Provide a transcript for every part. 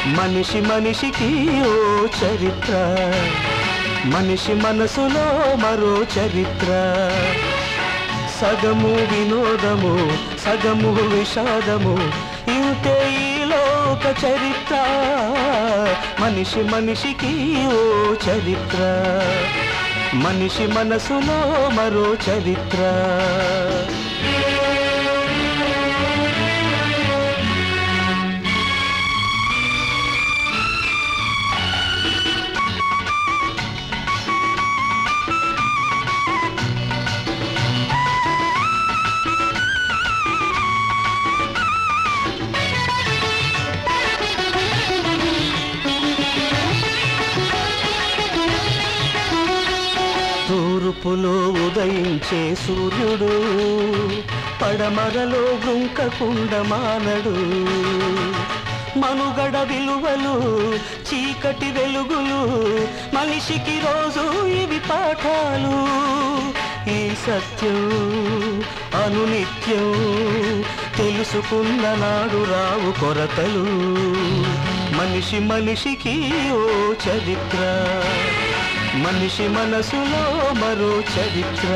మనిషి మనిషికి ఓ చరిత్ర మనిషి మనసులో మరో చరిత్ర సగము వినోదము సగము విషాదము ఇంతే ఈ లోక చరిత్ర మనిషి మనిషికి ఓ చరిత్ర మనిషి మనసులో మరో చరిత్ర తూర్పులో ఉదయించే సూర్యుడు పడమరలో వృంకకుండ మానడు మనుగడ విలువలు చీకటి వెలుగులు మనిషికి రోజు ఇవి పాఠాలు ఈ సత్యం అనునిత్యం తెలుసుకున్న నాడు రావు కొరతలు మనిషి మనిషికి ఓ చరిత్ర మనిషి మనసులో మరో చరిత్ర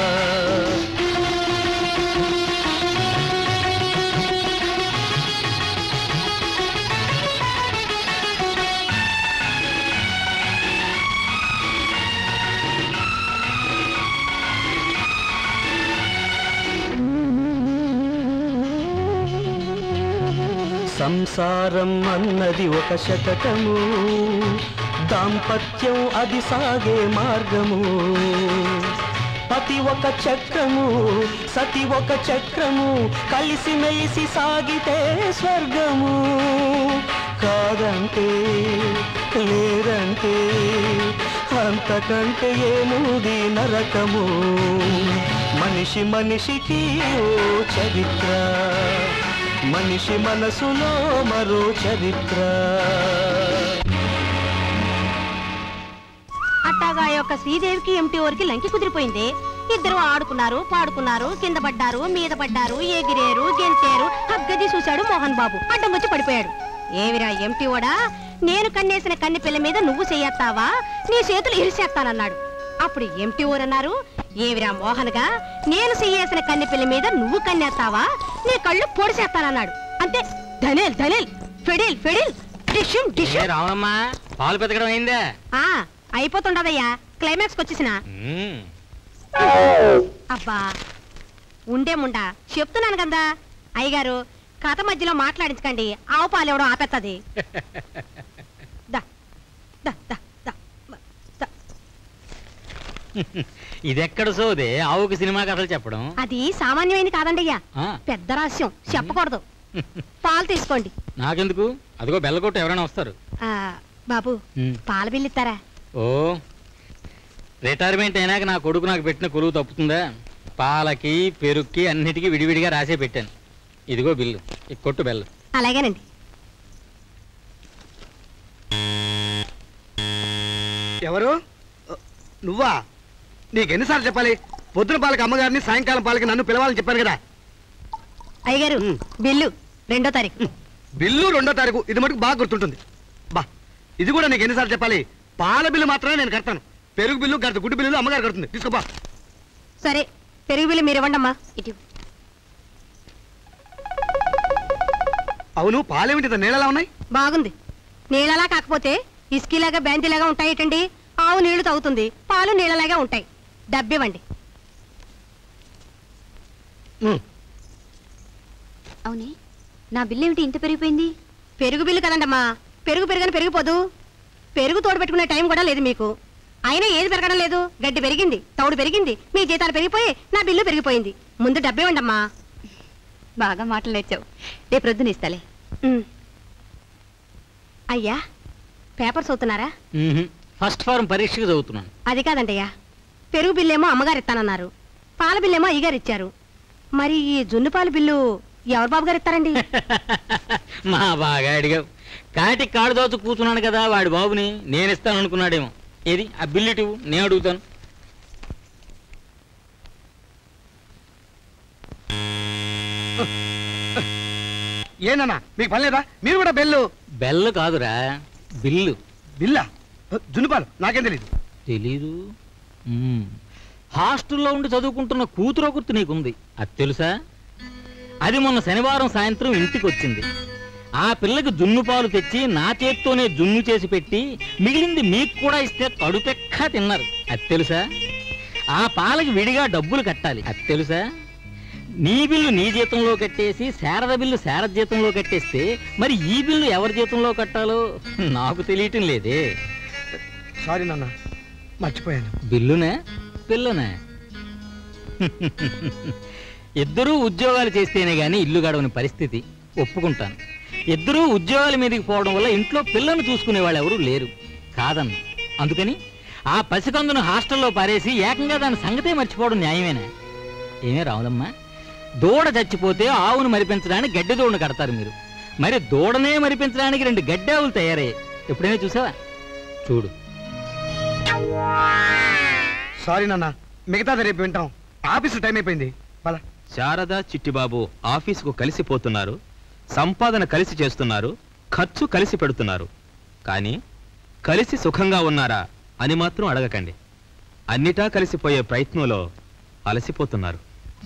సంసారం అన్నది ఒక శతకము దాంపత్యం అది సాగే మార్గము పతి ఒక చక్రము సతి ఒక చక్రము కలిసి మెలిసి సాగితే స్వర్గము కాదంటే లేదంటే అంతకంటే ఏముది నరకము మనిషి మనిషికి ఓ చరిత్ర మనిషి మనసులో మరో చరిత్ర అట్టాగా ఆ యొక్క శ్రీదేవికి ఎంటి ఊరికి లంకి కుదిరిపోయింది ఇద్దరు ఆడుకున్నారు పాడుకున్నారు కింద పడ్డారు మీద పడ్డారు ఎగిరేరు గెంతేరు హగ్గది చూశాడు మోహన్ బాబు అడ్డం వచ్చి పడిపోయాడు ఏమిరా ఎంటి ఓడా నేను కన్నేసిన కన్నె పిల్ల మీద నువ్వు చెయ్యత్తావా నీ చేతులు ఇరిసేస్తానన్నాడు అప్పుడు ఎంటి ఊరన్నారు ఏవిరా మోహన్గా నేను చెయ్యేసిన కన్నె పిల్ల మీద నువ్వు కన్నేస్తావా నీ కళ్ళు పొడిసేస్తానన్నాడు అంతే ధనిల్ ధనిల్ ఫెడిల్ ఫెడిల్ డిషుమ్ ఏ డిషుమ్ రావమ్మా పాలు పెతకడం అయిందే ఆ అయిపోతుండదయ్యా క్లైమాక్స్ వచ్చేసిన మ్మ్. అబ్బా ఉండే ముండా చెప్తున్నాను కదా అయ్యగారు కథ మధ్యలో మాట్లాడించకండి ఆవు పాలు ఎవడో ఆపెత్తది దా, దా, దా, దా, దా. ఇదెక్కడ సోదే ఆవుకి సినిమా కథలు చెప్పడం అది సామాన్యమైనది కాదండి అయ్యా ఆ, పెద్ద రహస్యం చెప్పకూడదు పాలు తీసుకోండి నాకెందుకు అదిగో బెల్లకొట్టు ఎవరైనా వస్తారు ఆ, బాబు మ్మ్. పాల బిల్లు ఇస్తారా ఓ రిటైర్మెంట్ అయినాక నా కొడుకు నాకు పెట్టిన కొలువు తప్పుతుందా పాలకి పెరుక్కి అన్నిటికీ విడివిడిగా రాసే పెట్టాను ఇదిగో బిల్లు ఈ కొట్టు బెల్లం అలాగేనండి ఎవరు నువ్వా నీకెన్నిసార్లు చెప్పాలి పొద్దున పాలకి అమ్మగారిని సాయంకాలం పాలకి నన్ను పిలవాలని చెప్పాను కదా అయ్యగారు మ్మ్. బిల్లు రెండో తారీఖు బిల్లు రెండో తారీఖు ఇది మటుకు బాగా గుర్తుంటుంది బా ఇది కూడా నీకు ఎన్నిసార్లు చెప్పాలి పాల బిల్లు మాత్రమే నేను కడతాను పెరుగు బిల్లు కడతా గుడ్డు బిల్లు అమ్మగారు కడుతుంది తీసుకోపా సరే పెరుగు బిల్లు మీరు ఇవ్వండి అమ్మా ఇటు అవును పాలేమిటి ఇంత నీళ్ళలా ఉన్నాయి బాగుంది నీళ్ళలా కాకపోతే ఇస్కీలాగా బ్యాంతీలాగా ఉంటాయిటండి ఆవు నీళ్లు తాగుతుంది పాలు నీళ్ళలాగా ఉంటాయి డబ్బివ్వండి ఉమ్, అవునే నా బిల్లు ఏమిటి ఇంత పెరిగిపోయింది పెరుగు బిల్లు కదండమ్మా పెరుగు పెరుగని పెరిగిపోదు పెరుగు తోడు పెట్టుకునే టైం కూడా లేదు మీకు అయినా ఏది పెరగడం లేదు గడ్డి పెరిగింది తౌడు పెరిగింది మీ జీతాలు పెరిగిపోయి నా బిల్లు పెరిగిపోయింది ముందు డబ్బివ్వండి అమ్మా బాగా మాటలు నేర్చావు రేపు ప్రొద్దున ఇస్తాలే ఉమ్. అయ్యా పేపర్ చదువుతున్నారా మ్మ్హ్. ఫస్ట్ ఫారం పరీక్షకు చదువుతున్నాను అది కాదంటయ్యా పెరుగు బిల్లేమో అమ్మగారు ఇస్తానన్నారు పాల బిల్లేమో అయ్యగారు ఇచ్చారు మరి ఈ జున్ను పాల బిల్లు ఎవరు బాబు గారు ఇస్తారండి మా బాగా అడిగావు కాటి కాడు దోచు కూర్చున్నాను కదా వాడి బాబుని నేను ఇస్తాను అనుకున్నాడేమో ఏది ఆ బిల్లు ఇటు ఇవ్వు, నేను అడుగుతాను ఏనన్నా మీకు పని లేదా మీరు కూడా బెల్లు బెల్ల కాదురా బిల్లు బిల్లా జున్నుపాలు నాకేం తెలియదు తెలీదు మ్మ్. హాస్టల్లో ఉండి చదువుకుంటున్న కూతురు గుర్తు నీకుంది అది తెలుసా అది మొన్న శనివారం సాయంత్రం ఇంటికి వచ్చింది ఆ పిల్లకి జున్ను పాలు తెచ్చి నా చేత్తోనే జున్ను చేసి పెట్టి మిగిలింది మీకు కూడా ఇస్తే కడుపెక్క తిన్నారు అది తెలుసా ఆ పాలకి విడిగా డబ్బులు కట్టాలి అది తెలుసా నీ బిల్లు నీ జీతంలో కట్టేసి శారద బిల్లు శారద జీతంలో కట్టేస్తే మరి ఈ బిల్లు ఎవరి జీతంలో కట్టాలో నాకు తెలియటం లేదే సారీ నాన్న మర్చిపోయాను బిల్లునే పిల్లనే ఇద్దరూ ఉద్యోగాలు చేస్తేనే గాని ఇల్లు గడవని పరిస్థితి ఒప్పుకుంటాను ఇద్దరూ ఉద్యోగాల మీదకి పోవడం వల్ల ఇంట్లో పిల్లను చూసుకునే వాళ్ళు ఎవరూ లేరు కాదన్న అందుకని ఆ పసికందును హాస్టల్లో పారేసి ఏకంగా దాని సంగతే మర్చిపోవడం న్యాయమేనా ఏమే రావులమ్మా దూడ చచ్చిపోతే ఆవును మరిపించడానికి గడ్డి దూడను కడతారు మీరు మరి దూడనే మరిపించడానికి రెండు గడ్డి ఆవులు తయారయ్యాయి ఎప్పుడైనా చూసావా చూడు సారీ నాన్న మిగతాది రేపు వింటాం ఆఫీసు టైం అయిపోయింది పద శారద చిట్టిబాబు ఆఫీసుకు కలిసిపోతున్నారు సంపాదన కలిసి చేస్తున్నారు ఖర్చు కలిసి పెడుతున్నారు కానీ కలిసి సుఖంగా ఉన్నారా అని మాత్రం అడగకండి అన్నిటా కలిసిపోయే ప్రయత్నంలో అలసిపోతున్నారు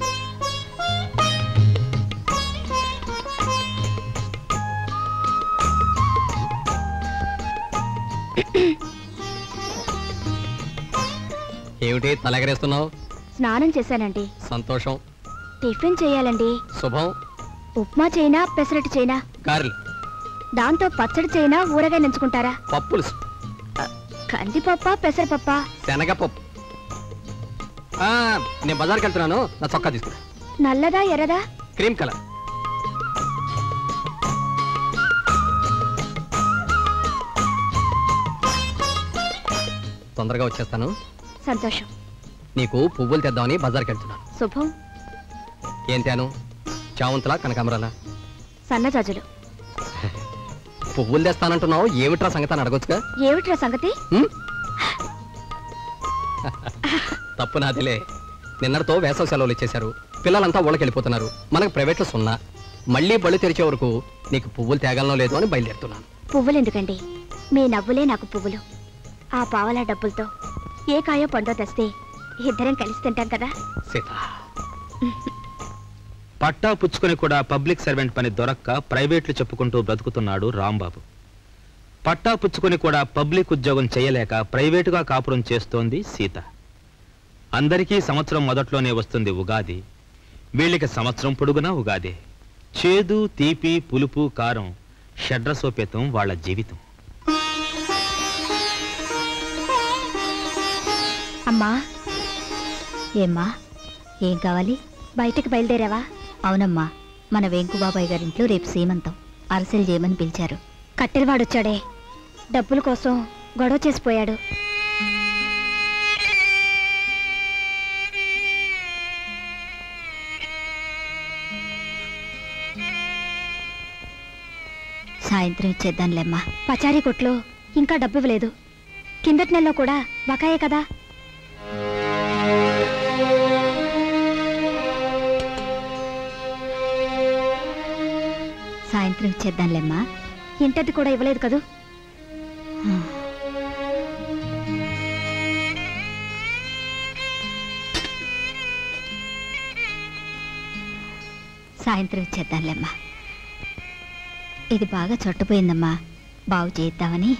ఏమిటి తలెగరేస్తున్నావు స్నానం చేశానండి సంతోషం టిఫిన్ చేయాలండి శుభం ఉప్మా చేయనా పెసరట్టు చేయనా గారెలు దాంతో పచ్చడి చేయనా ఊరగాయ నంచుకుంటారా పప్పులు కందిపప్ప పెసరపప్ప శనగపప్పు ఆ, నేను బజార్కి వెళ్తున్నాను నా చొక్కా తీసుకురా నల్లదా ఎర్రదా క్రీమ్ కలర్ తొందరగా వచ్చేస్తాను సంతోషం నీకు పువ్వులు తెద్దామని బజార్కి వెళ్తున్నాను శుభం ఏం తేను చామంతులా కనకాంబరాలా సన్నజాజులు పువ్వులు తెస్తానంటున్నావు ఏమిట్రా సంగతి అని అడగొచ్చుగా ఏమిట్రా సంగతి హ్మ్? తప్పు నాదిలే నిన్నటితో వేసవి సెలవులు ఇచ్చేశారు పిల్లలంతా ఊళ్ళకి వెళ్ళిపోతున్నారు మనకు ప్రైవేట్లో సున్నా మళ్ళీ బళ్ళు తెరిచే వరకు నీకు పువ్వులు తేగలనో లేదో అని బయలుదేరుతున్నాను పువ్వులు ఎందుకండి మీ నవ్వులే నాకు పువ్వులు ఆ పావలా డబ్బులతో ఏ కాయో పండో తెస్తే ఇద్దరం కలిసి తింటాం కదా సీత పట్టా పుచ్చుకొని కూడా పబ్లిక్ సర్వెంట్ పని దొరక్క ప్రైవేట్లు చెప్పుకుంటూ బ్రతుకుతున్నాడు రాంబాబు పట్టా పుచ్చుకొని కూడా పబ్లిక్ ఉద్యోగం చేయలేక ప్రైవేటుగా కాపురం చేస్తోంది సీత అందరికీ సంవత్సరం మొదట్లోనే వస్తుంది ఉగాది వీళ్ళకి సంవత్సరం పొడుగునా ఉగాది చేదు తీపి పులుపు కారం షడ్రసోపేతం వాళ్ళ జీవితం అమ్మా ఏమ్మా ఏం కావాలి బయటకు బయలుదేరావా అవునమ్మా మన వెంకుబాబాయ్ గారింట్లో రేపు సీమంతం అరసెలు చేయమని పిలిచారు కట్టెలవాడొచ్చాడే డబ్బుల కోసం గొడవ చేసిపోయాడు సాయంత్రం ఇచ్చేద్దాంలేమ్మా పచారీ కొట్లో ఇంకా డబ్బు ఇవ్వలేదు కిందటి నెలలో కూడా బకాయే కదా సాయంత్రం ఇచ్చేద్దాంలేమ్మా ఇంటది కూడా ఇవ్వలేదు కదూ సాయంత్రం ఇచ్చేద్దాంలేమ్మా ఇది బాగా చొట్టపోయిందమ్మా బాగు చేద్దామని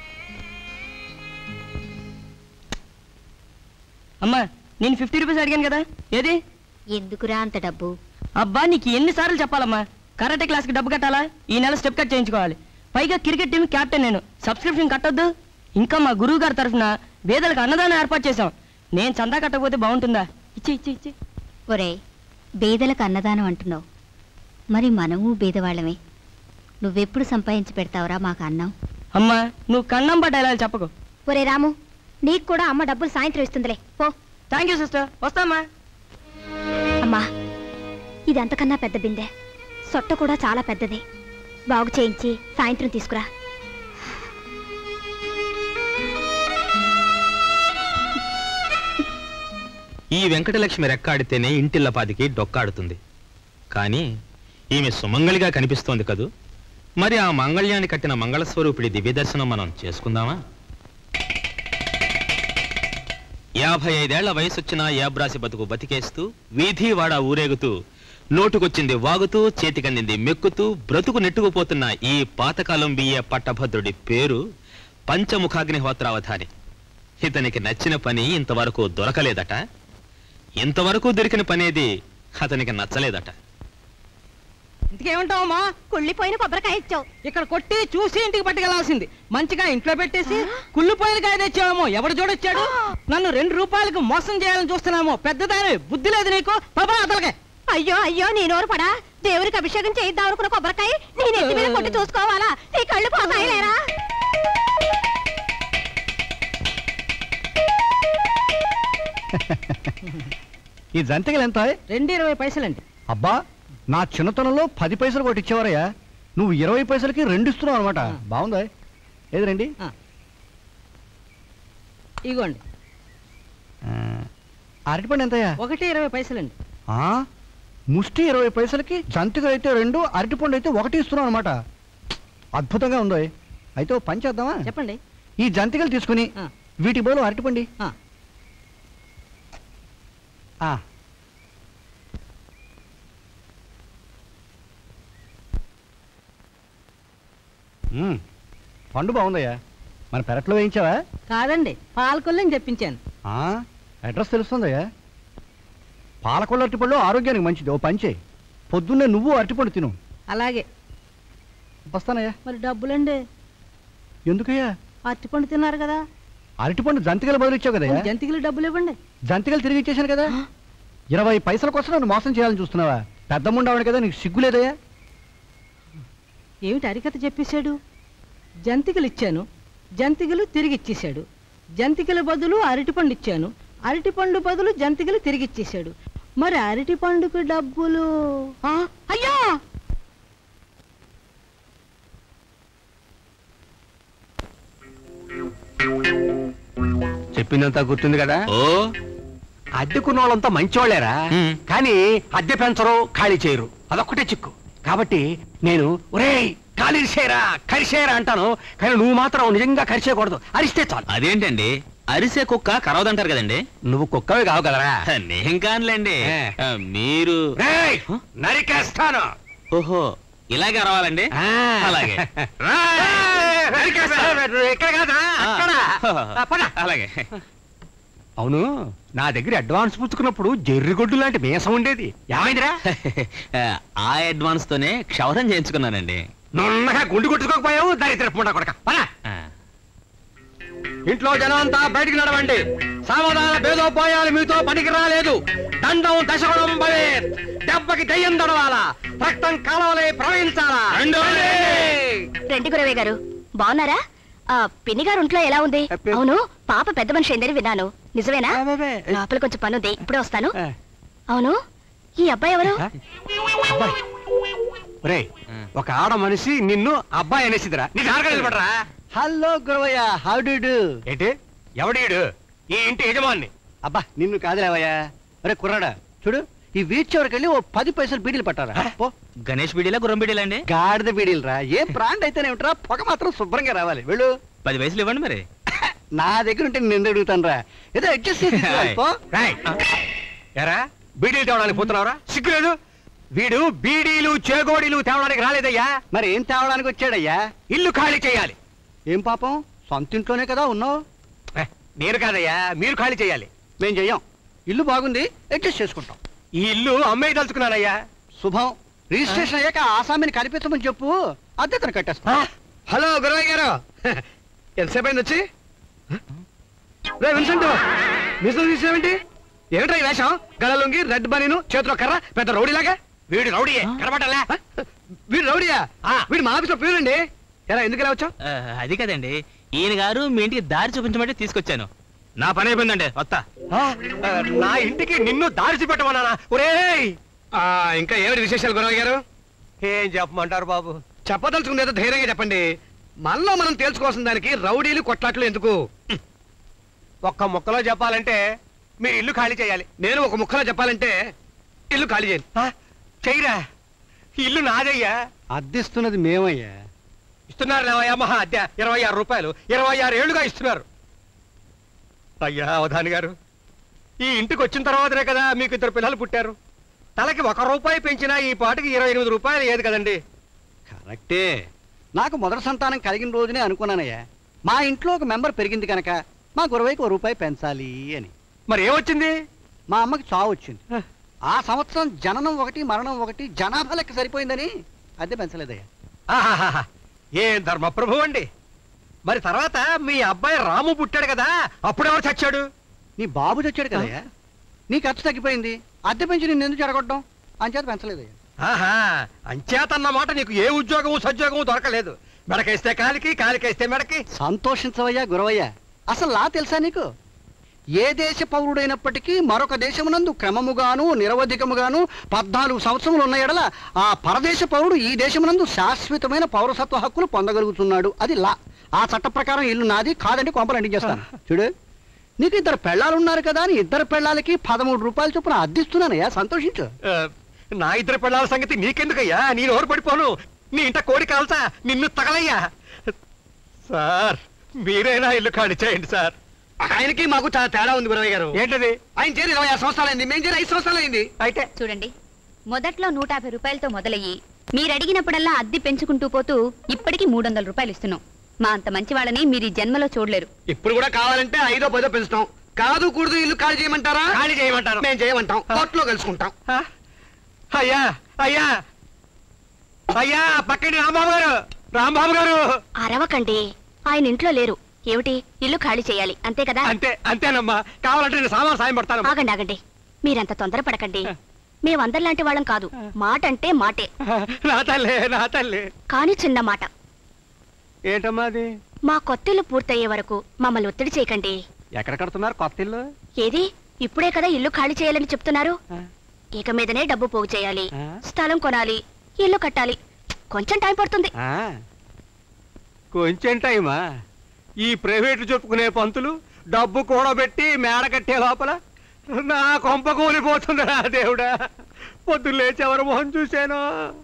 అమ్మా నేను ఫిఫ్టీ రూపీస్ అడిగాను కదా ఏది ఎందుకురా అంత డబ్బు అబ్బా నీకు ఎన్నిసార్లు చెప్పాలమ్మా కరాటే క్లాస్కి డబ్బు కట్టాలా ఈ నెల స్టెప్ కట్ చేయించుకోవాలి పైగా క్రికెట్ టీం కెప్టెన్ నేను సబ్స్క్రిప్షన్ కట్టొద్దు ఇంకా మా గురువు గారి తరఫున పేదలకు అన్నదానం ఏర్పాటు చేశాం నేను చందా కట్టకపోతే బాగుంటుందా ఇచ్చి ఇచ్చి ఇచ్చి ఒరే బీదలకు అన్నదానం అంటున్నావు మరి మనము బీదవాళ్ళమే నువ్వెప్పుడు సంపాదించి పెడతావురా మాకు అన్నం అమ్మా నువ్వు కన్నం డైలాగ్ చెప్పకు ఒరే రాము నీకు కూడా అమ్మ డబ్బులు సాయంత్రం ఇస్తుందిలే పో థ్యాంక్ యూ సిస్టర్ వస్తామా అమ్మా ఇది అంతకన్నా పెద్ద బిందె సొట్ట కూడా చాలా పెద్దది బాగు చేయించి సాయంత్రం తీసుకురా ఈ వెంకటలక్ష్మి రెక్కాడితేనే ఇంటిల్లపాదికి డొక్కాడుతుంది కానీ ఈమె సుమంగళిగా కనిపిస్తోంది కదూ మరి ఆ మంగళ్యాన్ని కట్టిన మంగళస్వరూపిడి దివ్య దర్శనం మనం చేసుకుందామా యాభై ఐదేళ్ల వయసొచ్చిన యాబ్రాసి బతుకు బతికేస్తూ వీధి వాడ ఊరేగుతూ నోటుకొచ్చింది వాగుతూ చేతికందింది మెక్కుతూ బ్రతుకు నెట్టుకుపోతున్న ఈ పాతకాలం బియ్య పట్టభద్రుడి పేరు పంచముఖాగ్నిహోత్రావధాని ఇతనికి నచ్చిన పని ఇంతవరకు దొరకలేదట ఇంతవరకు దొరికిన పనేది అతనికి నచ్చలేదట ఇంతకేమంటావమ్మా కుళ్ళిపోయిన కొబ్బరికాయ ఇచ్చావు ఇక్కడ కొట్టి చూసి ఇంటికి పట్టుకెళ్లాల్సింది మంచిగా ఇంట్లో పెట్టేసి కుళ్ళిపోయిన కాయ తెచ్చావేమో ఎవడు చూడొచ్చాడు నన్ను రెండు రూపాయలకు మోసం చేయాలని చూస్తున్నామో పెద్దదాని బుద్ధి లేదు నీకు పాపా అతలకే అయ్యో అయ్యో నీ నోరు పడా దేవుడికి అభిషేకం చేయిద్దాం అనుకున్న కొబ్బరికాయ నీ నెత్తి మీద కొట్టి చూసుకోవాలా నీ కళ్ళు పోతాయి లేరా ఈ జంతికలు ఎంత రెండు ఇరవై పైసలండి అబ్బా నా చిన్నతనంలో పది పైసలు కొట్టిచ్చేవారయ్యా నువ్వు ఇరవై పైసలకి రెండు ఇస్తున్నావు అనమాట బాగుందా ఏది రండి ఇగోండి అరటిపండు ఎంతయ్యా ఒకటి ఇరవై పైసలండి ఆ? ముష్టి ఇరవై పైసలకి జంతికలు అయితే రెండు అరటిపండు అయితే ఒకటి ఇస్తున్నావు అనమాట అద్భుతంగా ఉందో అయితే ఓ పని చేద్దామా చెప్పండి ఈ జంతికలు తీసుకుని ఆ. వీటి బదులు అరటిపండి ఆ. ఆ. మ్మ్. పండు బాగుందయ్యా మన పెరట్లో వేయించావా కాదండి పాలకొల్లని చెప్పించాను ఆ, అడ్రస్ తెలుస్తుందయ్యా పాలకొల్ల అరటిపళ్ళు ఆరోగ్యానికి మంచిది ఓ పంచే పొద్దున్నే నువ్వు అరటిపండు తిను అలాగే వస్తానయ్యా మరి డబ్బులండి ఎందుకయ్యా అరటిపండు తిన్నారు కదా అరటిపండు జంతికలు బదులు ఇచ్చావు కదయ్యా జంతికలు డబ్బులు ఇవ్వండి జంతికలు తిరిగి ఇచ్చేసాను కదా ఇరవై పైసల కోసం నన్ను మోసం చేయాలని చూస్తున్నావా పెద్ద ముండావని కదా నీకు సిగ్గు లేదయ్యా ఏమిటి అరికథ చెప్పేశాడు జంతికలు ఇచ్చాను జంతికలు తిరిగి ఇచ్చేశాడు జంతికల బదులు అరటిపండు ఇచ్చాను అరటిపండు బదులు జంతికలు తిరిగి ఇచ్చేశాడు మరి అరటిపండుకు డబ్బులు ఆ, అయ్యో చెప్పిందంతా గుర్తుంది కదా ఓ అద్దెకున్న వాళ్ళంతా మంచివాళ్ళేరా హ్మ్. కానీ అద్దె పెంచరు ఖాళీ చేయరు అదొక్కటే చిక్కు కాబట్టి నేను ఒరేయ్ ఖాళీ చేయరా కరిసేయరా అంటాను కానీ నువ్వు మాత్రం నిజంగా కరిచేయకూడదు అరిస్తే చాలు అదేంటండి అరిసే కుక్క కరవదంటారు కదండి నువ్వు కుక్కవి కావు కదరా నేను కానులేండి ఏ. ఆ, మీరు రేయ్, నరికేస్తాను ఓహో ఇలాగే అరవాలండి ఆ. అలాగే రేయ్, నరికేస్తాను. ఇక్కడ కాదా అక్కడ ఆ, పద. అలాగే అవును నా దగ్గర అడ్వాన్స్ పుచ్చుకున్నప్పుడు జెర్రిగొడ్డు లాంటి మీసం ఉండేది ఏమైందిరా ఆ అడ్వాన్స్ తోనే క్షవరం చేయించుకున్నానండి నున్నగా గుండు కొట్టుకోకపోయావు దరిద్ర కొడక పద ఆ. ఇంట్లో జనం అంతా బయటికి నడవండి సావధాన భేదోపాయాలు మీతో పనికి రాలేదు దండం దశగుణం భవే దెబ్బకి దయ్యం దడవాలా రక్తం కాలవలే ప్రవహించాలా రెండు గురవే గారు బాగున్నారా ఆ పిన్ని గారు ఒంట్లో ఎలా ఉంది అవును పాప పెద్ద మనిషి అయిందని విన్నాను నిజమేనా లోపల కొంచెం పని ఉంది ఇప్పుడే వస్తాను అవును ఈ అబ్బాయి ఎవరు రే ఒక ఆడ మనిషి నిన్ను అబ్బాయి అనేసిదిరా నీ దారిగా నిలబడరా hello Guravayya how do do ఏంటి ఎవడీడు ఈ ఇంటి యజమాని అబ్బా నిన్ను కాదులేవయ్యా అరే కుర్రాడా చూడు ఈ వీచ్ చివరికి వెళ్ళి ఓ పది పైసలు బీడీలు పట్టారా పో గణేష్ బీడీలా గుర్రం బీడీలా అండి గాడిద బీడీలు రా ఏ బ్రాండ్ అయితేనేమిట్రా పొగ మాత్రం శుభ్రంగా రావాలి వెళ్ళు పది వయసులు ఇవ్వండి మరి నా దగ్గర ఉంటే నేను అడుగుతాను రా ఏదో అడ్జస్ట్ చేసి తీసుకురా, పో. రాయ్ ఎరా బీడీలు తేవడానికి పోతున్నావురా సిగ్గులేదు వీడు బీడీలు చేగోడీలు తేవడానికి రాలేదయ్యా మరి ఏం తేవడానికి వచ్చాడయ్యా ఇల్లు ఖాళీ చేయాలి ఏం పాపం సొంత ఇంట్లోనే కదా ఉన్నావు ఏ, నేను కాదయ్యా మీరు ఖాళీ చేయాలి మేం చెయ్యం ఇల్లు బాగుంది అడ్జస్ట్ చేసుకుంటాం ఈ ఇల్లు అమ్మాయి తలుచుకున్నానయ్యా శుభం రిజిస్ట్రేషన్ అయ్యాక ఆసామిని కనిపించమని చెప్పు అద్దెతను కట్టేస్తా హలో గురవయ్య గారు ఎంతసేపు అయింది వచ్చి రే విన్సెంట్ మిషన్ తీసేవేంటి ఏమిట్రా ఈ వేషం గలలుంగి రెడ్ బనీను చేతిలో కర్ర పెద్ద రౌడీలాగా వీడు రౌడీయే కనబడలే హ? వీడు రౌడీయా ఆ. వీడు మా ఆఫీస్లో ప్రియులండి ఎలా ఎందుకు ఇలా వచ్చావు ఆ, అది కదండి ఈయన గారు మీ ఇంటికి దారి చూపించమంటే తీసుకొచ్చాను నా పని అయిపోయిందండి వస్తా ఆ, ఆ, నా ఇంటికి నిన్ను దారి చూపెట్టమన్నానా ఒరేయ్ ఆ, ఇంకా ఏమిటి విశేషాలు గురవయ్య గారు ఏం చెప్పమంటారు బాబు చెప్పదలుచుకుంది ఏదో ధైర్యంగా చెప్పండి మనలో మనం తేల్చుకోవాల్సిన దానికి రౌడీలు కొట్లాట్లు ఎందుకు ఒక్క ముక్కలో చెప్పాలంటే మీరు ఇల్లు ఖాళీ చేయాలి నేను ఒక ముక్కలో చెప్పాలంటే ఇల్లు ఖాళీ చేయను ఆ, చెయ్యరా ఇల్లు నాదయ్యా అద్దిస్తున్నది మేమయ్యా ఇస్తున్నారు లేవయ్యా మహా అద్దె ఇరవై ఆరు రూపాయలు ఇరవై ఆరు ఏళ్ళుగా ఇస్తున్నారు అయ్యా అవధాని గారు ఈ ఇంటికి వచ్చిన తర్వాతనే కదా మీకు ఇద్దరు పిల్లలు పుట్టారు తలకి ఒక రూపాయి పెంచినా ఈ పాటికి ఇరవై ఎనిమిది రూపాయలు ఏది కదండి కరెక్టే నాకు మొదటి సంతానం కలిగిన రోజునే అనుకున్నానయ్యా మా ఇంట్లో ఒక మెంబర్ పెరిగింది కనుక మా గురవైకి ఒక రూపాయి పెంచాలి అని మరి ఏమొచ్చింది మా అమ్మకి చావు వచ్చింది ఆ సంవత్సరం జననం ఒకటి మరణం ఒకటి జనాభా లెక్క సరిపోయిందని అద్దె పెంచలేదయ్యా ఆహాహాహా. ఏం ధర్మప్రభు అండి మరి తర్వాత మీ అబ్బాయి రాము పుట్టాడు కదా అప్పుడెవరు చచ్చాడు నీ బాబు చచ్చాడు కదయ్యా నీ ఖర్చు తగ్గిపోయింది అద్దె పెంచి నిన్ను ఎందుకు చెడగొట్టడం అంచేత పెంచలేదయ్యా ఆహా అంచేతన్నమాట నీకు ఏ ఉద్యోగము సద్యోగము దొరకలేదు మెడకేస్తే కాలికి కాలికేస్తే మెడకి సంతోషించవయ్యా గురవయ్యా అసలు లా తెలుసా నీకు ఏ దేశ పౌరుడైనప్పటికీ మరొక దేశమునందు క్రమముగాను నిరవధికముగాను పద్నాలుగు సంవత్సరములు ఉన్న ఎడల ఆ పరదేశ పౌరుడు ఈ దేశమునందు శాశ్వతమైన పౌరసత్వ హక్కులు పొందగలుగుతున్నాడు అది లా ఆ చట్ట ప్రకారం ఇల్లు నాది కాదంటే కొంపలు అంటించేస్తాను చూడు నీకు ఇద్దరు పెళ్ళాలు ఉన్నారు కదా అని ఇద్దరు పెళ్ళాలకి పదమూడు రూపాయల చొప్పున అద్దిస్తున్నానయ్యా సంతోషించు ఆ, నా ఇద్దరు పిల్లల సంగతి నీకెందుకయ్యా నేను ఎవరు పడిపోను నీ ఇంట కోడి కాల్చా నిన్ను తగలయ్యా సార్ మీరైనా ఇల్లు ఖాళీ చేయండి సార్ ఆయనకి మాకు చాలా తేడా ఉంది గురవయ్య గారు ఏంటది ఆయన చేరి ఇరవై ఆరు సంవత్సరాలైంది మేము చేరి ఐదు సంవత్సరాలైంది అయితే చూడండి మొదట్లో నూట యాభై రూపాయలతో మొదలయ్యి మీరు అడిగినప్పుడల్లా అద్దె పెంచుకుంటూ పోతూ ఇప్పటికి మూడు వందల రూపాయలు ఇస్తున్నాం మా అంత మంచి వాళ్ళని మీరు ఈ జన్మలో చూడలేరు ఇప్పుడు కూడా కావాలంటే ఐదో పదో పెంచుతాం కాదు కూడదు ఇల్లు ఖాళీ చేయమంటారా ఖాళీ చేయమంటారు మేము చేయమంటాం కోర్టులో కలుసుకుంటాం ఆ? అయ్యా అయ్యా అయ్యా పక్కటి రాంబాబు గారు రాంబాబు గారు అరవకండి ఆయన ఇంట్లో లేరు ఏమిటి ఇల్లు ఖాళీ చేయాలి అంతే కదా అంతే అంతేనమ్మా కావాలంటే నేను సామాన్ సాయం పడతాను ఆగండి ఆగండి మీరంత తొందరపడకండి మేమందరిలాంటి వాళ్ళం కాదు మాట అంటే మాటే నా తల్లి నా తల్లి కానీ చిన్న మాట ఏంటమ్మా అది మా కొత్తిల్లు పూర్తయ్యే వరకు మమ్మల్ని ఒత్తిడి చేయకండి ఎక్కడ కడుతున్నారు కొత్త ఇల్లు ఏది ఇప్పుడే కదా ఇల్లు ఖాళీ చేయాలని చెప్తున్నారు ఇక మీదనే డబ్బు పోగు చేయాలి స్థలం కొనాలి ఇల్లు కట్టాలి కొంచెం టైం పడుతుంది ఆ, కొంచెం టైమా ఈ ప్రైవేట్లు చెప్పుకునే పంతులు డబ్బు కూడబెట్టి మేడ కట్టే లోపల నా కొంప కూలిపోతుంది నా దేవుడా పొద్దున్న లేచి ఎవరు మొహం చూశాను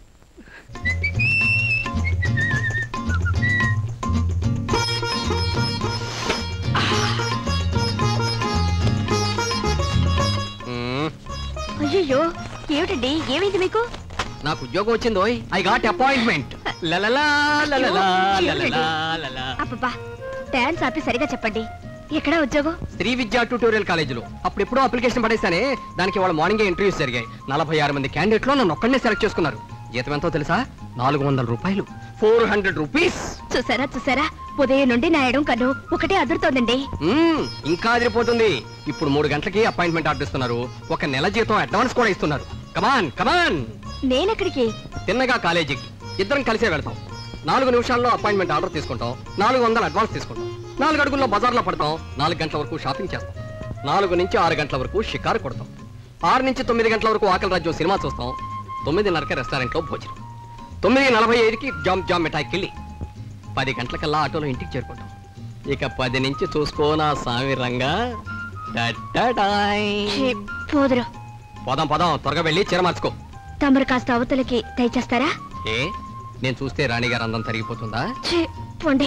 అయ్యో ఏమిటండి ఏమైంది మీకు నాకు ఉద్యోగం వచ్చిందో ఐ గాట్ అపాయింట్మెంట్ లలలా, లలలా, లలలా, లలలా. అబ్బబ్బా డాన్స్ ఆపి సరిగా చెప్పండి ఎక్కడ ఉద్యోగం శ్రీ విద్యా ట్యూటోరియల్ కాలేజీలో అప్పుడు ఎప్పుడో అప్లికేషన్ పడేస్తానే దానికి వాళ్ళ మార్నింగ్ ఇంటర్వ్యూస్ జరిగాయి నలభై ఆరు మంది క్యాండిడేట్లో నన్ను ఒక్కడనే సెలెక్ట్ చేసుకున్నారు జీతం ఎంతో తెలుసా నాలుగు వందల రూపాయలు ఫోర్ హండ్రెడ్ రూపీస్ చూసారా చూసారా ఉదయం నుండి నా ఎడం కన్ను ఒకటే అదురుతోందండి మ్మ్, ఇంకా అదిరిపోతుంది ఇప్పుడు మూడు గంటలకి అపాయింట్మెంట్ ఆర్డర్ ఇస్తున్నారు ఒక నెల జీతం అడ్వాన్స్ కూడా ఇస్తున్నారు కమాన్ కమాన్ నేనెక్కడికి తిన్నగా కాలేజీకి ఇద్దరం కలిసే వెళ్తాం నాలుగు నిమిషాల్లో అపాయింట్మెంట్ ఆర్డర్ తీసుకుంటాం నాలుగు వందలు అడ్వాన్స్ తీసుకుంటాం నాలుగు అడుగుల్లో బజార్లో పడతాం నాలుగు గంటల వరకు షాపింగ్ చేస్తాం నాలుగు నుంచి ఆరు గంటల వరకు షికారు కొడతాం ఆరు నుంచి తొమ్మిది గంటల వరకు ఆకలి రాజ్యం సినిమా చూస్తాం తొమ్మిదిన్నరకి రెస్టారెంట్లో భోజనం తొమ్మిది నలభై ఐదుకి జామ్ జామ్ మిఠాయికి వెళ్ళి పది గంటలకల్లా ఆటోలో ఇంటికి చేరుకుంటాం ఇక పది నుంచి చూసుకోనా సామి రంగా డడ్డడాయ్. ఛీ, పోదురు పోదాం పోదాం త్వరగా వెళ్ళి చీర మార్చుకో తమరు కాస్త అవతలకి దయచేస్తారా ఏ నేను చూస్తే రాణిగారు అందం తరిగిపోతుందా ఛీ, పోండి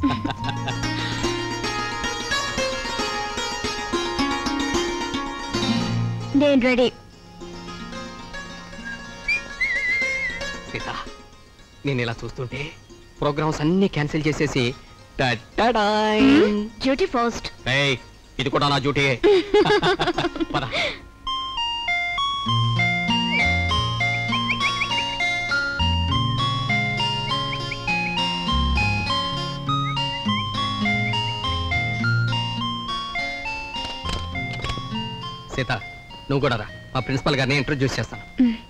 నేను రెడీ సీత నేను ఇలా చూస్తుంటే ప్రోగ్రామ్స్ అన్ని క్యాన్సిల్ చేసేసి టట్టడాయ్. డ్యూటీ ఫస్ట్ ఏయ్, ఇది కూడా నా డ్యూటీ పద సీత నువ్వు కూడా రా మా ప్రిన్సిపల్ గారిని ఇంట్రొడ్యూస్ చేస్తాను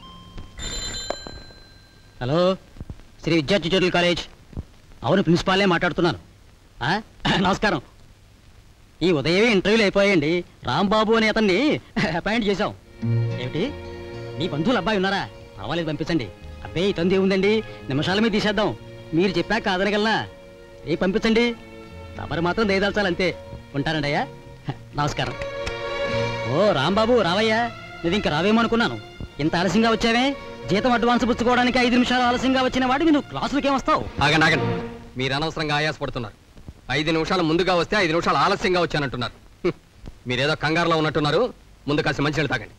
హలో శ్రీ విద్యా ట్యూటోరియల్ కాలేజ్ అవును ప్రిన్సిపాలే మాట్లాడుతున్నాను ఆ? నమస్కారం ఈ ఉదయమే ఇంటర్వ్యూలు అయిపోయాయండి రాంబాబు అనే అతన్ని అపాయింట్ చేశాం ఏమిటి మీ బంధువులు అబ్బాయి ఉన్నారా రావాలేదు పంపించండి అబ్బాయి ఇతంది ఏముందండి నిమిషాల మీద తీసేద్దాం మీరు చెప్పాక కాదనగలనా ఏ పంపించండి తమరు మాత్రం దయదాల్చాలంతే ఉంటానండి అయ్యా నమస్కారం ఓ రాంబాబు రావయ్యా నేను ఇంకా రావేమో అనుకున్నాను ఇంత ఆలస్యంగా వచ్చావే జీతం అడ్వాన్స్ పుచ్చుకోవడానికి ఐదు నిమిషాలు ఆలస్యంగా వచ్చిన వాడివి నువ్వు క్లాసులకి వస్తావు ఆగండి ఆగండి మీరు అనవసరంగా ఆయాసపడుతున్నారు ఐదు నిమిషాలు ముందుగా వస్తే ఐదు నిమిషాలు ఆలస్యంగా వచ్చానంటున్నారు హ్మ్. మీరేదో కంగారులో ఉన్నట్టున్నారు ముందు కాసి మంచినీళ్ళు తాగండి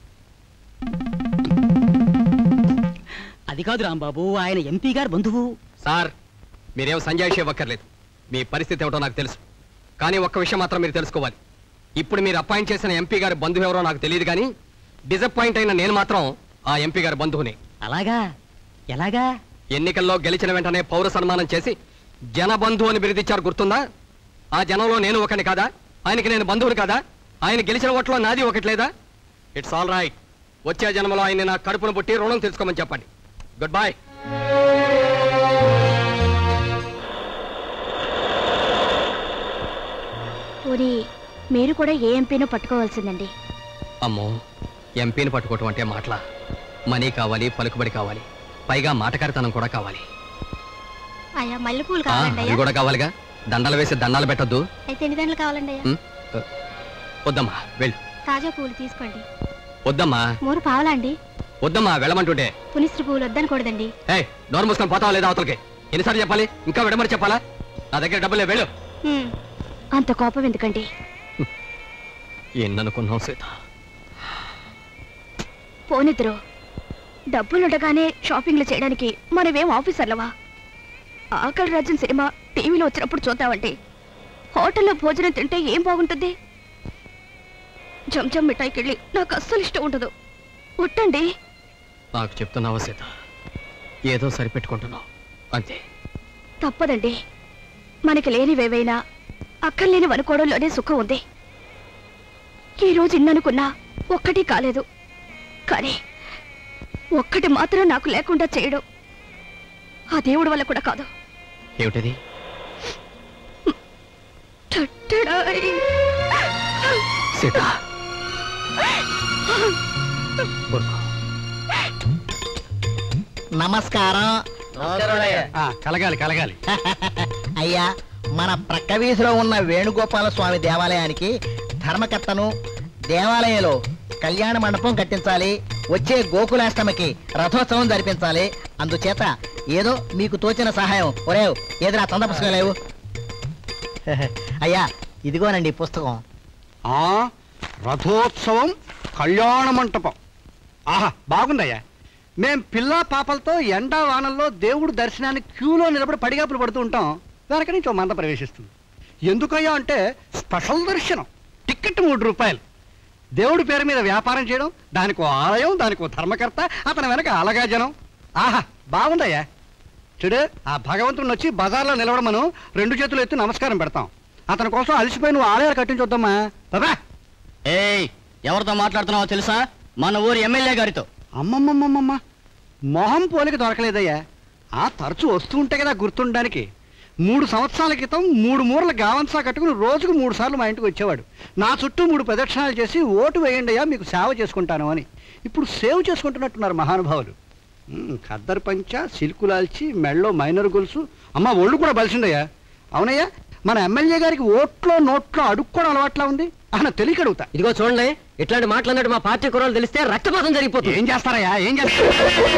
అది కాదు రాంబాబు ఆయన ఎంపీ గారు బంధువు సార్ మీరేం సంజాయిషి ఇవ్వక్కర్లేదు మీ పరిస్థితి ఏమిటో నాకు తెలుసు కానీ ఒక్క విషయం మాత్రం మీరు తెలుసుకోవాలి ఇప్పుడు మీరు అపాయింట్ చేసిన ఎంపీ గారి బంధువు ఎవరో నాకు తెలియదు కానీ డిసప్పాయింట్ అయిన నేను మాత్రం ఆ ఎంపీ గారి బంధువుని అలాగా ఎలాగా ఎన్నికల్లో గెలిచిన వెంటనే పౌర సన్మానం చేసి జనబంధు అని బిరుదిచ్చారు గుర్తుందా ఆ జనంలో నేను ఒకని కాదా ఆయనకి నేను బంధువుని కాదా ఆయన గెలిచిన ఓట్లో నాది ఒకట్లేదా ఇట్స్ ఆల్ రైట్ వచ్చే జన్మలో ఆయన నా కడుపును పుట్టి రుణం తెలుసుకోమని చెప్పండి గుడ్ బై పోనీ మీరు కూడా ఏ ఎంపీనో పట్టుకోవాల్సిందండి అమ్మో ఎంపీని పట్టుకోవటం అంటే మాటల మనీ కావాలి పలుకుబడి కావాలి పైగా మాటకారితనం కూడా కావాలి అయ్యా మల్లెపూలు ఆ, కావాలండి అవి అయ్యా కూడా కావాలిగా దండలు వేసి దండాలు పెట్టొద్దు అయితే ఎన్ని దండలు కావాలండి అయ్యా ఉం? వద్దమ్మా వెళ్ళు తాజా పువ్వులు తీసుకోండి వద్దమ్మా మూడు పావలా అండి వద్దమ్మా వెళ్ళమంటుంటే పునిస్త్రి పువ్వులు వద్దనకూడదండి ఏ నోరు మూసుకొని పోతావా లేదా అవతలకి ఎన్నిసార్లు చెప్పాలి ఇంకా విడమని చెప్పాలా నా దగ్గర డబ్బులే వెళ్ళు హ్మ్. అంత కోపం ఎందుకండి ఎన్ననుకున్నావు సీత పోనిద్దరు డబ్బులుండగానే షాపింగ్లు చేయడానికి మనమేం ఆఫీసర్లవా ఆకలి రాజ్యం సినిమా టీవీలో వచ్చినప్పుడు చూద్దామండి హోటల్లో భోజనం తింటే ఏం బాగుంటుంది జంజం మిఠాయికి వెళ్ళి నాకు అస్సలు ఇష్టం ఉండదు ఉట్టండి నాకు చెప్తున్నావా సీత ఏదో సరిపెట్టుకుంటున్నావు అంతే తప్పదండి మనకి లేనివేవైనా అక్కర్లేని అనుకోవడంలోనే సుఖం ఉంది ఈ రోజు ఇన్ననుకున్నా ఒక్కటి కాలేదు కానీ ఒక్కటి మాత్రం నాకు లేకుండా చేయడం ఆ దేవుడి వల్ల కూడా కాదు ఏమిటది టట్టడాయ్. సీత ఊరుకో. నమస్కారం ఆ, కలగాలి కలగాలి అయ్యా మన ప్రక్క వీధిలో ఉన్న వేణుగోపాల స్వామి దేవాలయానికి ధర్మకర్తను దేవాలయంలో కళ్యాణ మండపం కట్టించాలి వచ్చే గోకులాష్టమికి రథోత్సవం జరిపించాలి అందుచేత ఏదో మీకు తోచిన సహాయం ఒరేవ్ ఏదిరా చంద పుస్తకం లేవు అయ్యా ఇదిగోనండి ఈ పుస్తకం ఆ రథోత్సవం కళ్యాణ మంటపం ఆహా బాగుందయ్యా మేం పిల్ల పాపలతో ఎండా వానల్లో దేవుడు దర్శనానికి క్యూలో నిలబడి పడిగాపులు పడుతూ ఉంటాం వెనక నుంచి ఓ మంద ప్రవేశిస్తుంది ఎందుకయ్యా అంటే స్పెషల్ దర్శనం టికెట్ మూడు రూపాయలు దేవుడి పేరు మీద వ్యాపారం చేయడం దానికి ఓ ఆలయం దానికి ఓ ధర్మకర్త అతని వెనక అలగా జనం ఆహా బాగుందయ్యా చూడు ఆ భగవంతుడిని వచ్చి బజార్లో నిలవడమను రెండు చేతులు ఎత్తి నమస్కారం పెడతాం అతని కోసం అలసిపోయి నువ్వు ఆలయాలు కట్టించొద్దమ్మా బాబా ఏయ్ ఎవరితో మాట్లాడుతున్నావో తెలుసా మన ఊరి ఎమ్మెల్యే గారితో అమ్మమ్మమ్మమ్మమ్మ మొహం పోలిక దొరకలేదయ్యా ఆ తరచు వస్తూ ఉంటే కదా గుర్తుండడానికి మూడు సంవత్సరాల క్రితం మూడు మూరల గావంసా కట్టుకుని రోజుకు మూడు సార్లు మా ఇంటికి వచ్చేవాడు నా చుట్టూ మూడు ప్రదక్షిణాలు చేసి ఓటు వేయండి అయ్యా మీకు సేవ చేసుకుంటాను అని ఇప్పుడు సేవ్ చేసుకుంటున్నట్టున్నారు మహానుభావులు ఉమ్, ఖద్దరు పంచ సిల్కులాల్చి మెళ్ళో మైనర్ గొలుసు అమ్మ ఒళ్ళు కూడా బలిసిందయ్యా అవునయ్యా మన ఎమ్మెల్యే గారికి ఓట్లో నోట్లో అడుక్కోవడం అలవాట్లా ఉంది ఆయన తెలియక అడుగుతా ఇదిగో చూడండి ఇట్లాంటి మాట్లాడినట్టు మా పార్టీ కుర్రాలు తెలిస్తే రక్తపాతం జరిగిపోతుంది ఏం చేస్తారయ్యా ఏం చేస్తారు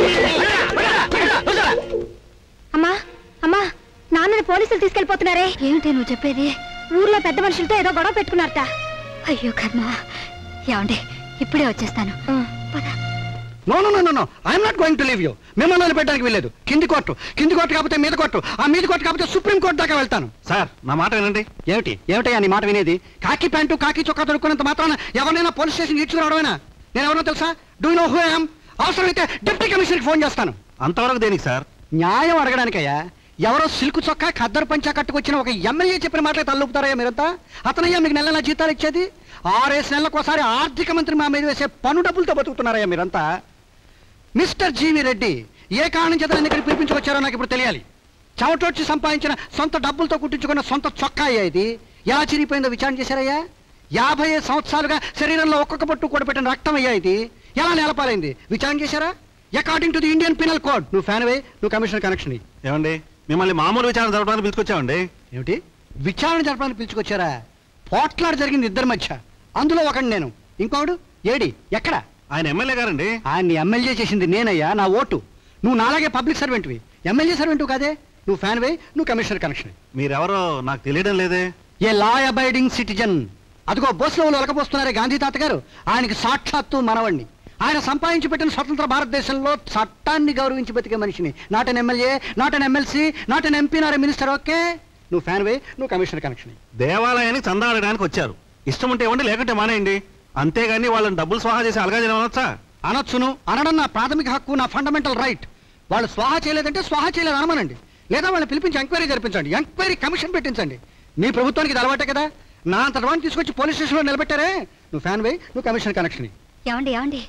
అమ్మా అమ్మా నాన్నని పోలీసులు తీసుకెళ్ళిపోతున్నారే ఏమిటి నువ్వు చెప్పేది ఊర్లో పెద్ద మనుషులతో ఏదో గొడవ పెట్టుకున్నారట అయ్యో కర్మ ఏమండి ఇప్పుడే వచ్చేస్తాను పద no no no no I'm not going to leave you మిమ్మల్ని వదిలిపెట్టడానికి వెళ్ళలేదు కింది కోర్టు కింది కోర్టు కాకపోతే మీద కోర్టు ఆ మీద కోర్టు కాకపోతే సుప్రీం కోర్టు దాకా వెళ్తాను సార్ నా మాట వినండి ఏమిటి ఏమిటయ్యా నీ మాట వినేది కాకి ప్యాంటు కాకి చొక్కా తొడుక్కున్నంత మాత్రాన ఎవరినైనా పోలీస్ స్టేషన్ ఇచ్చుకురావడమేనా నేను ఎవరో తెలుసా డూ నో హూ ఐఎమ్ అవసరమైతే డిప్యూటీ కమిషనర్కి ఫోన్ చేస్తాను అంతవరకు దేనికి సార్ న్యాయం అడగడానికయ్యా ఎవరో సిల్క్ చొక్కా ఖద్దరు పంచా కట్టుకొచ్చిన ఒక ఎమ్మెల్యే చెప్పిన మాటలే తల్లుపుతారయ్యా మీరంతా అతనయ్యా మీకు నెల నెల జీతాలు ఇచ్చేది ఆరేసి నెలలకోసారి ఆర్థిక మంత్రి మా మీద వేసే పన్ను డబ్బులతో బతుకుతున్నారయ్యా మీరంతా మిస్టర్ జీవి రెడ్డి ఏ కారణం చేత నన్ను ఇక్కడ పిలిపించుకొచ్చారో నాకు ఇప్పుడు తెలియాలి చెమటొచ్చి సంపాదించిన సొంత డబ్బులతో కుట్టించుకున్న సొంత చొక్కా అయ్యా ఇది ఎలా చిరిగిపోయిందో విచారణ చేశారయ్యా యాభై ఐదు సంవత్సరాలుగా శరీరంలో ఒక్కొక్క పట్టు కూడబెట్టిన రక్తం అయ్యా ఇది ఎలా నేలపాలైంది విచారణ చేశారా according to the Indian penal code నువ్వు ఫ్యాన్ అవే నువ్వు కమిషనర్ కనెక్షన్ ఏమండి మిమ్మల్ని మామూలు విచారణ జరపడానికి పిలుచుకొచ్చామండి ఏమిటి విచారణ జరపడానికి పిలుచుకొచ్చారా పోట్లాడు జరిగింది ఇద్దరి మధ్య అందులో ఒకడు నేను ఇంకొకడు ఏడి ఎక్కడ ఆయన ఎమ్మెల్యే గారండి ఆయన్ని ఎమ్మెల్యే చేసింది నేనయ్యా నా ఓటు నువ్వు నాలాగే పబ్లిక్ సర్వెంట్వి ఎమ్మెల్యే సర్వెంట్ కాదే నువ్వు ఫ్యాన్ వే నువ్వు కమిషనర్ కనెక్షన్ మీరెవరో నాకు తెలియడం లేదే ఏ లా అబైడింగ్ సిటిజన్ అదిగో బోస్లో ఒలకపోస్తున్నారే గాంధీ తాత గారు ఆయనకి సాక్షాత్తు మనవణ్ణి ఆయన సంపాదించి పెట్టిన స్వతంత్ర భారతదేశంలో చట్టాన్ని గౌరవించి బతికే మనిషిని not an MLA not an MLC not an MP not minister okay నువ్వు ఫ్యాన్ వే నువ్వు కమిషనర్ కనెక్షన్ దేవాలయానికి చందా ఆడడానికి వచ్చారు ఇష్టం ఉంటే ఇవ్వండి లేకుంటే మానేయండి అంతేగాని వాళ్ళని డబ్బులు స్వాహా చేసి అలగా అనొచ్చా అనొచ్చును అనడం నా ప్రాథమిక హక్కు నా ఫండమెంటల్ రైట్ వాళ్ళు స్వాహా చేయలేదంటే స్వాహా చేయలేదు అనమనండి లేదా వాళ్ళని పిలిపించి ఎంక్వైరీ జరిపించండి ఎంక్వైరీ కమిషన్ పెట్టించండి మీ ప్రభుత్వానికి ఇది అలవాటే కదా నా అంత వాడిని తీసుకొచ్చి పోలీస్ స్టేషన్లో నిలబెట్టారే నువ్వు ఫ్యాన్ వే నువ్వు కమిషన్ కనెక్షన్ ఏమండి ఏమండి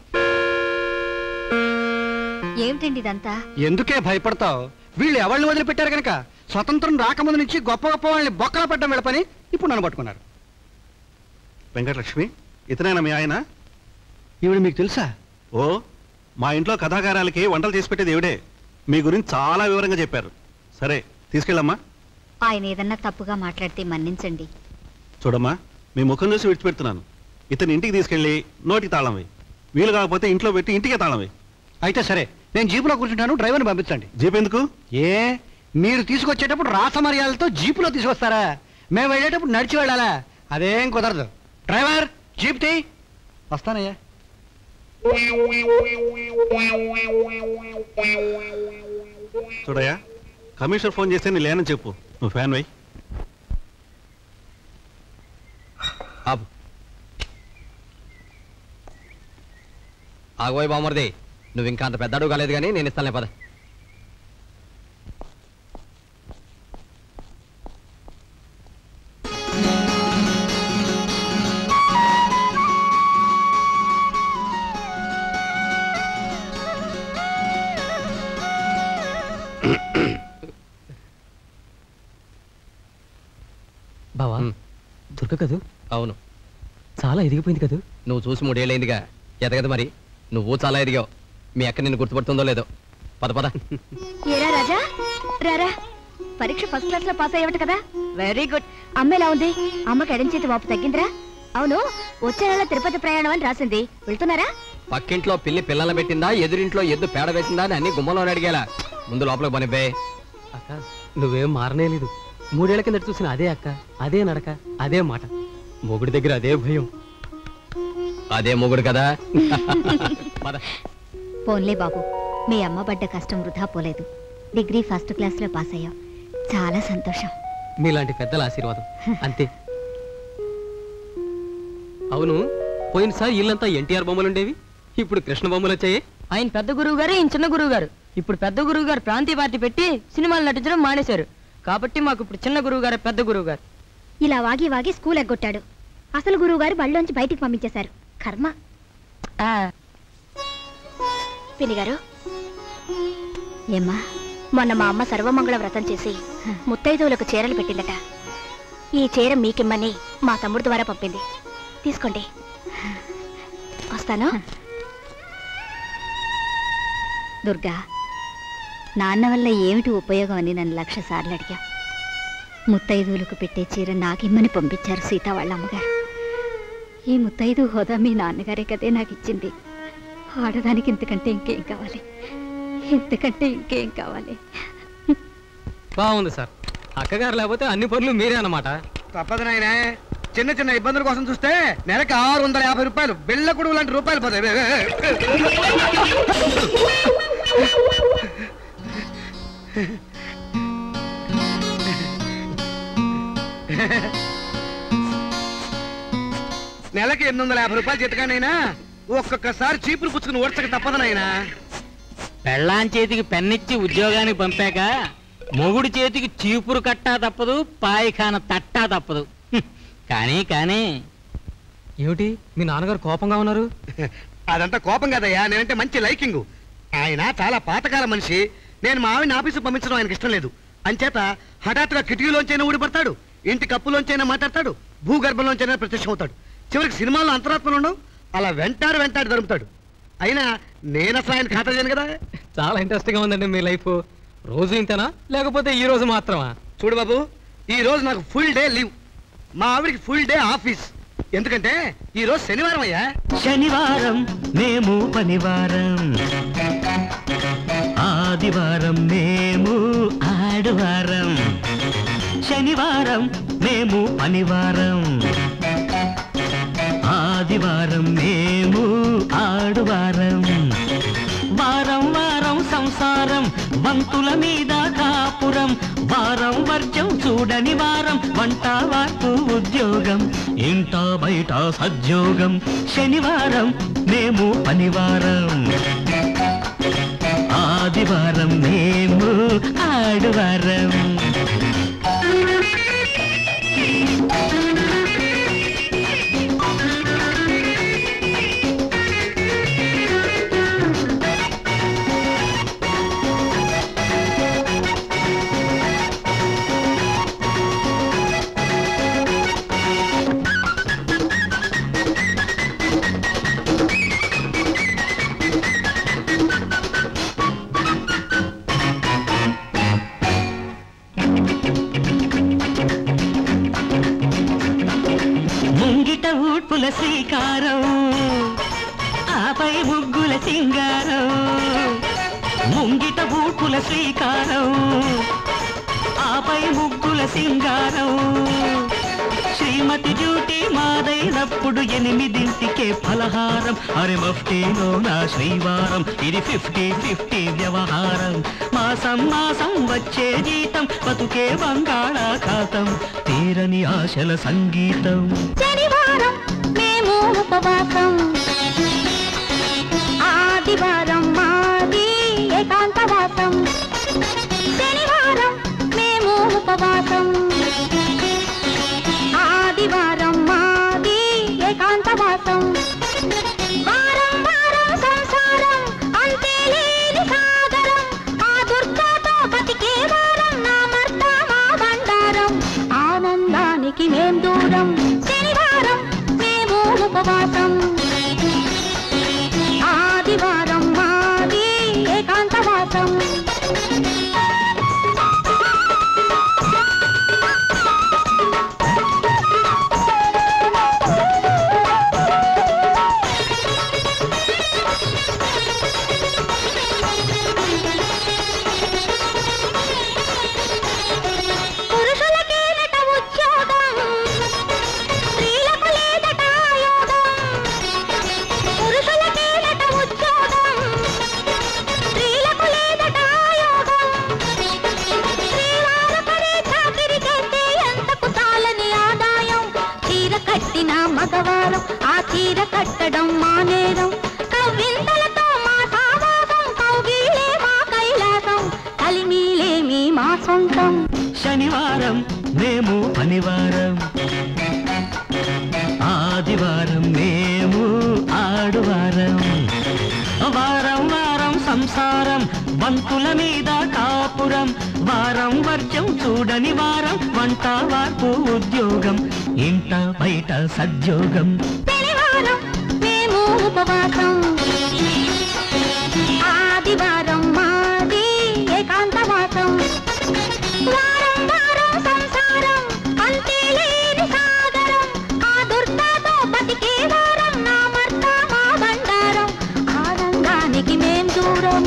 ఏమిటండి ఇదంతా ఎందుకే భయపడతావు వీళ్ళు ఎవరిని వదిలిపెట్టారు కనుక స్వతంత్రం రాకముందు నుంచి గొప్ప గొప్ప వాళ్ళని బొక్కల పడ్డం వెళ్ళపని ఇప్పుడు నన్ను పట్టుకున్నారు వెంకటలక్ష్మి ఇతనైనా మీ ఆయన ఈవిడ మీకు తెలుసా ఓ మా ఇంట్లో కథాకారాలకి వంటలు చేసి పెట్టేది ఈవిడే మీ గురించి చాలా వివరంగా చెప్పారు సరే తీసుకెళ్ళమ్మా ఆయన ఏదన్నా తప్పుగా మాట్లాడితే మన్నించండి చూడమ్మా మీ ముఖం చూసి విడిచిపెడుతున్నాను ఇతని ఇంటికి తీసుకెళ్ళి నోటికి తాళం వేయి వీలు కాకపోతే ఇంట్లో పెట్టి ఇంటికే తాళం వేయి అయితే సరే నేను జీపులో కూర్చుంటాను డ్రైవర్ని పంపించండి జీప్ ఎందుకు ఏ మీరు తీసుకొచ్చేటప్పుడు రాసమర్యాలతో జీపులో తీసుకొస్తారా మేము వెళ్ళేటప్పుడు నడిచి వెళ్ళాలా అదేం కుదరదు డ్రైవర్ జీప్ తీ వస్తానయ్యా చూడయ్యా కమిషనర్ ఫోన్ చేస్తే నేను లేనని చెప్పు నువ్వు ఫ్యాన్ వై ఆపు ఆగోయ్ బామర్ది నువ్వు ఇంకా అంత పెద్ద అడుగు కాలేదు కానీ నేను ఇస్తానులే పద బావా దుర్గ కదూ అవును చాలా ఎదిగిపోయింది కదూ నువ్వు చూసి మూడేళ్ళైందిగా ఎదగదు మరి నువ్వు చాలా ఎదిగావు మీ అక్క నిన్ను గుర్తుపడుతుందో లేదో పద పద ఏరా రాజా రారా పరీక్ష ఫస్ట్ క్లాస్ లో పాస్ అయ్యవట కదా వెరీ గుడ్ అమ్మ ఎలా ఉంది అమ్మకి ఎడం చేతి వాపు తగ్గిందిరా అవును వచ్చే నెల తిరుపతి ప్రయాణం అని రాసింది వెళ్తున్నారా పక్కింట్లో పిల్లి పిల్లలు పెట్టిందా ఎదురింట్లో ఎద్దు పేడ వేసిందా అని అన్ని గుమ్మంలో అడిగేలా ముందు లోపలికి పనిపే అక్క నువ్వేం మారనేలేదు మూడేళ్ల కింద చూసిన అదే అక్క అదే నడక అదే మాట మొగుడి దగ్గర అదే భయం అదే మొగుడు కదా పద పోన్లే బాబు మీ అమ్మ పడ్డ కష్టం వృధా పోలేదు డిగ్రీ ఫస్ట్ క్లాస్ లో పాస్ అయ్యావు చాలా సంతోషం మీలాంటి పెద్దల ఆశీర్వాదం అంతే అవును పోయినసారి ఇల్లంతా ఎన్టీఆర్ బొమ్మలు ఉండేవి ఇప్పుడు కృష్ణ బొమ్మలు వచ్చాయి ఆయన పెద్ద గురువు గారు ఈయన చిన్న గురువు గారు ఇప్పుడు పెద్ద గురువు గారు ప్రాంతీయ పార్టీ పెట్టి సినిమాలు నటించడం మానేశారు కాబట్టి మాకు ఇప్పుడు చిన్న గురువు గారు పెద్ద గురువు గారు ఇలా వాగి వాగి స్కూల్ ఎగ్గొట్టాడు అసలు గురువు గారు బళ్ళోంచి బయటికి పంపించేశారు కర్మ పిన్ని గారు ఏమ్మా మొన్న మా అమ్మ సర్వమంగళ వ్రతం చేసి ముత్తైదువులకు చీరలు పెట్టిందట ఈ చీర మీకిమ్మని మా తమ్ముడు ద్వారా పంపింది తీసుకోండి వస్తాను దుర్గా నాన్న వల్ల ఏమిటి ఉపయోగం అని నన్ను లక్ష సార్లు అడిగా ముత్తైదువులకు పెట్టే చీర నాకిమ్మని పంపించారు సీత వాళ్ళ అమ్మగారు ఈ ముత్తైదు హోదా మీ నాన్నగారే కదే నాకు ఇచ్చింది ఆడదానికి ఇంతకంటే ఇంకేం కావాలి ఇంతకంటే ఇంకేం కావాలి బాగుంది సార్ అక్కగారు లేకపోతే అన్ని పనులు మీరే అన్నమాట తప్పదు నాయనే చిన్న చిన్న ఇబ్బందుల కోసం చూస్తే నెలకి ఆరు వందల యాభై రూపాయలు బిళ్ళ కొడుకు లాంటి రూపాయలు పోతాయి నెలకి ఎనిమిది వందల యాభై రూపాయలు జీతగానైనా ఒక్కొక్కసారి చీపురు పుచ్చుకుని ఓడ్చక తప్పదు నాయనా పెళ్ళాం చేతికి పెన్నిచ్చి ఉద్యోగానికి పంపాక మొగుడు చేతికి చీపురు కట్టా తప్పదు పాయిఖాన తట్టా తప్పదు హ్మ్. కానీ కానీ ఏమిటి మీ నాన్నగారు కోపంగా ఉన్నారు అదంతా కోపం కదయ్యా నేనంటే మంచి లైకింగ్ ఆయన చాలా పాతకాల మనిషి నేను మా ఆవిడ ఆఫీసు పంపించడం ఆయనకి ఇష్టం లేదు అంచేత హఠాత్తుగా కిటికీలోంచైనా ఊడిపడతాడు ఇంటి కప్పులోంచైనా మాట్లాడతాడు భూగర్భంలోంచైనా ప్రత్యక్షమవుతాడు చివరికి సినిమాల్లో అంతరాత్మలు ఉండవు అలా వెంటాడు వెంటాడు దొరుకుతాడు అయినా నేను అసలు ఆయన ఖాతా చేయను కదా చాలా ఇంట్రెస్ట్ గా ఉందండి మీ లైఫ్ రోజు ఇంతేనా లేకపోతే ఈ రోజు మాత్రమా చూడు బాబు ఈ రోజు నాకు ఫుల్ డే లీవ్ మా ఆవిడకి ఫుల్ డే ఆఫీస్ ఎందుకంటే ఈ రోజు శనివారం అయ్యా శనివారం మేము పనివారం ఆదివారం మేము ఆడువారం శనివారం మేము పనివారం ఆదివారం మేము ఆడువారం వారం వారం సంసారం వంతుల మీద కాపురం వారం వర్జం చూడని వారం వంట వార్పు ఉద్యోగం ఇంట బయట సద్యోగం శనివారం మేము పనివారం ఆదివారం మేము ఆడువారం ముంగిట ఊడ్పుల శ్రీకారం ఆపై ముగ్గుల సింగారం ముంగిట ఊడ్పుల శ్రీకారం ఆపై ముగ్గుల సింగారం శ్రీమతి డ్యూటీ మాదైనప్పుడు ఎనిమిదింటికే ఫలహారం అరే మఫ్టీలో నా శ్రీవారం ఇది ఫిఫ్టీ ఫిఫ్టీ వ్యవహారం మాసం మాసం వచ్చే జీతం బతుకే బంగాళాఖాతం తీరని ఆశల సంగీతం శనివారం మేము ఉపవాసం ఆదివారం మాది ఏకాంతవాసం శనివారం మేము ఉపవాసం ఆదివారం మాది ఏకాంతవాసం వారం వారం సంసారం అంతే లేని సాగరం ఆ దుర్గాతో బతికే వారం నా మర్త మా బండారం ఆనందానికి మేం దూరం శనివారం మేము ఉపవాసం ఆదివారం మాది ఏకాంతవాసం పురుషులకేనట ఉద్యోగం స్త్రీలకు లేదట ఆయోగం పురుషులకేనట ఉద్యోగం స్త్రీలకు లేదట ఆయోగం శ్రీవారు పడే చాకిరి చేస్తే ఎంతకు చాలని ఆదాయం చీర కట్టిన మగవారం ఆ చీర కట్టడం మానేరం కవ్వింతలతో మా సావాసం కౌగిలే మా కైలాసం కలిమీలేమి మా సొంతం శనివారం మేము పనివారం ఆదివారం మేము ఆడువారం వారం వారం సంసారం బంతుల మీద కాపురం వారం వర్జం చూడని వారం వంట వార్పు ఉద్యోగం ఇంట బయట సద్యోగం శనివారం మేము ఉపవాసం ఆదివారం మాది ఏకాంతవాసం వారం వారం సంసారం అంతే లేని సాగరం ఆ దుర్గాతో బతికే వారం నా మర్త మా బండారం ఆనందానికి మేం దూరం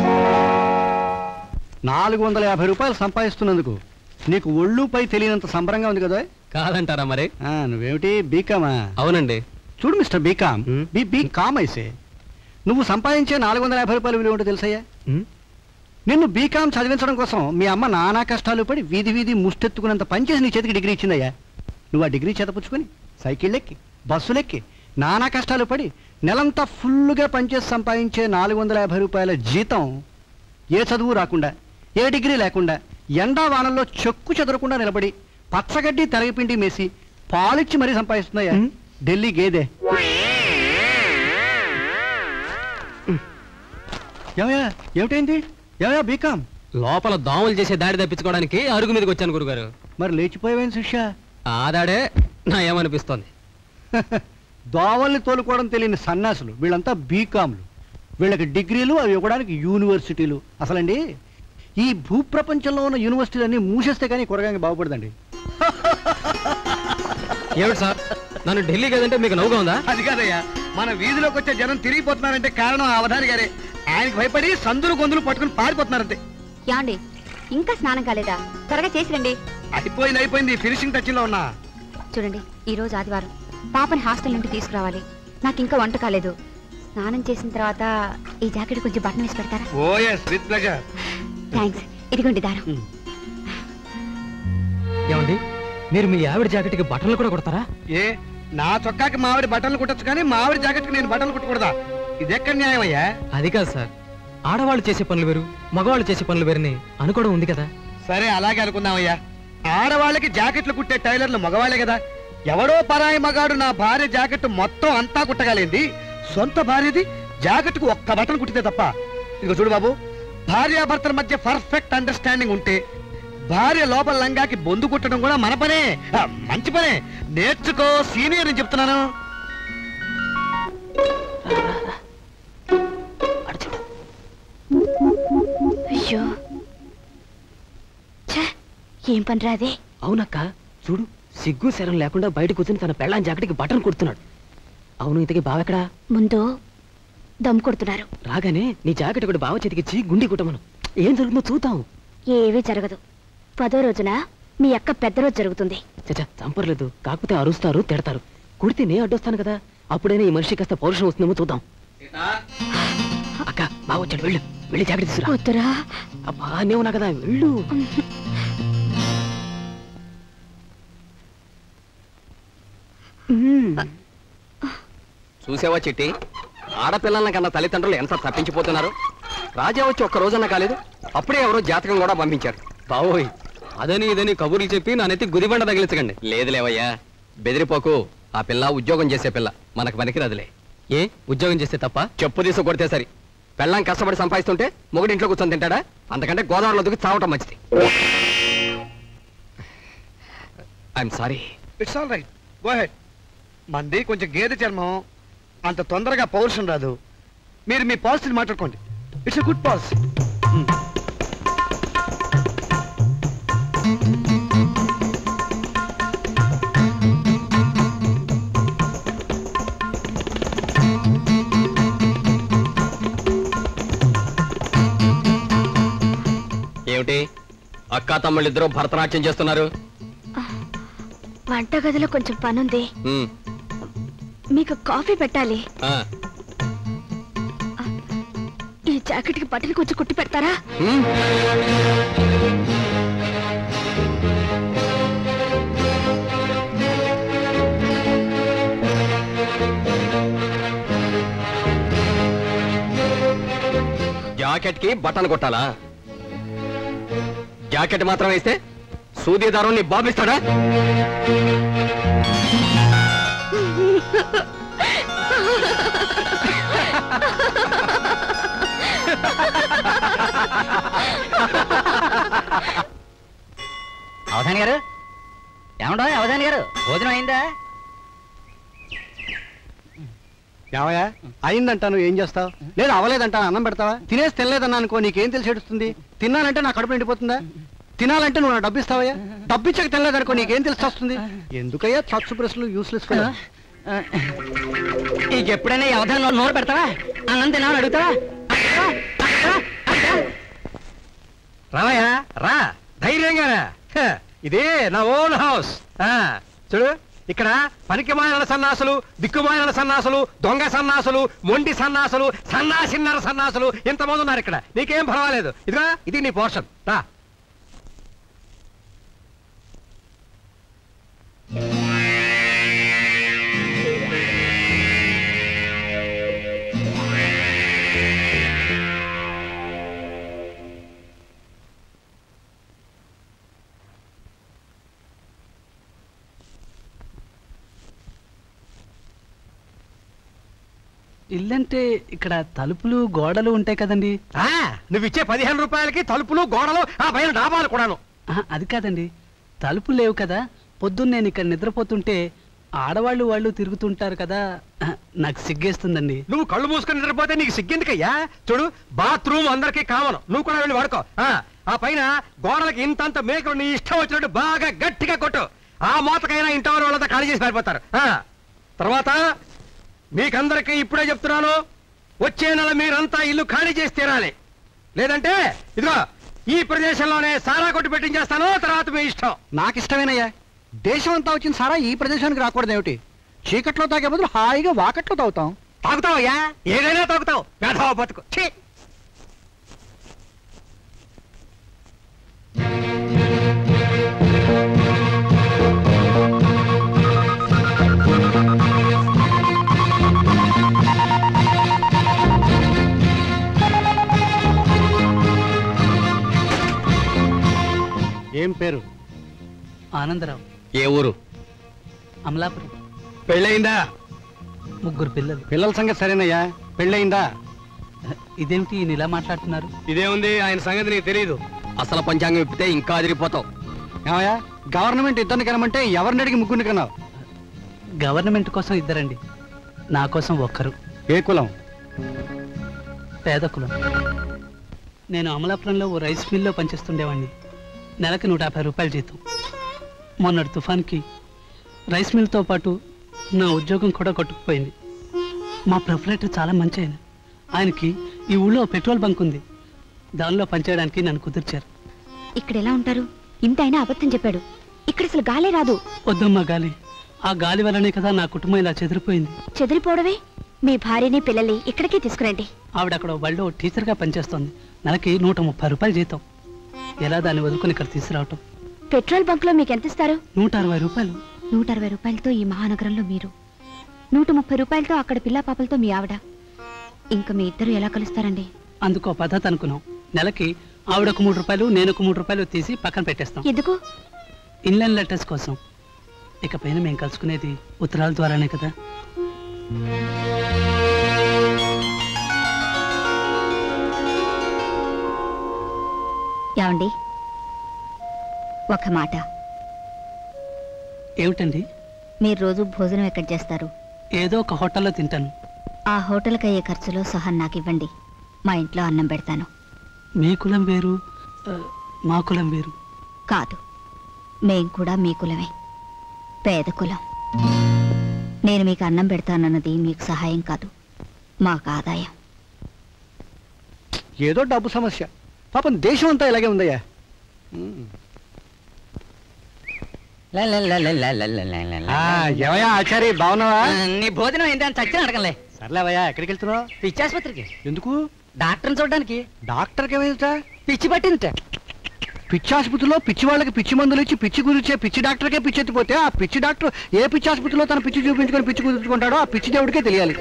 నాలుగు వందల యాభై రూపాయలు సంపాదిస్తున్నందుకు నీకు ఒళ్ళు పై తెలియనంత సంబరంగా ఉంది కదా కాదంటారా మరి ఆ, నువ్వేమిటి బీకామా అవునండి చూడు mister BCom B BCom ఐసే నువ్వు సంపాదించే నాలుగు వందల యాభై రూపాయలు విలువ ఏంటో తెలుసయ్యా నిన్ను బీకామ్ చదివించడం కోసం మీ అమ్మ నానా కష్టాలు పడి వీధి వీధి ముష్టెత్తుకున్నంత పనిచేసి నీ చేతికి డిగ్రీ ఇచ్చిందయ్యా నువ్వు ఆ డిగ్రీ చేతపుచ్చుకొని సైకిల్ ఎక్కి బస్సులెక్కి నానా కష్టాలు పడి నెలంతా ఫుల్లుగా పనిచేసి సంపాదించే నాలుగు వందల యాభై రూపాయల జీతం ఏ చదువు రాకుండా ఏ డిగ్రీ లేకుండా ఎండా వానల్లో చెక్కు చెదరకుండా నిలబడి పచ్చగడ్డి తెరగపిండి మేసి పాలిచ్చి మరీ సంపాదిస్తున్నాయా ఢిల్లీ గేదె ఏమయ్యా ఏమిటైంది ఏమయ్యా బీకామ్ లోపల దోమలు చేసే దాడి తప్పించుకోవడానికి అరుగు మీదకి వచ్చాను గురుగారు మరి లేచిపోయావేం శిష్య ఆ దాడే నా ఏమనిపిస్తోంది దోవల్ని తోలుకోవడం తెలియని సన్యాసులు వీళ్ళంతా బీకామ్లు వీళ్ళకి డిగ్రీలు అవి ఇవ్వడానికి యూనివర్సిటీలు అసలండి ఈ భూప్రపంచంలో ఉన్న యూనివర్సిటీలన్నీ మూసేస్తే కానీ కూరగాయ బాగుపడదండి ఏమిటి సార్ నన్ను ఢిల్లీ కదంటే మీకు నవ్వుగా ఉందా అది కాదయ్యా మన వీధిలోకి వచ్చే జనం తిరిగిపోతున్నారంటే కారణం ఆ అవధాని గారే ఆయనకి భయపడి సందులు గొంతులు పట్టుకుని పారిపోతున్నారంతే యాండి ఇంకా స్నానం కాలేదా త్వరగా చేసి రండి అయిపోయింది అయిపోయింది ఫినిషింగ్ టచ్ లో ఉన్నా చూడండి ఈ రోజు ఆదివారం పాపని హాస్టల్ నుండి తీసుకురావాలి నాకు ఇంకా వంట కాలేదు స్నానం చేసిన తర్వాత ఈ జాకెట్ కొంచెం బట్టన్ వేసి పెడతారా oh yes with pleasure thanks ఇదిగోండి దారం ఏమండి మీరు మీ ఆవిడ జాకెట్కి బట్టలు కూడా కొడతారా ఏ నా చొక్కాకి మావిడి బట్టలు కుట్టచ్చు కానీ మావిడి జాకెట్ కి నేను బట్టలు కుట్టకూడదా ఇదెక్కడ న్యాయం అయ్యా అది కాదు సార్ ఆడవాళ్ళు చేసే పనులు వేరు మగవాళ్ళు చేసే పనులు వేరుని అనుకోవడం ఉంది కదా సరే అలాగే అనుకుందామయ్యా ఆడవాళ్ళకి జాకెట్లు కుట్టే టైలర్లు మగవాళ్ళే కదా ఎవడో పరాయి మగాడు నా భార్య జాకెట్ మొత్తం అంతా కుట్టగలింది సొంత భార్యది జాకెట్కు ఒక్క బటన్ కుట్టితే తప్ప ఇదిగో చూడు బాబు భార్యాభర్తల మధ్య పర్ఫెక్ట్ అండర్స్టాండింగ్ ఉంటే భార్య లోపల లంగాకి బొందు కుట్టడం కూడా మన పనే ఆ, మంచి పనే నేర్చుకో సీనియర్ అని చెప్తున్నాను అయ్యో ఛే, ఏం పని రాదే అవునక్క చూడు సిగ్గు శరం లేకుండా బయట కూర్చుని తన పెళ్ళాం జాకెట్కి బటన్ కొడుతున్నాడు అవును ఇంతకీ బావెక్కడా ముందు దమ్ కొడుతున్నారు రాగానే నీ జాకెట్ ఒకటి బావ చేతికిచ్చి గుండి కుట్టమను ఏం జరుగుతుందో చూద్దాం ఏవీ జరగదు పదో రోజున మీ అక్క పెద్ద రోజు జరుగుతుంది చచ్చా చంపర్లేదు కాకపోతే అరుస్తారు తిడతారు కుడితే నే అడ్డొస్తాను కదా అప్పుడైనా ఈ మనిషి కాస్త పౌరుషం వస్తుందేమో చూద్దాం అక్క బావ వచ్చాడు వెళ్ళు వెళ్ళి జాకెట్ తీసుకురా వద్దురా అబ్బా నేవునా కదా వెళ్ళు చూసావా చిట్టి ఆడపిల్లల్ని కన్నా తల్లిదండ్రులు ఎంత తప్పించిపోతున్నారు రాజా వచ్చి ఒక్క రోజన్నా కాలేదు అప్పుడే ఎవరో జాతకం కూడా పంపించారు బావోయ్ అదని ఇదని కబుర్లు చెప్పి నా నెత్తి గుదిబండ తగిలించకండి లేదులేవయ్యా బెదిరిపోకు ఆ పిల్ల ఉద్యోగం చేసే పిల్ల మనకు పనికిరాదులే ఏ ఉద్యోగం చేస్తే తప్ప చెప్పు తీసు కొడితే సరి పెళ్ళం కష్టపడి సంపాదిస్తుంటే మొగుడింట్లో కూర్చొని తింటాడా అంతకంటే గోదావరిలో దిగి చావటం మంచిది I'm sorry it's all right go ahead మంది కొంచెం గేదె చర్మం అంత తొందరగా పౌరుషం రాదు మీరు మీ పాలసీని మాట్లాడుకోండి ఇట్స్ గుడ్ పాలసీ ఏమిటి అక్కా తమ్ముళ్ళిద్దరూ భరతనాట్యం చేస్తున్నారు వంటగదిలో కొంచెం పనుంది ఉమ్, మీకు కాఫీ పెట్టాలి ఆ, ఈ జాకెట్ కి బట్టలు కొంచెం కుట్టి పెడతారా ఉమ్. జాకెట్ కి బటన్ కొట్టాలా జాకెట్ మాత్రం వేస్తే సూది దారం నీ బాబిస్తాడా అవధాని గారు ఏమండో అవధాని గారు భోజనం అయిందా ఏమయ్యా అయిందంటాను ఏం చేస్తావు లేదు అవ్వలేదంటాను అన్నం పెడతావా తినేసి తినలేదన్నా అనుకో నీకేం తెలిసి ఎడుస్తుంది తిన్నానంటే నా కడుపు నిండిపోతుందా తినాలంటే నువ్వు నా డబ్బు ఇస్తావయ్యా డబ్బు ఇచ్చక తినలేదనుకో నీకేం తెలిసి వస్తుంది ఎందుకయ్యా చచ్చు ప్రశ్నలు యూస్లెస్ నీకు ఎప్పుడైనా ఈ అవధానంలో నోరు పెడతావా అన్నం తినాలని అడుగుతావా రావయ్యా రా ధైర్యంగా రా. హ, ఇదే నా ఓన్ హౌస్ ఆ, చూడు ఇక్కడ పనికిమాలిన సన్నాసులు దిక్కుమాలిన సన్నాసులు దొంగ సన్నాసులు మొండి సన్నాసులు సన్నాసిన్నర సన్నాసులు ఇంతమంది ఉన్నారు ఇక్కడ నీకేం పర్వాలేదు ఇదిగా ఇది నీ పోర్షన్ రా ఇల్లంటే ఇక్కడ తలుపులు గోడలు ఉంటాయి కదండి ఆ, నువ్వు ఇచ్చే పదిహేను రూపాయలకి తలుపులు గోడలు ఆ పైన డాబాలు కూడాను ఆహా, అది కాదండి తలుపులు లేవు కదా పొద్దున్న నేను ఇక్కడ నిద్రపోతుంటే ఆడవాళ్ళు వాళ్ళు తిరుగుతుంటారు కదా ఆహా, నాకు సిగ్గేస్తుందండి నువ్వు కళ్ళు మూసుకొని నిద్రపోతే నీకు సిగ్గెందుకయ్యా చూడు బాత్రూమ్ అందరికీ కామన్ నువ్వు కూడా వెళ్ళి వాడుకో ఆ, ఆ పైన గోడలకి ఇంతంత మేకలు నీ ఇష్టం వచ్చినట్టు బాగా గట్టిగా కొట్టు ఆ మూతకైనా ఇంటి వాళ్ళంతా ఖాళీ చేసి పారిపోతారు ఆ, తర్వాత మీకందరికీ ఇప్పుడే చెప్తున్నాను వచ్చే నెల మీరంతా ఇల్లు ఖాళీ చేసి తీరాలి లేదంటే ఇదిగో ఈ ప్రదేశంలోనే సారా కొట్టు పెట్టించేస్తాను తర్వాత మీ ఇష్టం నాకు ఇష్టమేనయ్యా దేశం అంతా వచ్చిన సారా ఈ ప్రదేశానికి రాకూడదు ఏమిటి చీకట్లో తాగే బదులు హాయిగా వాకట్లో తాగుతాం తాగుతావయ్యా ఏదైనా తాగుతావు వేధవ బతుకు ఛీ! ఏం పేరు ఆనందరావు ఏ ఊరు అమలాపురం పెళ్ళయిందా ముగ్గురు పిల్లలు పిల్లల సంగతి సరేనయ్యా పెళ్ళయిందా ఇదేమిటి ఈయన ఇలా మాట్లాడుతున్నారు ఇదేముంది ఆయన సంగతి నీకు తెలియదు అసలు పంచాంగం ఇప్పితే ఇంకా అదిరిపోతావు ఏమయ్యా గవర్నమెంట్ ఇద్దరిని కనమంటే ఎవరిని అడిగి ముగ్గురిని కన్నావు గవర్నమెంట్ కోసం ఇద్దరండి నా కోసం ఒక్కరు ఏ కులం పేద కులం నేను అమలాపురంలో ఓ రైస్ మిల్లో పనిచేస్తుండేవాడిని నెలకి నూట యాభై రూపాయల జీతం మొన్నటి తుఫాన్కి రైస్ మిల్తో పాటు నా ఉద్యోగం కూడా కొట్టుకుపోయింది మా ప్రొపరేటర్ చాలా మంచి ఆయన ఆయనకి ఈ ఊళ్ళో పెట్రోల్ బంక్ ఉంది దానిలో పనిచేయడానికి నన్ను కుదిర్చారు ఇక్కడ ఎలా ఉంటారు ఇంత అయినా అబద్ధం చెప్పాడు ఇక్కడ అసలు గాలే రాదు వద్దమ్మా గాలి ఆ గాలి వల్లనే కదా నా కుటుంబం ఇలా చెదిరిపోయింది చెదిరిపోవడమే మీ భార్యని పిల్లల్ని ఇక్కడికే తీసుకురండి ఆవిడ అక్కడ బడిలో టీచర్గా పనిచేస్తోంది నెలకి నూట ముప్పై రూపాయలు జీతం ఎలా దాన్ని వదులుకొని ఇక్కడ తీసుకురావటం పెట్రోల్ బంక్ లో మీకు ఎంత ఇస్తారు నూట అరవై రూపాయలు నూట అరవై రూపాయలతో ఈ మహానగరంలో మీరు నూట ముప్పై రూపాయలతో అక్కడ పిల్ల పాపలతో మీ ఆవిడ ఇంకా మీ ఇద్దరు ఎలా కలుస్తారండి అందుకో పద్ధతి అనుకున్నాం నెలకి ఆవిడ ఒక మూడు రూపాయలు నేను ఒక మూడు రూపాయలు తీసి పక్కన పెట్టేస్తాం ఎందుకు ఇన్లైన్ లెటర్స్ కోసం ఇకపైన మేము కలుసుకునేది ఉత్తరాల ద్వారానే కదా ఏమండి ఒక మాట ఏమిటండి మీరు రోజు భోజనం ఎక్కడ చేస్తారు ఏదో ఒక హోటల్లో తింటాను ఆ హోటల్కి అయ్యే ఖర్చులో సహా నాకు ఇవ్వండి మా ఇంట్లో అన్నం పెడతాను మీ కులం వేరు ఆ, మా కులం వేరు కాదు మేం కూడా మీ కులమే పేద కులం నేను మీకు అన్నం పెడతానన్నది మీకు సహాయం కాదు మాకు ఆదాయం ఏదో డబ్బు సమస్య పాపం దేశం అంతా ఇలాగే ఉందయ్యా ఏమయ్యా ఆచారి బాగున్నావా నీ భోజనం ఏంటని చచ్చిన అడగలే సర్లేవయ్యా ఎక్కడికి వెళ్తున్నావు పిచ్చాసుపత్రికి ఎందుకు డాక్టర్ని చూడడానికి డాక్టర్కి ఏమైందిట పిచ్చి పట్టిందిట పిచ్చి ఆసుపత్రిలో పిచ్చి వాళ్ళకి పిచ్చి మందులు ఇచ్చి పిచ్చి కుదిర్చే పిచ్చి డాక్టర్కే పిచ్చి ఎత్తిపోతే ఆ పిచ్చి డాక్టర్ ఏ పిచ్చి ఆసుపత్రిలో తన పిచ్చి చూపించుకొని పిచ్చి కుదుర్చుకుంటాడో ఆ పిచ్చి దేవుడికే తెలియాలి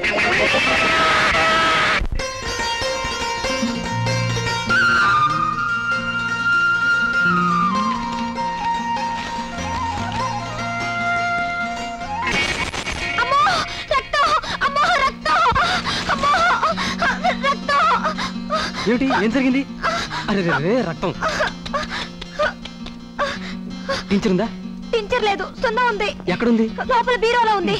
ఏమిటి ఏం జరిగింది అరే రే, రే రక్తం పించరుందా టించర్ లేదు సున్నా ఉంది ఎక్కడుంది లోపల బీరోలో ఉంది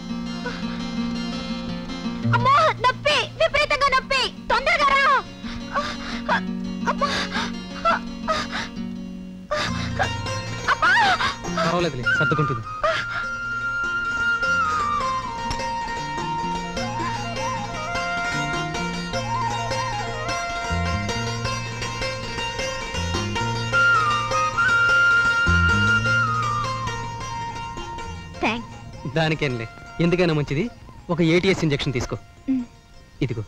అమ్మో నొప్పి విపరీతంగా నొప్పి తొందరగా రా అమ్మా పర్వాలేదులే సర్దుకుంటుంది థ్యాంక్స్ దానికేంలే ఎందుకైనా మంచిది ఒక ఏటీఎస్ ఇంజెక్షన్ తీసుకో మ్. ఇదిగో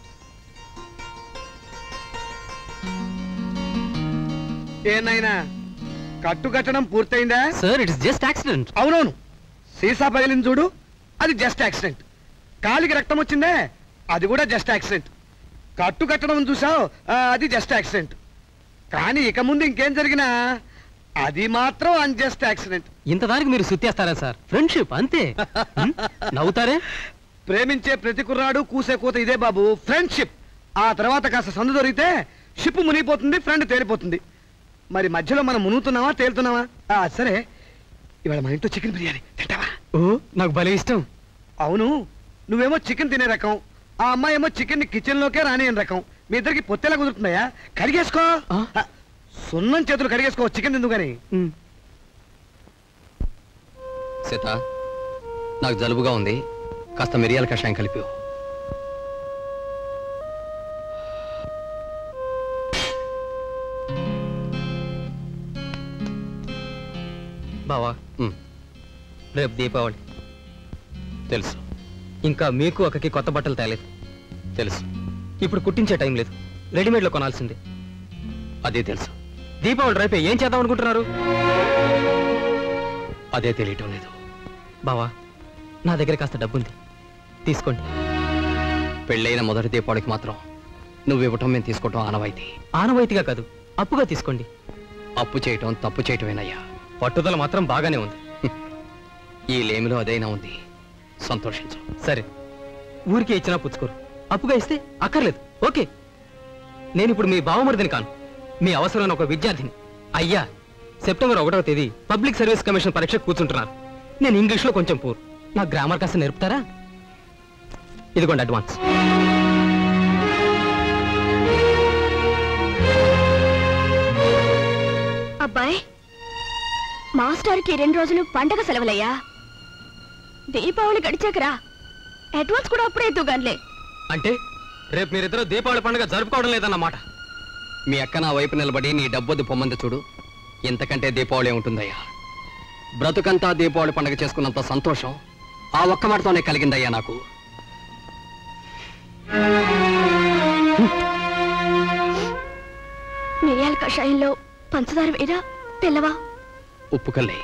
ఏనాయనా కట్టు కట్టడం పూర్తయిందా సార్ ఇట్స్ జస్ట్ యాక్సిడెంట్ అవునవును సీసా పగిలింది చూడు అది జస్ట్ యాక్సిడెంట్ కాలికి రక్తం వచ్చిందే అది కూడా జస్ట్ యాక్సిడెంట్ కట్టు కట్టడం చూసావు అది జస్ట్ యాక్సిడెంట్ కానీ ఇక ముందు ఇంకేం జరిగినా అది మాత్రం అన్జస్ట్ యాక్సిడెంట్ ఇంత దానికి మీరు సుత్తేస్తారా సార్ ఫ్రెండ్షిప్ అంతే మ్? నవ్వుతారే ప్రేమించే ప్రతి కుర్రాడు కూసే కూత ఇదే బాబు ఫ్రెండ్షిప్ ఆ తర్వాత కాస్త సందు దొరికితే షిప్ మునిగిపోతుంది ఫ్రెండ్ తేలిపోతుంది మరి మధ్యలో మనం మునుగుతున్నావా తేలుతున్నావా ఆ, సరే ఇవాళ మా ఇంట్లో చికెన్ బిర్యానీ తింటావా ఓ నాకు భలే ఇష్టం అవును నువ్వేమో చికెన్ తినే రకం ఆ అమ్మాయి ఏమో చికెన్ ని కిచెన్ లోకే రానియని రకం మీ ఇద్దరికి పొత్తేలా కుదురుతున్నాయా కడిగేసుకో ఆ, సున్నం చేతులు కడిగేసుకో చికెన్ తిందు కానీ మ్. సీత నాకు జలుబుగా ఉంది కాస్త మిరియాల కషాయం కలిపి బావా రేపు దీపావళి తెలుసు ఇంకా మీకు అక్కకి కొత్త బట్టలు తేలేదు తెలుసు ఇప్పుడు కుట్టించే టైం లేదు రెడీమేడ్లో కొనాల్సిందే అదే తెలుసు దీపావళి రేపే ఏం చేద్దాం అనుకుంటున్నారు అదే తెలియటం లేదు బావా నా దగ్గర కాస్త డబ్బుంది తీసుకోండి పెళ్ళైన మొదటి దీపావళికి మాత్రం నువ్వు ఇవ్వటం మేము తీసుకోవటం ఆనవాయితీ ఆనవాయితీగా కాదు అప్పుగా తీసుకోండి అప్పు చేయటం తప్పు చేయటమేనయ్యా పట్టుదల మాత్రం బాగానే ఉంది ఈ లేమిలో అదైనా ఉంది సంతోషించు సరే ఊరికే ఇచ్చినా పుచ్చుకోరు అప్పుగా ఇస్తే అక్కర్లేదు ఓకే నేను ఇప్పుడు మీ బావమరిదిని కాను మీ అవసరమైన ఒక విద్యార్థిని అయ్యా సెప్టెంబర్ ఒకటవ తేదీ పబ్లిక్ సర్వీస్ కమిషన్ పరీక్ష కూర్చుంటున్నారు నేను ఇంగ్లీష్లో కొంచెం పూర్ నా గ్రామర్ కాస్త నేర్పుతారా ఇదిగోండి అడ్వాన్స్ అబ్బాయి మాస్టర్కి రెండు రోజులు పండగ సెలవులయ్యా దీపావళి గడిచాకరా అడ్వాన్స్ కూడా అప్పుడే ఎత్తుగానిలే అంటే రేపు మీరిద్దరూ దీపావళి పండుగ జరుపుకోవడం లేదన్నమాట మీ అక్క నా వైపు నిలబడి నీ డబ్బొద్దు పొమ్మంది చూడు ఇంతకంటే దీపావళి ఉంటుందయ్యా బ్రతుకంతా దీపావళి పండుగ చేసుకున్నంత సంతోషం ఆ ఒక్క మాటతోనే కలిగిందయ్యా నాకు మిరియాల కషాయంలో పంచదార వేరా తెల్లవా ఉప్పు కల్లే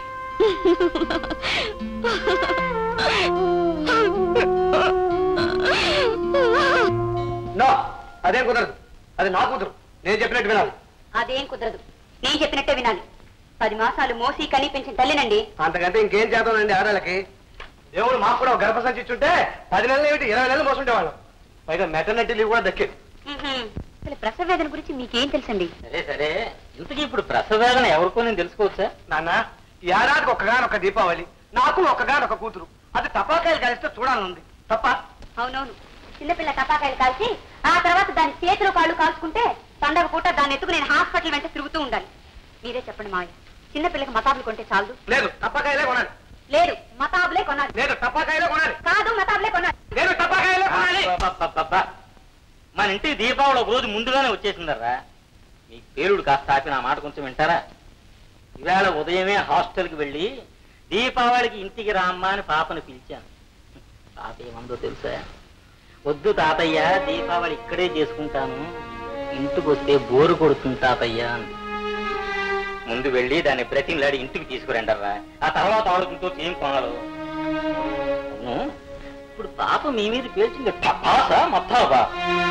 నో అదేం కుదరదు అది నా కూతురు నేను చెప్పినట్టు వినాలి అదేం కుదరదు నేను చెప్పినట్టే వినాలి పది మాసాలు మోసి కని పెంచిన తల్లినండి అంతకంటే ఇంకేం చేద్దామండి ఆడవాళ్ళకి దేవుడు మాకు కూడా ఒక గర్భసంచి ఇచ్చుంటే పది నెలలు ఏమిటి ఇరవై నెలలు మోసుండేవాళ్ళం పైగా మెటర్నిటీ లీవ్ కూడా దక్కేది అసలు ప్రసవ వేదన గురించి మీకేం తెలుసండి సరే సరే ఇంతకీ ఇప్పుడు ప్రసవ వేదన ఎవరికో నేను తెలుసుకోవచ్చా నాన్న ఈ ఏడాదికి ఒక్కగానొక్క దీపావళి నాకు ఒక్కగానొక్క కూతురు అది టపాకాయలు కలిస్తే చూడాలనుంది తప్ప అవునవును చిన్నపిల్ల టపాకాయలు కాల్చి ఆ తర్వాత దాని చేతులు కాళ్ళు కాల్చుకుంటే పండగ పూట దాన్ని ఎత్తుకు నేను హాస్పిటల్ వెంట తిరుగుతూ ఉండాలి మీరే చెప్పండి మావయ్య చిన్నపిల్లకి మతాబులు కొంటే చాలు లేదు టపాకాయలే కొనాలి లేదు మతాబులే కొనాలి లేదు టపాకాయలే కొనాలి కాదు మతాబులే కొనాలి లేదు టపాకాయలే కొనాలి అబ్బబ్బబ్బబ్బా. మన ఇంటికి దీపావళి ఒక రోజు ముందుగానే వచ్చేసిందర్రా మీ పేరుడు కాస్త ఆపి నా మాట కొంచెం వింటారా ఇవాళ ఉదయమే హాస్టల్కి వెళ్ళి దీపావళికి ఇంటికి రామ్మా అని పాపను పిలిచాను పాప ఏమందో తెలుసా వద్దు తాతయ్య దీపావళి ఇక్కడే చేసుకుంటాను ఇంటికి వస్తే బోరు కొడుతుంది తాతయ్య అంది. ముందు వెళ్ళి దాన్ని బ్రతిలాడి ఇంటికి తీసుకురండర్రా ఆ తర్వాత ఆడుకుంటూ ఏం కొనాలి అవును ఇప్పుడు పాప మీ మీద పేల్చింది టపాసా మత్తాబా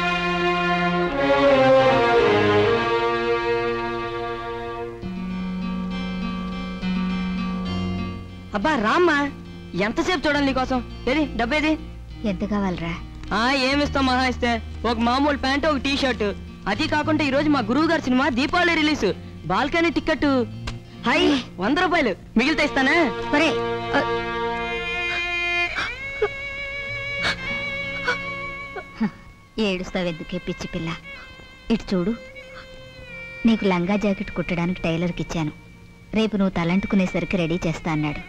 అబ్బా రామ్మా ఎంతసేపు చూడాలి నీకోసం ఏది డబ్బేది ఎంత కావాలరా ఆ ఏమిస్తాం మహా ఇస్తే ఒక మామూలు ప్యాంట్ ఒక టీ షర్ట్ అది కాకుండా ఈ రోజు మా గురువు గారి cinema Deepavali release balcony ticket హై వంద రూపాయలు మిగిలితే ఇస్తానా సరే ఏడుస్తావెందుకే పిచ్చి పిల్ల ఇటు చూడు నీకు లంగా జాకెట్ కుట్టడానికి టైలర్కి ఇచ్చాను రేపు నువ్వు తలంటుకునేసరికి రెడీ చేస్తా అన్నాడు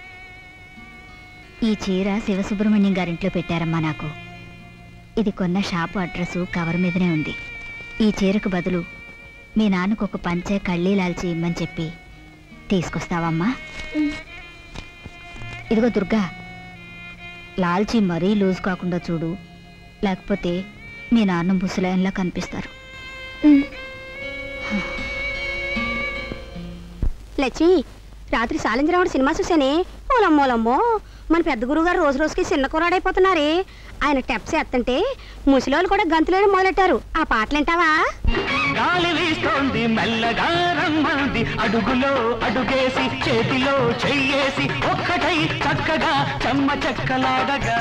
ఈ చీర శివసుబ్రహ్మణ్యం గారింట్లో పెట్టారమ్మా నాకు ఇది కొన్న షాపు అడ్రస్ కవర్ మీదనే ఉంది ఈ చీరకు బదులు మీ నాన్నకు ఒక పంచే కళ్ళీ లాల్చి ఇమ్మని చెప్పి తీసుకొస్తావమ్మా ఇదిగో దుర్గా లాల్చి మరీ లూజ్ కాకుండా చూడు లేకపోతే మీ నాన్న ముసలాయన్లా కనిపిస్తారు లచ్చి రాత్రి సాలింజరావుడు సినిమా చూసానే ఓలమ్మోలమ్మో మన పెద్ద గురువు గారు రోజు రోజుకి చిన్న కురాడైపోతున్నారే ఆయన టెప్స్ ఎత్తంటే ముసలోళ్ళు కూడా గంతులేని మొదలెట్టారు ఆ పాటలు వింటావా గాలి వీస్తోంది మెల్లగా రమ్మంది అడుగులో అడుగేసి చేతిలో చెయ్యేసి ఒక్కటై చక్కగా చెమ్మ చెక్కలాడగా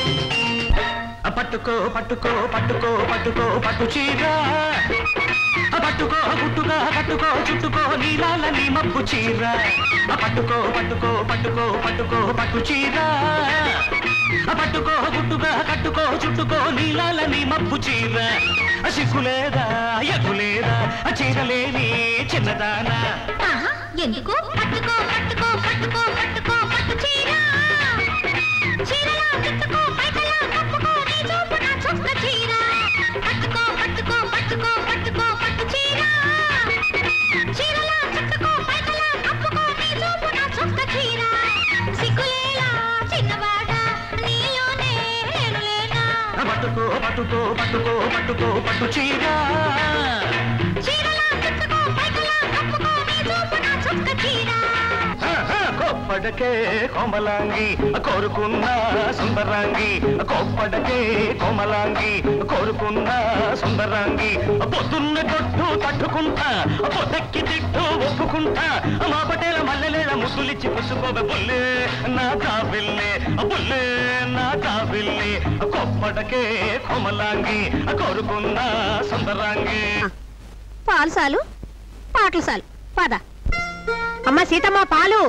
పట్టుకో పట్టుకో పట్టుకో పట్టుకో పట్టు చీర పట్టుకో గుట్టుగా కట్టుకో చుట్టుకో నీలాల నీ మబ్బు చీర ఆ పట్టుకో పట్టుకో పట్టుకో పట్టుకో పట్టు చీర ఆ పట్టుకో గుట్టుగా కట్టుకో చుట్టుకో నీలాల నీ మబ్బు చీర ఆ సిగ్గులేదా ఎగ్గులేదా ఆ చీరలేని చిన్నదానా ఎందుకు పట్టుకో పట్టుకో పట్టుకో పట్టుకో పట్టు చీర చీరలా చుట్టుకో పైకలా కప్పుకో నీ చూపు నా చుక్క చీర పట్టుకో పట్టుకో పట్టుకో పట్టుకో పట్టు చీర చీరలా చుట్టుకో పైకలా కప్పుకో నీ చూపు నా చుక్క చీర సిగ్గులేలా చిన్నవాడ నీలోనే నేను లేనా ఆ పట్టుకో పట్టుకో పట్టుకో పట్టుకో పట్టు చీర చీరలా చుట్టుకో పైకలా కప్పుకో నీ చూపు నా చుక్క చీర కోప్పడకే కోమలాంగి కోరుకున్న సుందరాంగి కోప్పడకే కోమలాంగి కోరుకున్న సుందరాంగి పొద్దున్న కొట్టు తట్టుకుంటా పొద్దెక్కి తిట్టు ఒప్పుకుంటా మా పటేల మల్లెలేల ముద్దులిచ్చి పుచ్చుకోవే బుల్లే నా కాబిల్లే బుల్లే నా కాబిల్లే కోప్పడకే కోమలాంగి కోరుకున్న సుందరాంగి పాలు సాలు పాటలు సాలు పద అమ్మ సీతమ్మ పాలు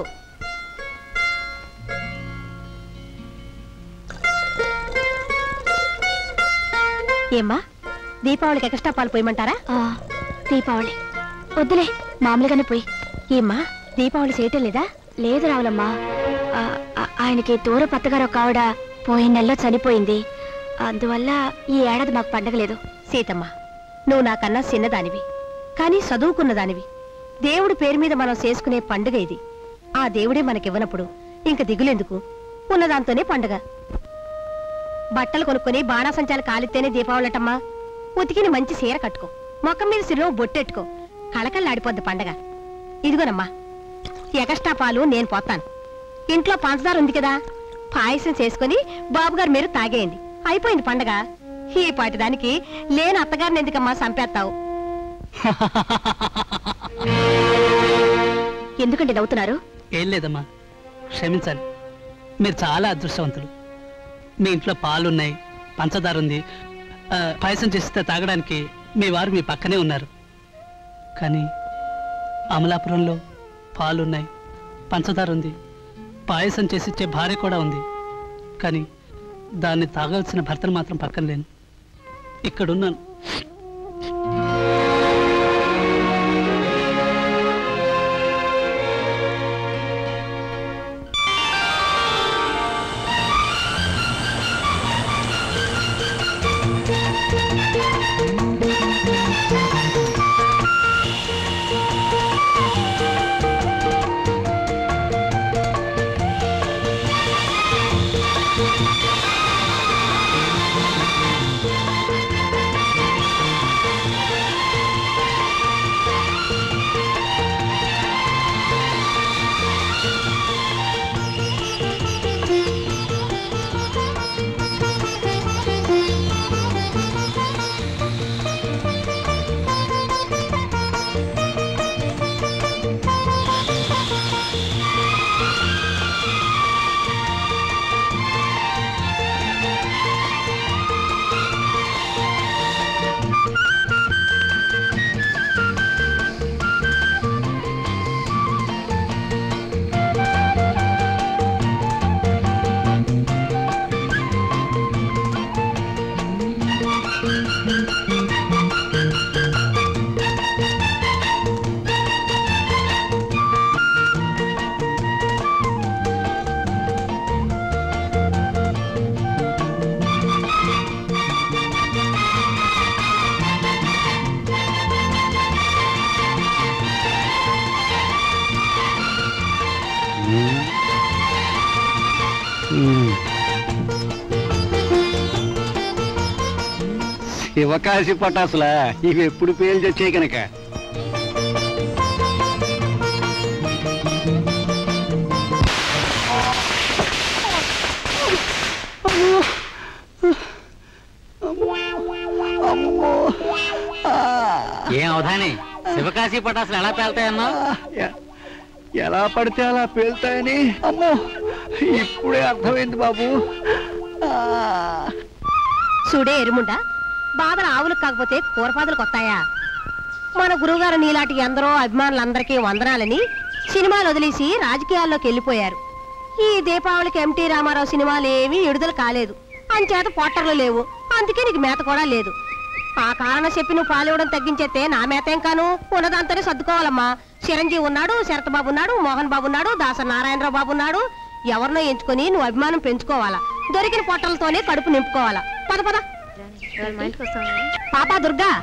ఏమ్మా దీపావళికి ఎక్స్ట్రా పాలు పోయమంటారా దీపావళి వద్దులే మామూలుగానే పోయి ఏమ్మా దీపావళి చేయటం లేదా లేదు రావులమ్మా ఆ, ఆ, ఆయనకి దూర పత్తగారు ఒక ఆవిడ పోయిన నెలలో చనిపోయింది అందువల్ల ఈ ఏడాది మాకు పండగ లేదు సీతమ్మ నువ్వు నాకన్నా చిన్నదానివి కానీ చదువుకున్నదానివి దేవుడి పేరు మీద మనం చేసుకునే పండుగ ఇది ఆ దేవుడే మనకివ్వనప్పుడు ఇంక దిగులెందుకు ఉన్నదాంతోనే పండుగ బట్టలు కొనుక్కొని బాణాసంచాలు కాలిస్తేనే దీపావళటమ్మా ఉతికిని మంచి సీర కట్టుకో మొక్కం మీద సిరువు బొట్టెట్టుకో కళకళ్ళాడిపోద్ది పండగ ఇదిగోనమ్మా ఎగస్ట్రా పాలు నేను పోతాను ఇంట్లో పంచదార ఉంది కదా పాయసం చేసుకుని బాబుగారు మీరు తాగేయండి అయిపోయింది పండగ ఈ పాటి దానికి లేని అత్తగారిని ఎందుకమ్మా సంపేస్తావు ఎందుకంటే నవ్వుతున్నారు ఏం లేదమ్మా క్షమించాలి మీరు చాలా అదృష్టవంతులు మీ ఇంట్లో పాలున్నాయి పంచదార ఉంది ఆ, పాయసం చేస్తే తాగడానికి మీ వారు మీ పక్కనే ఉన్నారు కానీ అమలాపురంలో పాలున్నాయి పంచదార ఉంది పాయసం చేసిచ్చే భార్య కూడా ఉంది కానీ దాన్ని తాగాల్సిన భర్తను మాత్రం పక్కన లేను ఇక్కడున్నాను శివకాశి పటాసులా ఇవి ఎప్పుడు పేలు తెచ్చాయి కనుక ఏం అవధాని శివకాశి పటాసులు ఎలా పేల్తాయన్నా ఎలా పడితే అలా పేలుతాయని అమ్మో ఇప్పుడే అర్థమైంది బాబు చూడే ఎరుముండా బాధలు ఆవులకు కాకపోతే కూరపాదులకు వస్తాయా మన గురువుగారు నీలాంటి ఎందరో అభిమానులందరికీ వందనాలని సినిమాలు వదిలేసి రాజకీయాల్లోకి వెళ్ళిపోయారు ఈ దీపావళికి ఎంటీ రామారావు సినిమాలు ఏమీ విడుదల కాలేదు అంచేత పోటర్లు లేవు అందుకే నీకు మేత కూడా లేదు ఆ కారణం చెప్పి నువ్వు పాలివ్వడం తగ్గించేస్తే నా మేత ఏం కాను ఉన్నదంతనే సర్దుకోవాలమ్మా చిరంజీవి ఉన్నాడు శరత్ బాబు ఉన్నాడు మోహన్ బాబు ఉన్నాడు దాస నారాయణరావు బాబు ఉన్నాడు ఎవరినో ఎంచుకొని నువ్వు అభిమానం పెంచుకోవాలా దొరికిన పొట్టలతోనే కడుపు నింపుకోవాలా పద పద పాపా దుర్గా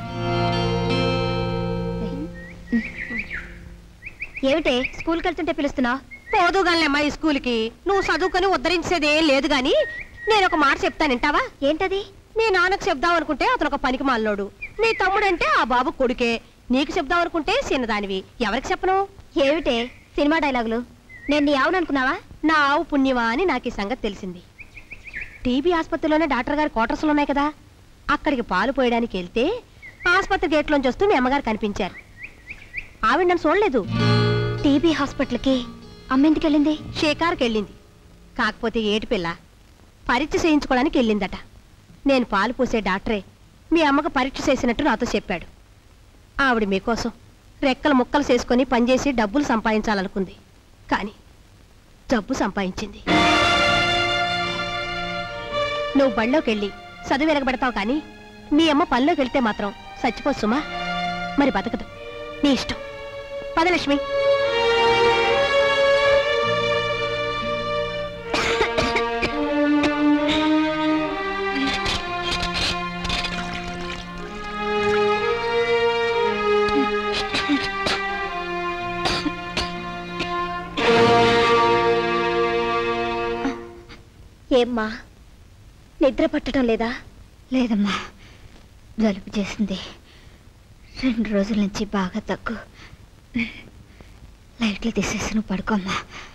ఏమిటే స్కూల్కి వెళ్తుంటే పిలుస్తున్నావు పోదుగాలమ్మా ఈ స్కూల్కి నువ్వు చదువుకొని ఉద్ధరించేది ఏం లేదు గాని నేను ఒక మాట చెప్తాను వింటావా ఏంటది మీ నాన్నకు చెప్దాం అనుకుంటే అతను ఒక పనికి మాలినోడు నీ తమ్ముడంటే ఆ బాబు కొడుకే నీకు చెప్దాం అనుకుంటే చిన్నదానివి ఎవరికి చెప్పను ఏమిటే సినిమా డైలాగులు నేను నీ ఆవుననుకున్నావా నా ఆవు పుణ్యమా అని నాకు ఈ సంగతి తెలిసింది టీబీ ఆసుపత్రిలోనే డాక్టర్ గారి క్వార్టర్స్లు ఉన్నాయి కదా అక్కడికి పాలు పోయడానికి వెళ్తే ఆసుపత్రి గేట్లోంచి వస్తూ మీ అమ్మగారు కనిపించారు ఆవిడ నన్ను చూడలేదు టీబీ హాస్పిటల్కి అమ్మెందుకు వెళ్ళింది షేకార్కి వెళ్ళింది కాకపోతే ఏటి పిల్ల పరీక్ష చేయించుకోవడానికి వెళ్ళిందట నేను పాలు పోసే డాక్టరే మీ అమ్మకు పరీక్ష చేసినట్టు నాతో చెప్పాడు ఆవిడ మీకోసం రెక్కలు ముక్కలు చేసుకొని పనిచేసి డబ్బులు సంపాదించాలనుకుంది కానీ జబ్బు సంపాదించింది నువ్వు బళ్ళోకి వెళ్ళి చదువు వెలగబెడతావు కానీ మీ అమ్మ పనిలోకి వెళ్తే మాత్రం చచ్చిపో సుమా మరి బతకదు నీ ఇష్టం పదలక్ష్మి ఏమ్మా నిద్ర పట్టడం లేదా లేదమ్మా జలుబు చేసింది రెండు రోజుల నుంచి బాగా తగ్గు లైట్లు తీసేసి నువ్వు పడుకోమ్మా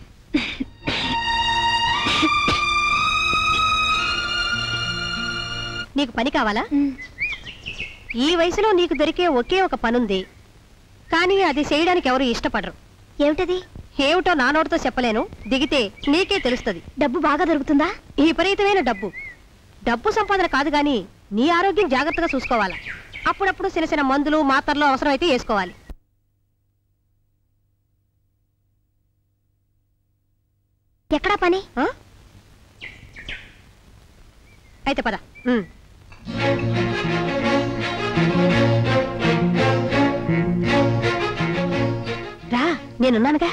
నీకు పని కావాలా ఈ వయసులో నీకు దొరికే ఒకే ఒక పనుంది కానీ అది చేయడానికి ఎవరు ఇష్టపడరు ఏమిటది ఏమిటో నా నోటితో చెప్పలేను దిగితే నీకే తెలుస్తుంది డబ్బు బాగా దొరుకుతుందా ఈ విపరీతమైన డబ్బు డబ్బు సంపాదన కాదు గాని నీ ఆరోగ్యం జాగ్రత్తగా చూసుకోవాలా అప్పుడప్పుడు చిన్న చిన్న మందులు మాత్రలు అవసరమైతే వేసుకోవాలి ఎక్కడా పని ఆ? అయితే పద ఉమ్. రా నేనున్నానుగా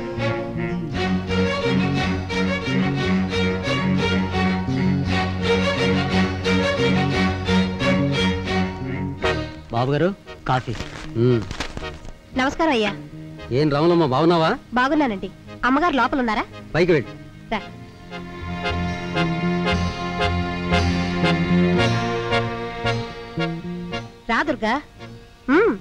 బాబు గారు కాఫీ నమస్కారం అయ్యా ఏం రాములమ్మ బాగున్నావా బాగున్నానండి అమ్మగారు లోపల ఉన్నారా పైకి వెళ్ళు రా రా దుర్గా ఉమ్.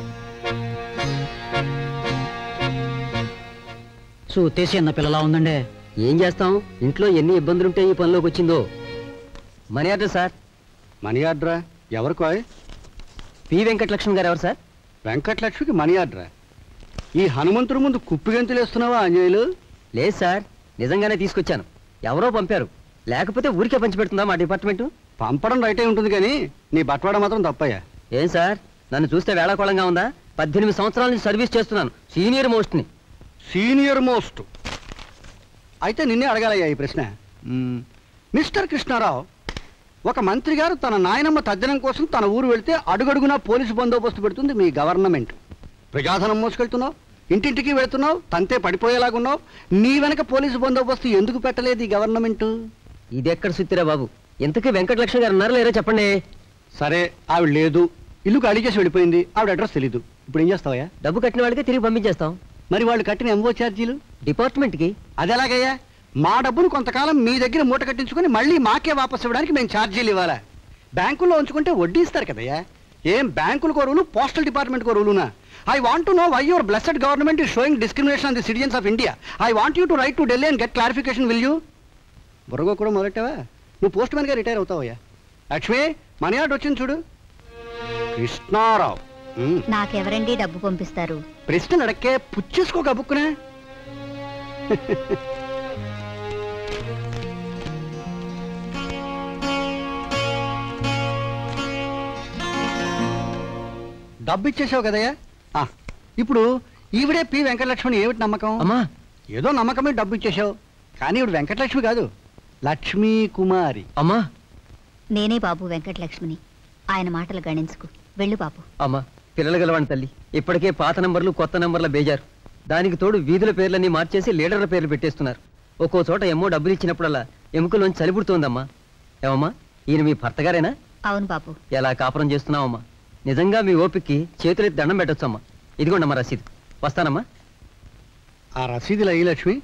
చూతేసి అన్న పిల్లలా ఉందండి ఏం చేస్తాం ఇంట్లో ఎన్ని ఇబ్బందులుంటే ఈ పనిలోకి వచ్చిందో మనీ ఆర్డర్ సార్ మనీ ఆర్డరా ఎవరికో పి వెంకటలక్ష్మి గారు ఎవరు సార్ వెంకటలక్ష్మికి మనీ ఆర్డరా ఈ హనుమంతుడి ముందు కుప్పిగంతులు వేస్తున్నావా అంజయ్యలు లేదు సార్ నిజంగానే తీసుకొచ్చాను ఎవరో పంపారు లేకపోతే ఊరికే పంచిపెడుతుందా మా డిపార్ట్మెంట్ పంపడం రైటే ఉంటుంది కానీ నీ బట్వాడ మాత్రం తప్పయ్యా ఏం సార్ నన్ను చూస్తే వేళాకోళంగా ఉందా పద్దెనిమిది సంవత్సరాల నుంచి సర్వీస్ చేస్తున్నాను సీనియర్ మోస్ట్ని సీనియర్ మోస్ట్ అయితే నిన్నే అడగాలయ్యా ఈ ప్రశ్న మ్మ్. మిస్టర్ కృష్ణారావు ఒక మంత్రి గారు తన నాయనమ్మ తద్దినం కోసం తన ఊరు వెళ్తే అడుగడుగునా పోలీసు బందోబస్తు పెడుతుంది మీ గవర్నమెంట్ ప్రజాధనం మోసుకెళ్తున్నావు ఇంటింటికి వెళ్తున్నావు తంతే పడిపోయేలాగున్నావు నీ వెనక పోలీసు బందోబస్తు ఎందుకు పెట్టలేదు ఈ గవర్నమెంట్ ఇది ఎక్కడ సుత్తిరా బాబు ఇంతకీ వెంకటలక్ష్మి గారు ఉన్నారా లేరా చెప్పండి సరే ఆవిడ లేదు ఇల్లుకు అడిగేసి వెళ్ళిపోయింది ఆవిడ అడ్రస్ తెలీదు ఇప్పుడు ఏం చేస్తావయ్యా డబ్బు కట్టిన వాళ్ళకి తిరిగి పంపించేస్తాం మరి వాళ్ళు కట్టిన ఎంఓ ఛార్జీలు డిపార్ట్మెంట్కి అది ఎలాగయ్యా మా డబ్బును కొంతకాలం మీ దగ్గర మూట కట్టించుకొని మళ్ళీ మాకే వాపస్ ఇవ్వడానికి మేము ఛార్జీలు ఇవ్వాలా బ్యాంకుల్లో ఉంచుకుంటే వడ్డీ ఇస్తారు కదయ్యా ఏం బ్యాంకుల కొరువులు పోస్టల్ డిపార్ట్మెంట్ కొరువులునా I want to know why your blessed government is showing discrimination on the citizens of India I want you to write to Delhi and get clarification will you బుర్రగో కూడా మొదలెట్టావా నువ్వు పోస్ట్ మ్యాన్గా రిటైర్ అవుతావయ్యా లక్ష్మి మనీ ఆర్డర్ వచ్చింది చూడు కృష్ణారావు మ్మ్. నాకెవరండి డబ్బు పంపిస్తారు ప్రశ్నలు అడక్కే పుచ్చేసుకో గబుక్కునే డబ్బు ఇచ్చేసావు కదయ్యా ఆ, ఇప్పుడు ఈవిడే పి వెంకటలక్ష్మిని ఏమిటి నమ్మకం అమ్మా ఏదో నమ్మకమే డబ్బు ఇచ్చేసావు కానీ ఇప్పుడు వెంకటలక్ష్మి కాదు లక్ష్మీ కుమారి అమ్మా నేనే బాబు వెంకటలక్ష్మిని ఆయన మాటలు గణించుకు వెళ్ళు బాబు అమ్మా పిల్లలు గలవాణి తల్లి ఇప్పటికే పాత నంబర్లు కొత్త నంబర్ల బేజారు దానికి తోడు వీధుల పేర్లన్నీ మార్చేసి లీడర్ల పేర్లు పెట్టేస్తున్నారు ఒక్కో చోట ఎమ్మో డబ్బులు ఇచ్చినప్పుడల్లా ఎముకలోంచి చలిపుడుతోందమ్మా ఏమమ్మా ఈయన మీ భర్తగారేనా అవును బాబు ఎలా కాపురం చేస్తున్నావమ్మా నిజంగా మీ ఓపిక్కి చేతులెత్తి దండం పెట్టొచ్చమ్మా ఇదిగోండమ్మా రసీదు వస్తానమ్మా ఆ రసీదులు అయ్యి Lakshmi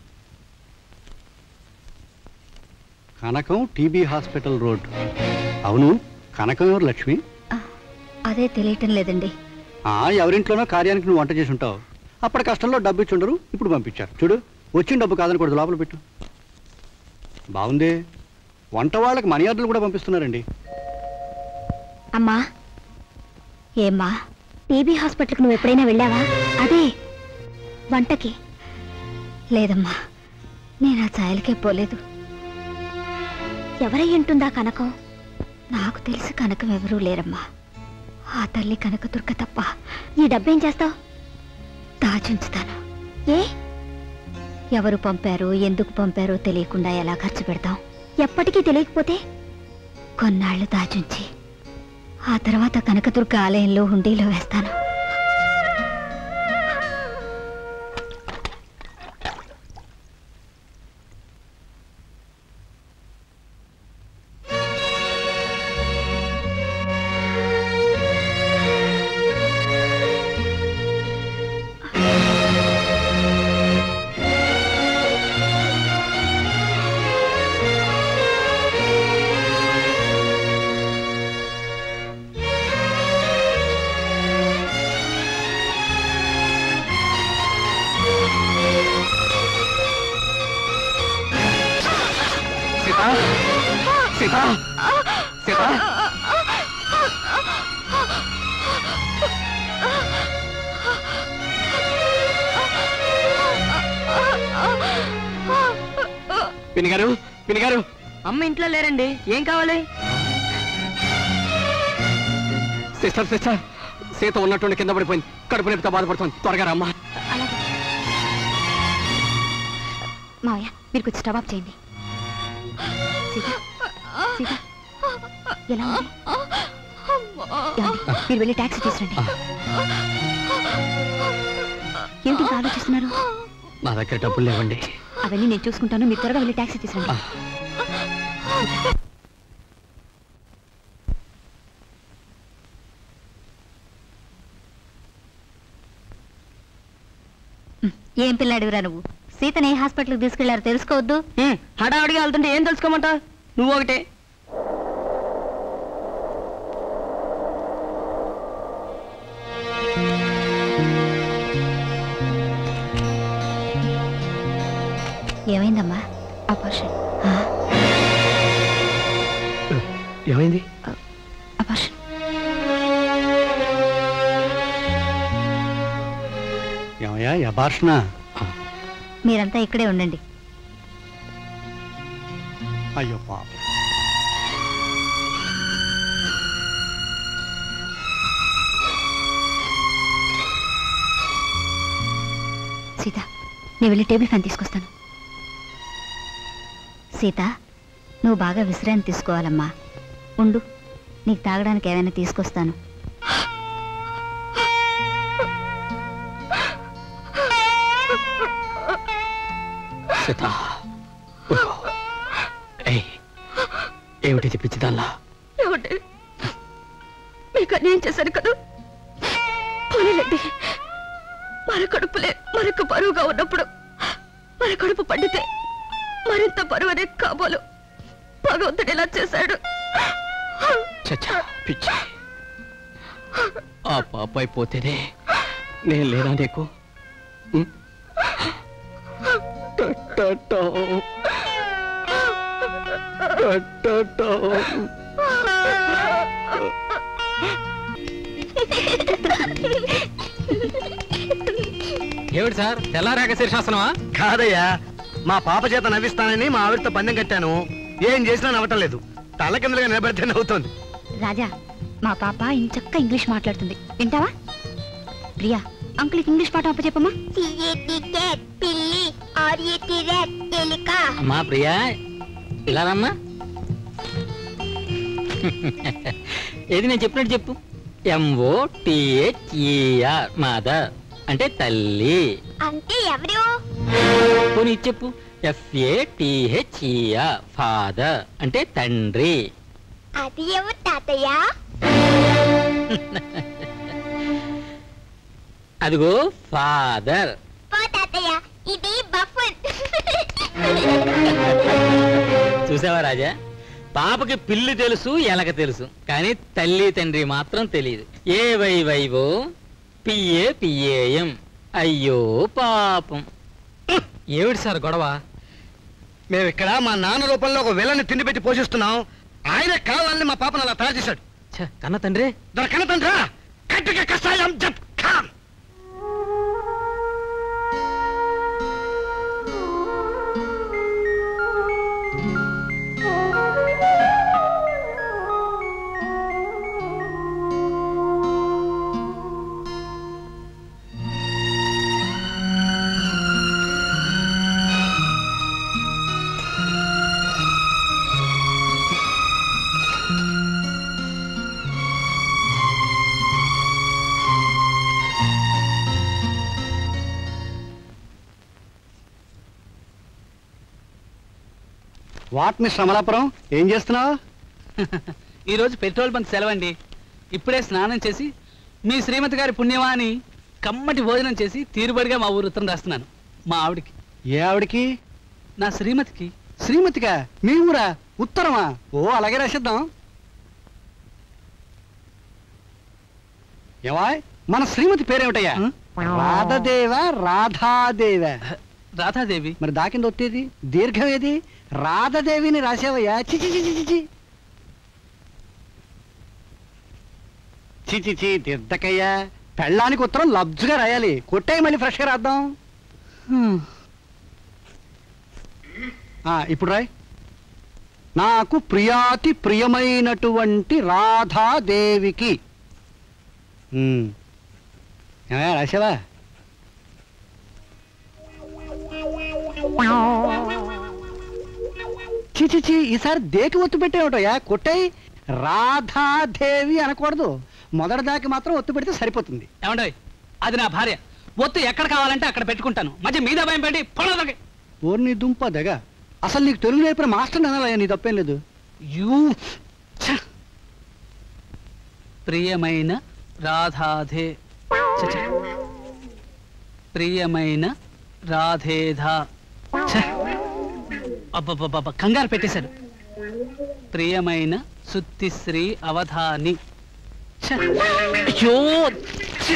Kanakam TB hospital road అవును కనకం ఎవరు లక్ష్మి అదే తెలియటం లేదండి ఆ ఎవరింట్లోనో కార్యానికి నువ్వు వంట చేసి ఉంటావు అప్పటి కష్టంలో డబ్బు ఇచ్చుండరు ఇప్పుడు పంపించారు చూడు వచ్చిన డబ్బు కాదనకూడదు లోపల పెట్టు బాగుంది వంట వాళ్ళకి మనీ ఆర్డర్లు కూడా పంపిస్తున్నారండి అమ్మా ఏమ్మా టీబీ హాస్పిటల్కి నువ్వు ఎప్పుడైనా వెళ్ళావా అదే వంటకి లేదమ్మా నేను ఆ ఛాయలకే పోలేదు ఎవరై ఉంటుందా కనకం నాకు తెలిసి కనకం ఎవరూ లేరమ్మా ఆ తల్లి కనక దుర్గ తప్ప ఈ డబ్బేం చేస్తావు దాచుంచుతాను ఏ ఎవరు పంపారో ఎందుకు పంపారో తెలియకుండా ఎలా ఖర్చు పెడతాం ఎప్పటికీ తెలియకపోతే కొన్నాళ్ళు దాచుంచి ఆ తర్వాత కనకదుర్గ ఆలయంలో హుండీలో వేస్తాను సీత సీత సీత పిన్ని గారు పిన్ని గారు అమ్మ ఇంట్లో లేరండి ఏం కావాలి సిస్టర్ సిస్టర్ సీత ఉన్నట్టుండి కింద పడిపోయింది కడుపు నొప్పితో బాధపడుతుంది త్వరగా రమ్మా మావయ్య మీరు కొంచెం స్టవ్ ఆఫ్ చేయండి సీత సీత ఎలా ఉంది ఏమండి? మీరు వెళ్ళి ట్యాక్సీ తీసురండి ఏంటి ఇంకా ఆలోచిస్తున్నారు నా దగ్గర డబ్బులు లేవండి అవన్నీ నేను చూసుకుంటాను మీరు త్వరగా వెళ్ళి ట్యాక్సీ తీసురండి ఏం పిల్లాడివిరా నువ్వు సీతని ఏ హాస్పిటల్కి తీసుకెళ్లారో తెలుసుకోవద్దు హడావుడిగా వెళ్తుంటే ఏం తెలుసుకోమంటావు నువ్వు ఒకటే ఏమైందమ్మా అపార్షన్ ఏమైంది అపార్షన్ ఏమయ్యా యభాషణ మీరంతా ఇక్కడే ఉండండి అయ్యో పాప సీత నేను వెళ్ళి టేబుల్ ఫ్యాన్ తీసుకొస్తాను సీత నువ్వు బాగా విశ్రాంతి తీసుకోవాలమ్మా ఉండు నీకు తాగడానికి ఏమైనా తీసుకొస్తాను సీత ఊరుకో. ఏయ్, ఏమిటి పిచ్చిదాల్లా ఏమండి మీకు అన్యాయం చేశాను కదా పోనీలండి మన కడుపులే మనకు బరువుగా ఉన్నప్పుడు మన కడుపు పండితే మరింత బరువు అనే కాబోలు భగవంతుడు ఇలా చేశాడు చచ్చా పిచ్చి ఆ పాప అయిపోతేనే నేను లేనా నీకు ఉం? టట్టటో. టట్టటో. ఏమిటి సార్ తెల్లారాక శీర్షాసనమా కాదయ్యా మా పాప చేత నవ్విస్తానని మా ఆవిడతో పందెం కట్టాను ఏం చేసినా నవ్వటం లేదు తల కిందలుగా నిలబడితే నవ్వుతోంది రాజా మా పాప ఇంచక్క ఇంగ్లీష్ మాట్లాడుతుంది వింటావా ప్రియా అంకుల్కి ఇంగ్లీష్ పాఠం అప్పచెప్పమ్మా పిల్లి ఆర్యటి రెడ్ ఎలిక అమ్మా ప్రియా ఇలా రమ్మా ఏది నేను చెప్పినట్టు చెప్పు ఎంఓ టిహెచ్ఈఆర్ మదర్ అంటే తల్లి అంటే ఎవరు పోనీ ఇది చెప్పు ఎఫ్ఏ టిహెచ్ఈఆర్ ఫాదర్ అంటే తండ్రి అది ఎవరు తాతయ్య అదిగో ఫాదర్ పో తాతయ్య ఇది బఫన్ చూసావా రాజా పాపకి పిల్లి తెలుసు ఎలక తెలుసు కానీ తల్లి తండ్రి మాత్రం తెలియదు ఏ వై వైవో పిఏ పిఏఎం అయ్యో పాపం ఏమిటి సార్ గొడవ మేము ఇక్కడ మా నాన్న రూపంలో ఒక విలని తిండి పెట్టి పోషిస్తున్నాం ఆయన కావాలని మా పాపను అలా తయారు చేశాడు కన్న తండ్రి దాని కన్న తండ్రా కట్టుక కషాయం జప్ ఖాం వాట్ మిస్ అమలాపురం ఏం చేస్తున్నావు ఈరోజు పెట్రోల్ బంక్ సెలవండి ఇప్పుడే స్నానం చేసి మీ శ్రీమతి గారి పుణ్యమా అని కమ్మటి భోజనం చేసి తీరుబడిగా మా ఊరు ఉత్తరం రాస్తున్నాను మా ఆవిడికి ఏ ఆవిడకి నా శ్రీమతికి శ్రీమతిగా మీ ఊరా ఉత్తరమా ఓ అలాగే రాసిద్దాం ఏవా మన శ్రీమతి పేరేమిటయ్యా రాధదేవ రాధాదేవ రాధాదేవి మరి దాకింది వచ్చేది దీర్ఘం ఏది రాధదేవిని రాసావయ్యా చిచి చిచి చిచి చిచి చి దిద్దకయ్యా పెళ్ళానికి ఉత్తరం లబ్జుగా రాయాలి కొట్టాయి మళ్ళీ ఫ్రెష్గా రాద్దాం హ్మ్. ఆ, ఇప్పుడు రాయ్ నాకు ప్రియాతి ప్రియమైనటువంటి రాధాదేవికి హ్మ్. ఏమయ్యా, రాసావా చి చి చి ఈసారి దేకి ఒత్తు పెట్టేమిటయా కొట్టాయి రాధాదేవి అనకూడదు మొదటి దాకి మాత్రం ఒత్తు పెడితే సరిపోతుంది ఏమండోయ్ అది నా భార్య ఒత్తు ఎక్కడ కావాలంటే అక్కడ పెట్టుకుంటాను మధ్య మీద భయం పెట్టి పొడదకి ఓర్ని దుంప దగ అసలు నీకు తెలుగు నేర్పిన మాస్టర్ అనాలయ్యా నీ తప్పేం లేదు యూ ఛ! ప్రియమైన రాధాధే ఛ, ఛ. ప్రియమైన రాధేధా ఛ! అబ్బబ్బబ్బబ్బ కంగారు పెట్టేశాడు ప్రియమైన సుత్తిశ్రీ అవధాని ఛ! అయ్యో ఛీ!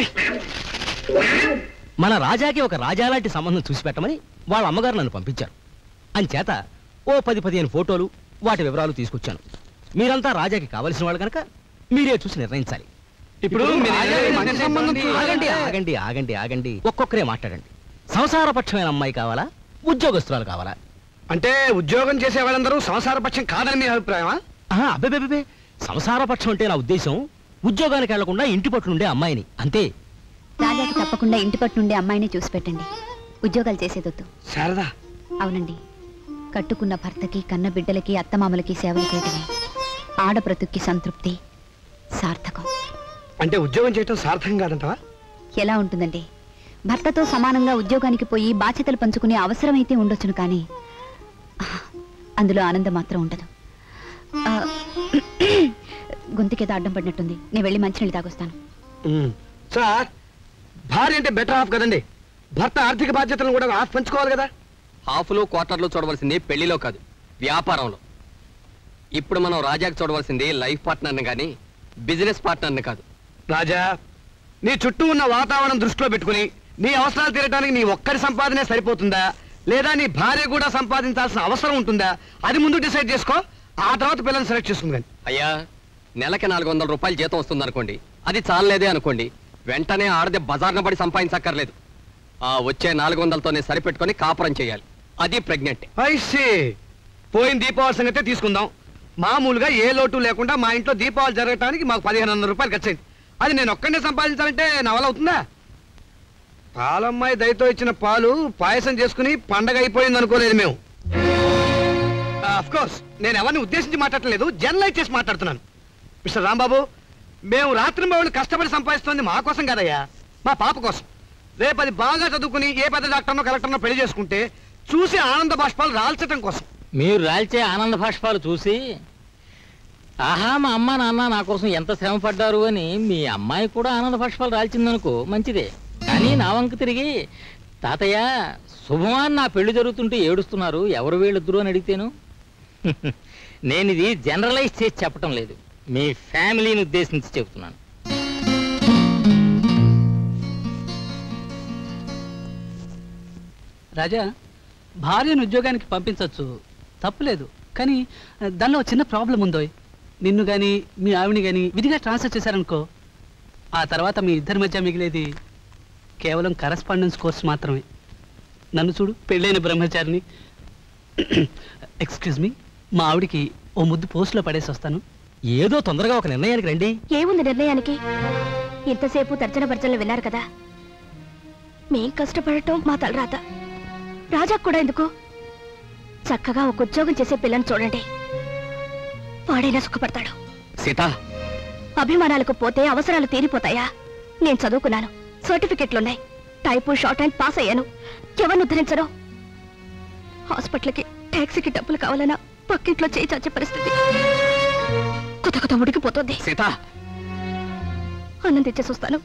మన రాజాకి ఒక రాజా లాంటి సంబంధం చూసి పెట్టమని వాళ్ళ అమ్మగారు నన్ను పంపించారు అంచేత ఓ పది పదిహేను ఫోటోలు వాటి వివరాలు తీసుకొచ్చాను మీరంతా రాజాకి కావలసిన వాళ్ళు కనుక మీరే చూసి నిర్ణయించాలి ఇప్పుడు మీరు రాజాకి ఏం మంచి సంబంధం చూడాలి? ఆగండి ఆగండి ఆగండి ఆగండి ఒక్కొక్కరే మాట్లాడండి సంసారపక్షమైన అమ్మాయి కావాలా ఉద్యోగస్తురాలు కావాలా అంటే ఉద్యోగం చేసే వాళ్ళందరూ సంసారపక్షం కాదని మీ అభిప్రాయమా అబ్బే సంసారపక్షం అంటే నా ఉద్దేశం ఉద్యోగానికి వెళ్లకుండా ఇంటి పట్టునుండే అమ్మాయిని అంతే రాజాకి తప్పకుండా ఇంటి పట్టు నుండి అమ్మాయిని చూసి పెట్టండి ఉద్యోగాలు చేసేదొద్దు శారదా అవునండి కట్టుకున్న భర్తకి కన్న బిడ్డలకి అత్తమామలకి సేవలు చేయటమే ఆడబ్రతుక్కి సంతృప్తి సార్థకం అంటే ఉద్యోగం చేయటం సార్థకం కాదంటవా ఎలా ఉంటుందండి భర్తతో సమానంగా ఉద్యోగానికి పోయి బాధ్యతలు పంచుకునే అవసరమైతే ఉండొచ్చును కానీ ఆ, అందులో ఆనందం మాత్రం ఉండదు ఆ, గొంతుకేదో అడ్డం పడినట్టుంది నేను వెళ్ళి మంచినీళ్ళు తాగొస్తాను సార్ భార్య అంటే బెటర్ హాఫ్ కదండి భర్త ఆర్థిక బాధ్యతలను కూడా హాఫ్ పంచుకోవాలి కదా హాఫ్లో క్వార్టర్లో చూడవలసింది పెళ్లిలో కాదు వ్యాపారంలో ఇప్పుడు మనం రాజాకి చూడవలసింది లైఫ్ పార్ట్నర్ని కానీ బిజినెస్ పార్ట్నర్ని కాదు రాజా నీ చుట్టూ ఉన్న వాతావరణం దృష్టిలో పెట్టుకుని నీ అవసరాలు తీరడానికి నీ ఒక్కరి సంపాదనే సరిపోతుందా లేదా నీ భార్య కూడా సంపాదించాల్సిన అవసరం ఉంటుందా అది ముందు డిసైడ్ చేసుకో ఆ తర్వాత పిల్లల్ని సెలెక్ట్ చేసుకుంది కానీ అయ్యా నెలకి నాలుగు వందల రూపాయలు జీతం వస్తుంది అనుకోండి అది చాలలేదే అనుకోండి వెంటనే ఆడది బజార్న పడి సంపాదించక్కర్లేదు ఆ వచ్చే నాలుగు వందలతోనే సరిపెట్టుకొని కాపురం చేయాలి అది ప్రెగ్నెంట్ ఐసే పోయిన దీపావళి సంగతే తీసుకుందాం మామూలుగా ఏ లోటు లేకుండా మా ఇంట్లో దీపావళి జరగటానికి మాకు పదిహేను వందల రూపాయలు ఖర్చయింది అది నేను ఒక్కడే సంపాదించాలంటే నా వల్ల అవుతుందా పాలమ్మాయి దయతో ఇచ్చిన పాలు పాయసం చేసుకుని పండగ అయిపోయింది అనుకోలేదు మేము అఫ్ కోర్స్ నేను ఎవరిని ఉద్దేశించి మాట్లాడలేదు జనరలైజ్ చేసి మాట్లాడుతున్నాను మిస్టర్ రాంబాబు మేము రాత్రి బాబులు కష్టపడి సంపాదిస్తుంది మా కోసం కదయ్యా మా పాప కోసం రేపు అది బాగా చదువుకుని ఏ పెద్ద డాక్టర్నో కలెక్టర్నో పెళ్లి చేసుకుంటే చూసి ఆనంద బాష్పాలు రాల్చటం కోసం మీరు రాల్చే ఆనంద భాష్పాలు చూసి ఆహా మా అమ్మ నాన్న నా కోసం ఎంత శ్రమ పడ్డారు అని మీ అమ్మాయి కూడా ఆనంద భాష్పాలు రాల్చిందనుకో మంచిదే కానీ నా వంక తిరిగి తాతయ్య శుభమాన్ నా పెళ్లి జరుగుతుంటే ఏడుస్తున్నారు ఎవరు వీళ్ళిద్దరు అని అడిగితేను నేను ఇది జనరలైజ్ చేసి చెప్పటం లేదు మీ ఫ్యామిలీని ఉద్దేశించి చెబుతున్నాను రాజా భార్యను ఉద్యోగానికి పంపించవచ్చు తప్పులేదు కానీ ఆ, దానిలో ఒక చిన్న ప్రాబ్లం ఉందో నిన్ను కానీ మీ ఆవిని కానీ విధిగా ట్రాన్స్ఫర్ చేశారనుకో ఆ తర్వాత మీ ఇద్దరి మధ్య మిగిలేది కేవలం కరస్పాండెన్స్ కోర్స్ మాత్రమే నన్ను చూడు పెళ్ళైన బ్రహ్మచారిని ఎక్స్క్యూజ్ మీ మా ఆవిడికి ఓ ముద్దు పోస్ట్లో పడేసి వస్తాను ఏదో తొందరగా ఒక నిర్ణయానికి రండి ఏముంది నిర్ణయానికి ఇంతసేపు తర్జన భర్జనలు విన్నారు కదా మేం కష్టపడటం మా తలరాత రాజాకు కూడా ఎందుకు చక్కగా ఒక ఉద్యోగం చేసే పిల్లని చూడండి వాడైనా సుఖపడతాడు సీత అభిమానాలకు పోతే అవసరాలు తీరిపోతాయా నేను చదువుకున్నాను సర్టిఫికెట్లున్నాయి టైపు షార్ట్ హ్యాండ్ పాస్ అయ్యాను ఎవరిని ఉద్ధరించరు హాస్పిటల్కి ట్యాక్సీకి డబ్బులు కావాలన్నా పక్కింట్లో చేయి చాచే పరిస్థితి కొత్త కొత్త ఉడికిపోతుంది సీత అన్నం తెచ్చేసి వస్తాను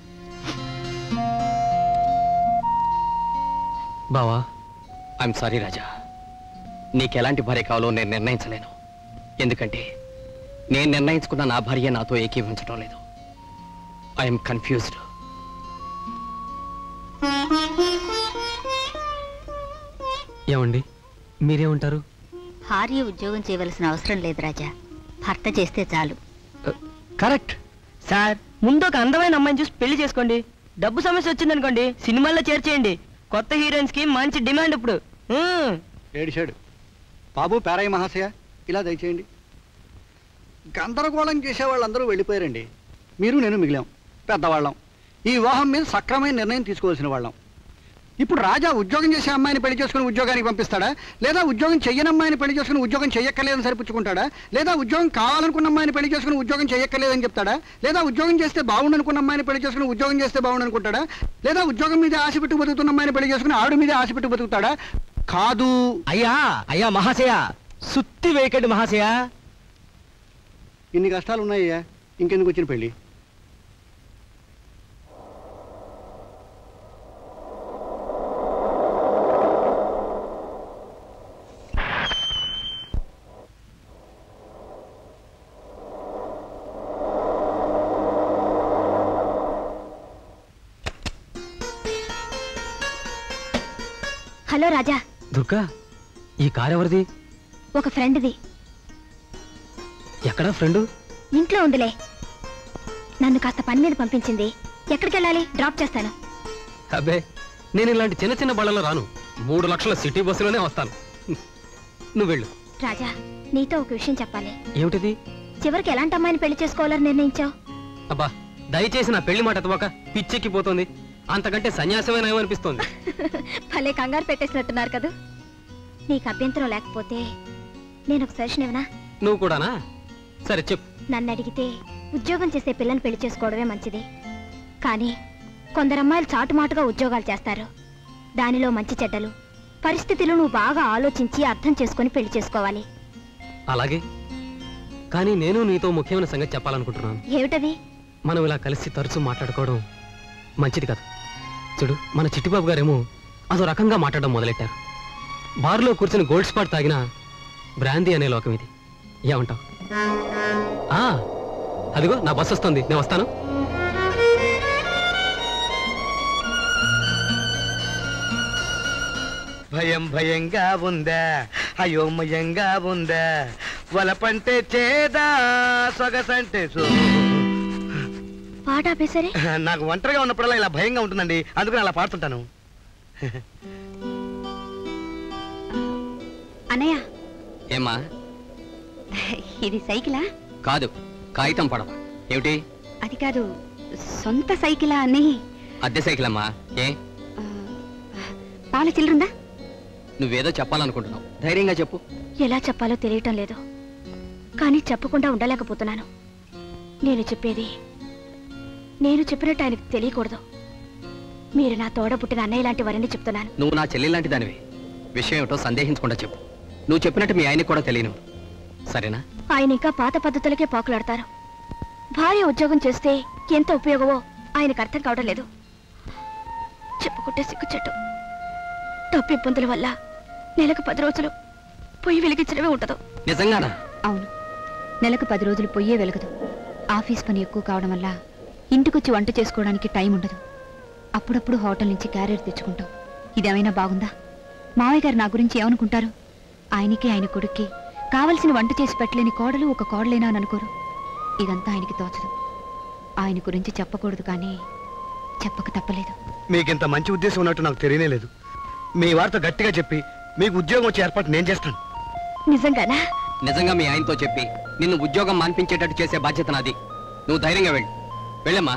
బావా ఐఎమ్ సారీ రాజా నీకెలాంటి భార్య కావాలో నేను నిర్ణయించలేను ఎందుకంటే నేను నిర్ణయించుకున్న నా భార్య నాతో ఏకీభవించడం లేదు ఐఎమ్ కన్ఫ్యూజ్డ్ ఏమండి మీరేమంటారు భార్య ఉద్యోగం చేయవలసిన అవసరం లేదు రాజా భర్త చేస్తే చాలు కరెక్ట్ సార్ ముందు ఒక అందమైన అమ్మాయిని చూసి పెళ్లి చేసుకోండి డబ్బు సమస్య వచ్చిందనుకోండి సినిమాల్లో చేర్చేయండి కొత్త హీరోయిన్స్ కి మంచి డిమాండ్ ఇప్పుడు మ్మ్. ఏడిశాడు బాబు పేరయ్య మహాశయ ఇలా దయచేయండి గందరగోళం చేసే వాళ్ళందరూ వెళ్ళిపోయారండి మీరు నేను మిగిలాం పెద్దవాళ్ళం ఈ వివాహం మీద సక్రమైన నిర్ణయం తీసుకోవాల్సిన వాళ్ళం ఇప్పుడు రాజా ఉద్యోగం చేసే అమ్మాయిని పెళ్లి చేసుకుని ఉద్యోగానికి పంపిస్తాడా లేదా ఉద్యోగం చెయ్యని అమ్మాయిని పెళ్లి చేసుకుని ఉద్యోగం చెయ్యక్కర్లేదని సరిపుచ్చుకుంటాడా లేదా ఉద్యోగం కావాలనుకున్న అమ్మాయిని పెళ్లి చేసుకుని ఉద్యోగం చెయ్యక్కర్లేదని చెప్తాడా లేదా ఉద్యోగం చేస్తే బాగుండనుకున్న అమ్మాయిని పెళ్లి చేసుకుని ఉద్యోగం చేస్తే బాగుండనుకుంటాడా లేదా ఉద్యోగం మీద ఆశ పెట్టి బతుకుతున్న అమ్మాయిని పెళ్లి చేసుకుని ఆవిడ మీద ఆశ పెట్టి బతుకుతాడా కాదు అయ్యా అయ్యా మహాశయ సుత్తి వేయకండి మహాశయ ఇన్ని కష్టాలు ఉన్నాయ్యా ఇంకెందుకు వచ్చిన పెళ్లి హలో రాజా దుర్గా ఈ కార్ ఎవరిది ఒక ఫ్రెండ్ది ఎక్కడా ఫ్రెండు ఇంట్లో ఉందిలే నన్ను కాస్త పని మీద పంపించింది ఎక్కడికి వెళ్ళాలి డ్రాప్ చేస్తాను అబ్బే నేను ఇలాంటి చిన్న చిన్న బళ్ళలో రాను మూడు లక్షల సిటీ బస్సులోనే వస్తాను నువ్వు వెళ్ళు రాజా నీతో ఒక విషయం చెప్పాలి ఏమిటిది చివరికి ఎలాంటి అమ్మాయిని పెళ్లి చేసుకోవాలని నిర్ణయించావు అబ్బా దయచేసి నా పెళ్లి మాట ఎత్తవాక పిచ్చెక్కిపోతుంది అంతకంటే సన్యాసమే నయమనిపిస్తోంది భలే కంగారు పెట్టేసినట్టున్నారు కదా నీకు అభ్యంతరం లేకపోతే నేను ఒక సజెషన్ ఇవ్వనా నువ్వు కూడానా సరే చెప్పు నన్ను అడిగితే ఉద్యోగం చేసే పిల్లని పెళ్లి చేసుకోవడమే మంచిది కానీ కొందరు అమ్మాయిలు చాటుమాటుగా ఉద్యోగాలు చేస్తారు దానిలో మంచి చెడ్డలు పరిస్థితులు నువ్వు బాగా ఆలోచించి అర్థం చేసుకొని పెళ్లి చేసుకోవాలి అలాగే కానీ నేను నీతో ముఖ్యమైన సంగతి చెప్పాలనుకుంటున్నాను ఏమిటది మనం ఇలా కలిసి తరచూ మాట్లాడుకోవడం మంచిది కాదు చూడు మన చిట్టిబాబు గారేమో అదో రకంగా మాట్లాడడం మొదలెట్టారు బార్లో కూర్చుని గోల్డ్ స్పాట్ తాగిన బ్రాందీ అనే లోకం ఇది ఏమంటావు ఆ, అదిగో నా బస్ వస్తుంది నేను వస్తాను భయం భయంగా ఉందా అయోమయంగా ఉందా వలపంటే చేదా సొగసంటే సో పాట ఆపేసరే నాకు ఒంటరిగా ఉన్నప్పుడల్లా ఇలా భయంగా ఉంటుందండి అందుకని అలా పాడుతుంటాను అన్నయ్య ఏమ్మా ఇది సైకిలా కాదు కాగితం పడవ ఏమిటి అది కాదు సొంత సైకిలా అని అద్దె సైకిల్ అమ్మా ఏ పాల చిల్లరుందా నువ్వేదో చెప్పాలనుకుంటున్నావు ధైర్యంగా చెప్పు ఎలా చెప్పాలో తెలియటం లేదు కానీ చెప్పకుండా ఉండలేకపోతున్నాను నేను చెప్పేది నేను చెప్పినట్టు ఆయనకు తెలియకూడదు మీరు నా తోడ పుట్టిన అన్నయ్య లాంటి వారని చెప్తున్నాను నువ్వు నా చెల్లి లాంటి దానివి విషయం ఏమిటో సందేహించకుండా చెప్పు నువ్వు చెప్పినట్టు మీ ఆయనకి కూడా తెలియను సరేనా ఆయన ఇంకా పాత పద్ధతులకే పాకులాడతారు భార్య ఉద్యోగం చేస్తే ఎంత ఉపయోగమో ఆయనకు అర్థం కావడం లేదు చెప్పుకుంటే సిగ్గుచెట్టు డబ్బు ఇబ్బందుల వల్ల నెలకు పది రోజులు పొయ్యి వెలిగించడమే ఉండదు నిజంగానా అవును నెలకు పది రోజులు పొయ్యే వెలగదు ఆఫీస్ పని ఎక్కువ కావడం వల్ల ఇంటికొచ్చి వంట చేసుకోవడానికి టైం ఉండదు అప్పుడప్పుడు హోటల్ నుంచి క్యారియర్ తెచ్చుకుంటాం ఇదేమైనా బాగుందా మావయ్య గారు నా గురించి ఏమనుకుంటారు ఆయనకి ఆయన కొడుక్కి కావలసిన వంట చేసి పెట్టలేని కోడలు ఒక కోడలేనా అని అనుకోరు ఇదంతా ఆయనకి తోచదు ఆయన గురించి చెప్పకూడదు కానీ చెప్పక తప్పలేదు మీకింత మంచి ఉద్దేశం ఉన్నట్టు నాకు తెలియనే లేదు మీ వారితో గట్టిగా చెప్పి మీకు ఉద్యోగం వచ్చే ఏర్పాటు నేను చేస్తాను నిజంగానా నిజంగా మీ ఆయనతో చెప్పి నిన్ను ఉద్యోగం మాన్పించేటట్టు చేసే బాధ్యత నాది నువ్వు ధైర్యంగా వెళ్ళు వెళ్ళమ్మా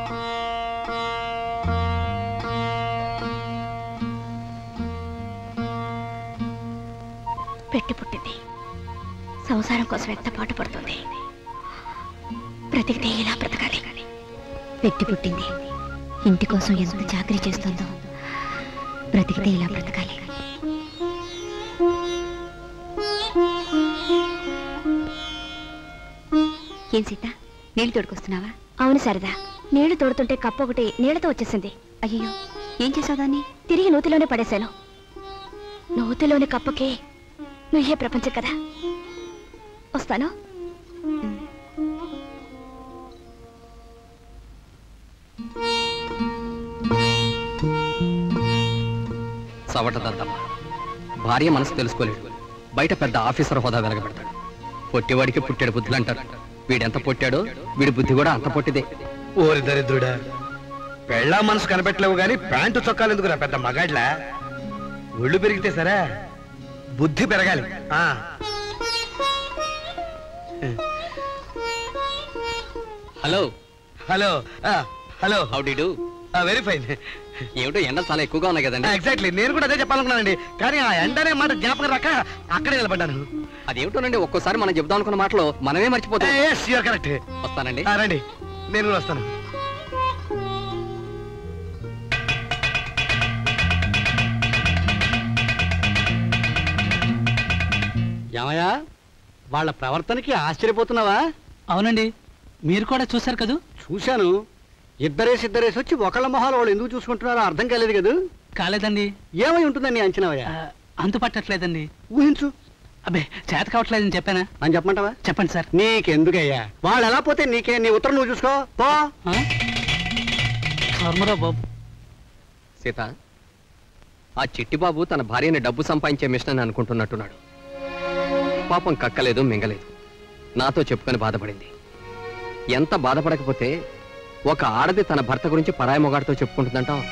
పెట్టి పుట్టింది సంసారం కోసం ఎంత పాటు పడుతుంది బ్రతికితే ఇలా బ్రతకాలి పెట్టి పుట్టింది ఇంటి కోసం ఎంత చాకరీ చేస్తుందో బ్రతికితే ఇలా బ్రతకాలి ఏం సీత నీళ్ళు తోడుకొస్తున్నావా అవును సరదా నీళ్లు తోడుతుంటే కప్ప ఒకటి నీళ్లతో వచ్చేసింది అయ్యో ఏం చేసావు దాన్ని తిరిగి నూతిలోనే పడేశాను నూతిలోని కప్పకి నువ్వే ప్రపంచం కదా వస్తాను సవట దద్దమ్మ భార్య మనసు తెలుసుకోలేడు బయట పెద్ద ఆఫీసర్ హోదా వెలగబెడతాడు పొట్టివాడికి పుట్టాడు బుద్ధులు అంటారు వీడెంత పొట్టాడో వీడి బుద్ధి కూడా అంత పొట్టిదే ఓరి దరిద్రుడా పెళ్ళా మనసు కనిపెట్టలేవు గాని ప్యాంటు చొక్కాలు ఎందుకురా పెద్ద మగాడ్లా ఒళ్ళు పెరిగితే సరే బుద్ధి పెరగాలి ఆ hello hello hello how do do very fine ఏమిటో ఎండలు చాలా ఎక్కువగా ఉన్నాయి కదండి ఎగ్జాక్ట్లీ నేను కూడా అదే చెప్పాలనుకున్నానండి కానీ ఆ ఎండనే మాట జ్ఞాపకం రాక అక్కడే నిలబడ్డాను అదేమిటోనండి ఒక్కోసారి మనం చెప్దాం అనుకున్న మాటలు మనమే మర్చిపోతాం ఎస్ యూఆర్ కరెక్ట్ వస్తానండి రండి నేను కూడా వస్తాను ఏమయ్యా వాళ్ళ ప్రవర్తనకి ఆశ్చర్యపోతున్నావా అవునండి మీరు కూడా చూశారు కదూ చూశాను ఇద్దరేసి ఇద్దరేసి వచ్చి ఒకళ్ళ మొహాలు వాళ్ళు ఎందుకు చూసుకుంటున్నారో అర్థం కాలేదు కదా కాలేదండి ఏమై ఉంటుందని నీ అంచనావయ్యా అంతు పట్టట్లేదండి ఊహించు అబ్బే చేత కావట్లేదని చెప్పానా అని చెప్పమంటావా చెప్పండి సార్ నీకెందుకయ్యా వాళ్ళు ఎలా పోతే నీకే నీ ఉత్తరం నువ్వు చూసుకో పో ధర్మరావు బాబు సీత ఆ చిట్టిబాబు తన భార్యని డబ్బు సంపాదించే మిషన్ అని అనుకుంటున్నట్టున్నాడు పాపం కక్కలేదు మింగలేదు నాతో చెప్పుకొని బాధపడింది ఎంత బాధపడకపోతే ఒక ఆడది తన భర్త గురించి పరాయి మొగాడితో చెప్పుకుంటుందంటావు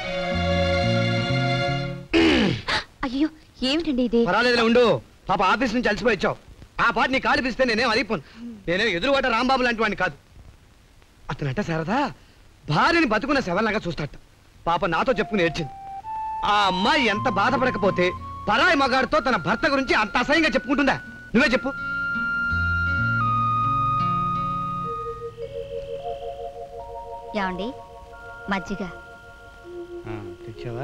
అయ్యో ఏమిటండి ఇది పర్వాలేదులే ఉండు పాప ఆఫీస్ నుంచి అలసిపోయి వచ్చావు ఆ పాట నీ కాలు పిలిస్తే నేనేం అయిపోను నేనేం ఎదురువాట రాంబాబు లాంటి వాడిని కాదు అతనంట శారదా భార్యని బతుకున్న శవల్లాగా చూస్తాట పాప నాతో చెప్పుకుని ఏడ్చింది ఆ అమ్మాయి ఎంత బాధపడకపోతే పరాయి మగాడితో తన భర్త గురించి అంత అసహ్యంగా చెప్పుకుంటుందా నువ్వే చెప్పు ఏమండి మజ్జిగ తెచ్చావా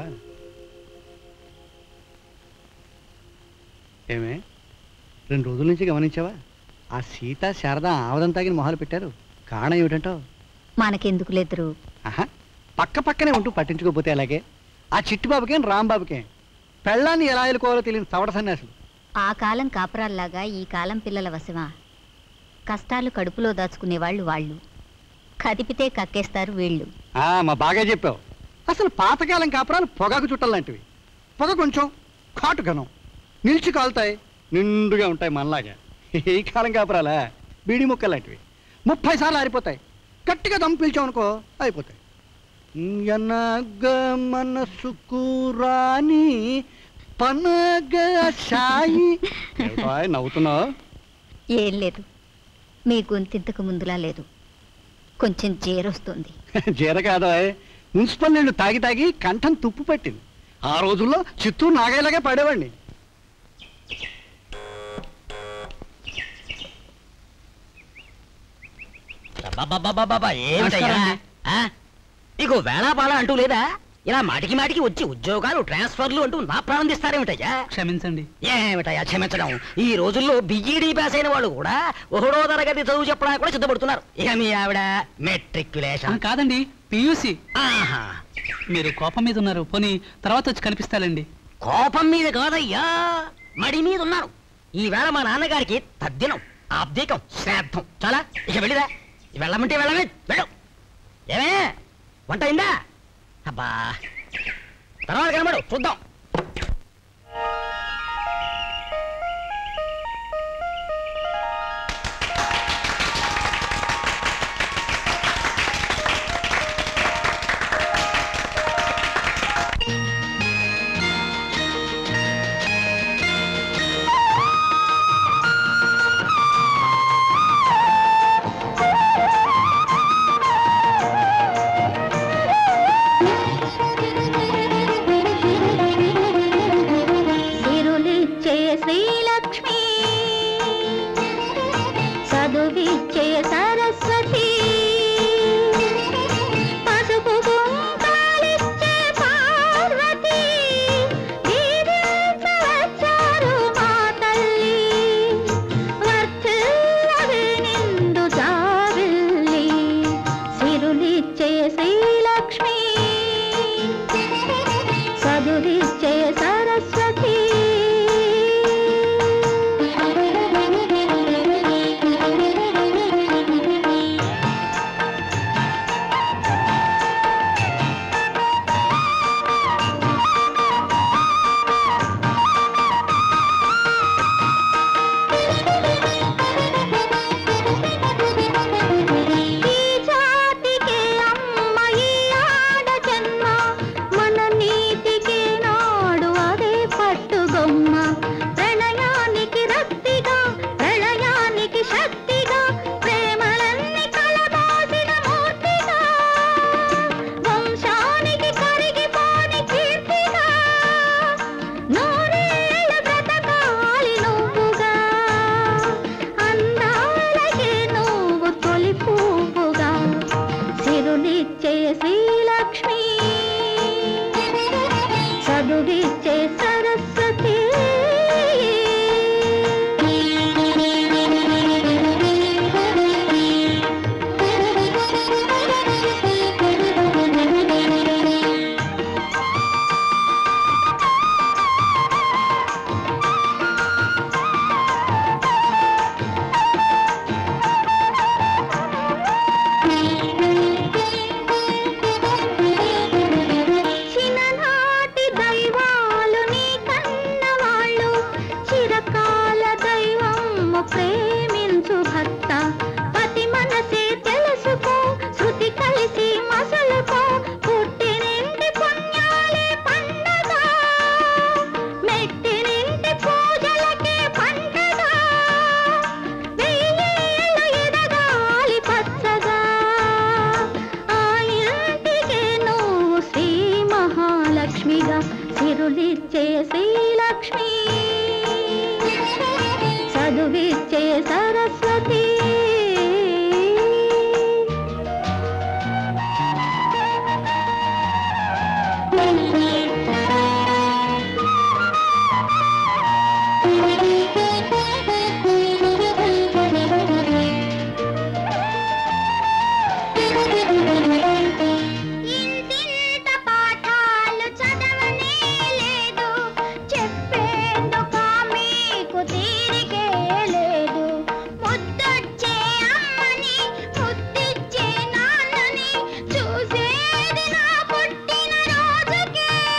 ఏమే రెండు రోజుల నుంచి గమనించావా ఆ సీత శారద ఆవదం తాగిన మొహాలు పెట్టారు కారణం ఏమిటంటావు మనకెందుకు లేదురు ఆహా పక్క పక్కనే ఉంటూ పట్టించుకోకపోతే అలాగే ఆ చిట్టుబాబుకేం రాంబాబుకేం పెళ్ళాన్ని ఎలా ఎలుకోవాలో తెలియని సవడ సన్యాసులు ఆ కాలం కాపురాల్లాగా ఈ కాలం పిల్లల వశమా కష్టాలు కడుపులో దాచుకునే వాళ్ళు వాళ్ళు కదిపితే కక్కేస్తారు వీళ్ళు ఆ, మా బాగా చెప్పావు అసలు పాతకాలం కాపురాలు పొగాకు చుట్టలు లాంటివి పొగ కొంచెం కాటు ఘనం నిలిచి కాలుతాయి నిండుగా ఉంటాయి మనలాగా ఈ కాలం కాపురాలా బీడి ముక్కలు లాంటివి ముప్పై సార్లు ఆరిపోతాయి గట్టిగా దమ్ పీల్చామనుకో అయిపోతాయి ఎనగ మనసుకు రాని పనగ సాయి ఏమిటోయ్ నవ్వుతున్నావు ఏం లేదు మీ గొంతింతకు ముందులా లేదు కొంచెం జీరొస్తుంది జీర కాదా మున్సిపల్ నీళ్లు తాగి తాగి కంఠం తుప్పు పట్టింది ఆ రోజుల్లో చిత్తూరు నాగేలాగే పడేవాడిని బాబా ఏమిటయ్యా నమస్కారం ఆ? నీకు వేళాపాల అంటూ లేదా ఇలా మాటికి మాటికి వచ్చి ఉద్యోగాలు ట్రాన్స్ఫర్లు అంటూ నా ప్రాణం తీస్తారేమిటయ్యా క్షమించండి ఏమిటయ్యా క్షమించడం ఈ రోజుల్లో బిఈడి పాస్ అయిన వాళ్ళు కూడా ఒకడో తరగతి చదువు చెప్పడానికి కూడా సిద్ధపడుతున్నారు ఇక మీ ఆవిడ మెట్రిక్యులేషన్ కాదండి పియూసి మీరు కోపం మీద ఉన్నారు పోనీ తర్వాత వచ్చి కనిపిస్తాలండి కోపం మీద కాదయ్యా మడి మీద ఉన్నారు ఈ వేళ మా నాన్నగారికి తద్దినం ఆబ్దీకం శ్రాద్ధం చాలా ఇక వెళ్ళిదా వెళ్ళమంటే వెళ్ళమే వెళ్ళు ఏమే వంట అయిందా అబ్బా తర్వాత కనబడు చూద్దాం సిరులిచ్చే శ్రీలక్ష్మి చదువిచ్చే సరస్వతి పసుపు కుంకాలిచ్చే పార్వతి దీవించవచ్చారు మా తల్లి వర్ధిల్లవి నిండు జాబిల్లి సిరులిచ్చే శ్రీలక్ష్మి చదువిచ్చే సరస్వతి ఈ జాతికి అమ్మ ఈ ఆడ జన్మ మన నీతికి నాడు అదే పట్టుగొమ్మ ప్రణయానికి రక్తిగా ప్రళయానికి శక్తిగా ప్రేమలన్నీ కలబోసిన మూర్తిగా వంశానికి కరిగిపోని కీర్తిగా నూరేళ్ళ బ్రతకాలి నువ్వుగా అందాలకే నువ్వు తొలి పువ్వుగా సిరులిచ్చే శ్రీలక్ష్మి చదువిచ్చే సరస్వతి చిన్ననాటి దైవాలు నీ కన్నవాళ్ళు చిరకాల దైవము ప్రేమించు భక్త పతి మనసే తెలుసుకో శృతి కలిసి మసలుకో పుట్టినింటి పుణ్యాలే పండగ మెట్టినింటి పూజలకే పండగ వెయ్యేళ్ళు ఎదగాలి పచ్చగా ఆ ఇంటికి నువ్వు శ్రీ మహాలక్ష్మిగా సిరులిచ్చే శ్రీలక్ష్మి చదువిచ్చే సరస్వతి ఇంటింట పాఠాలు చదవనే లేదు చెప్పేందుకు మీకు తీరికే లేదు ముద్దొచ్చే అమ్మని ముద్దిచ్చే నాన్నని చూసేది నా పుట్టిన రోజుకే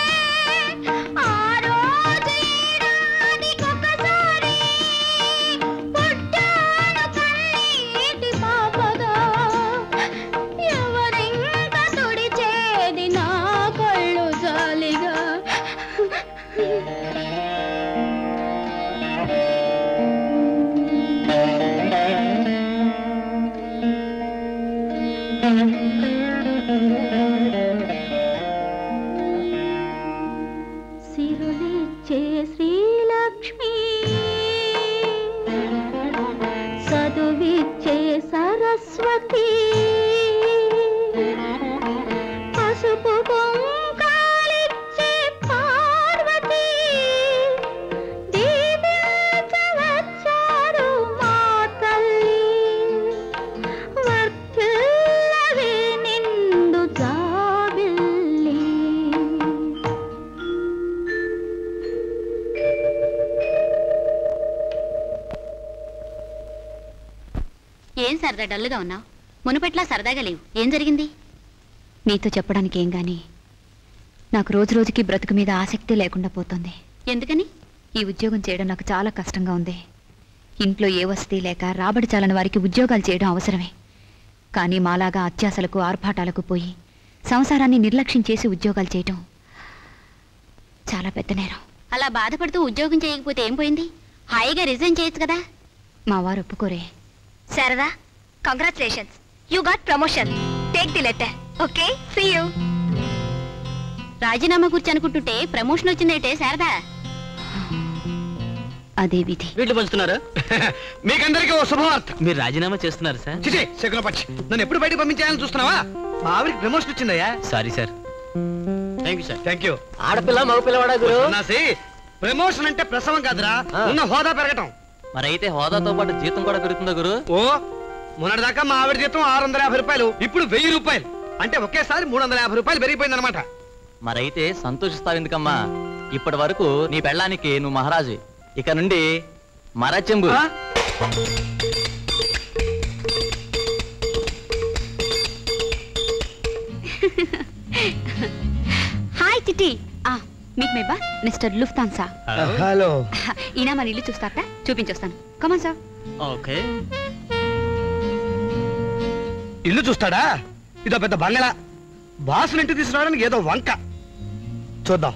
సరదా డల్లుగా ఉన్నావు మునుపట్లా సరదాగా లేవు ఏం జరిగింది నీతో చెప్పడానికి ఏం గాని నాకు రోజు రోజుకి బ్రతుకు మీద ఆసక్తి లేకుండా పోతుంది ఎందుకని ఈ ఉద్యోగం చేయడం నాకు చాలా కష్టంగా ఉంది ఇంట్లో ఏ వసతి లేక రాబడి చాలని వారికి ఉద్యోగాలు చేయడం అవసరమే కానీ మాలాగా అత్యాసలకు ఆర్భాటాలకు పోయి సంసారాన్ని నిర్లక్ష్యం చేసి ఉద్యోగాలు చేయడం చాలా పెద్ద నేరం అలా బాధపడుతూ ఉద్యోగం చేయకపోతే ఏం పోయింది హాయిగా రిజైన్ చేయొచ్చు కదా మా వారు ఒప్పుకోరే Sharada congratulations you got promotion take the letter okay see you రాజీనామా గురించి అనుకుంటుంటే ప్రమోషన్ వచ్చిందేటే శారదా అదే విధి వీళ్ళు పంచుతున్నారు మీకందరికీ ఓ శుభవార్త మీరు రాజీనామా చేస్తున్నారు సార్ చిచి శకున పక్షి నన్ను ఎప్పుడు బయటకు పంపించాలని చూస్తున్నావా మా ఆవిడకి ప్రమోషన్ వచ్చిందయ్యా sorry sir thank you sir thank you ఆడపిల్ల మగపిల్లవాడా గురు సన్నాసి ప్రమోషన్ అంటే ప్రసవం కాదురా ఉన్న హోదా పెరగటం మరైతే హోదాతో పాటు జీతం కూడా పెరుగుతుందా గురు ఓ మొన్నటిదాకా మా ఆవిడ జీతం ఆరు వందల యాభై రూపాయలు ఇప్పుడు వెయ్యి రూపాయలు అంటే ఒకేసారి మూడు వందల యాభై రూపాయలు పెరిగిపోయింది అనమాట మరైతే సంతోషిస్తావు ఎందుకమ్మా ఇప్పటి వరకు నీ పెళ్ళానికి నువ్వు మహారాజు ఇక నుండి మరచెంబు హాయ్ చిట్టి ఆ మీట్ మై బా మిస్టర్ లుఫ్తాన్సా హలో ఈయన మన ఇల్లు చూస్తారట చూపించొస్తాను కమన్ సార్ ఓకే ఇల్లు చూస్తాడా ఇదో పెద్ద బంగళా బాసుని ఇంటికి తీసుకురావడానికి ఏదో వంక చూద్దాం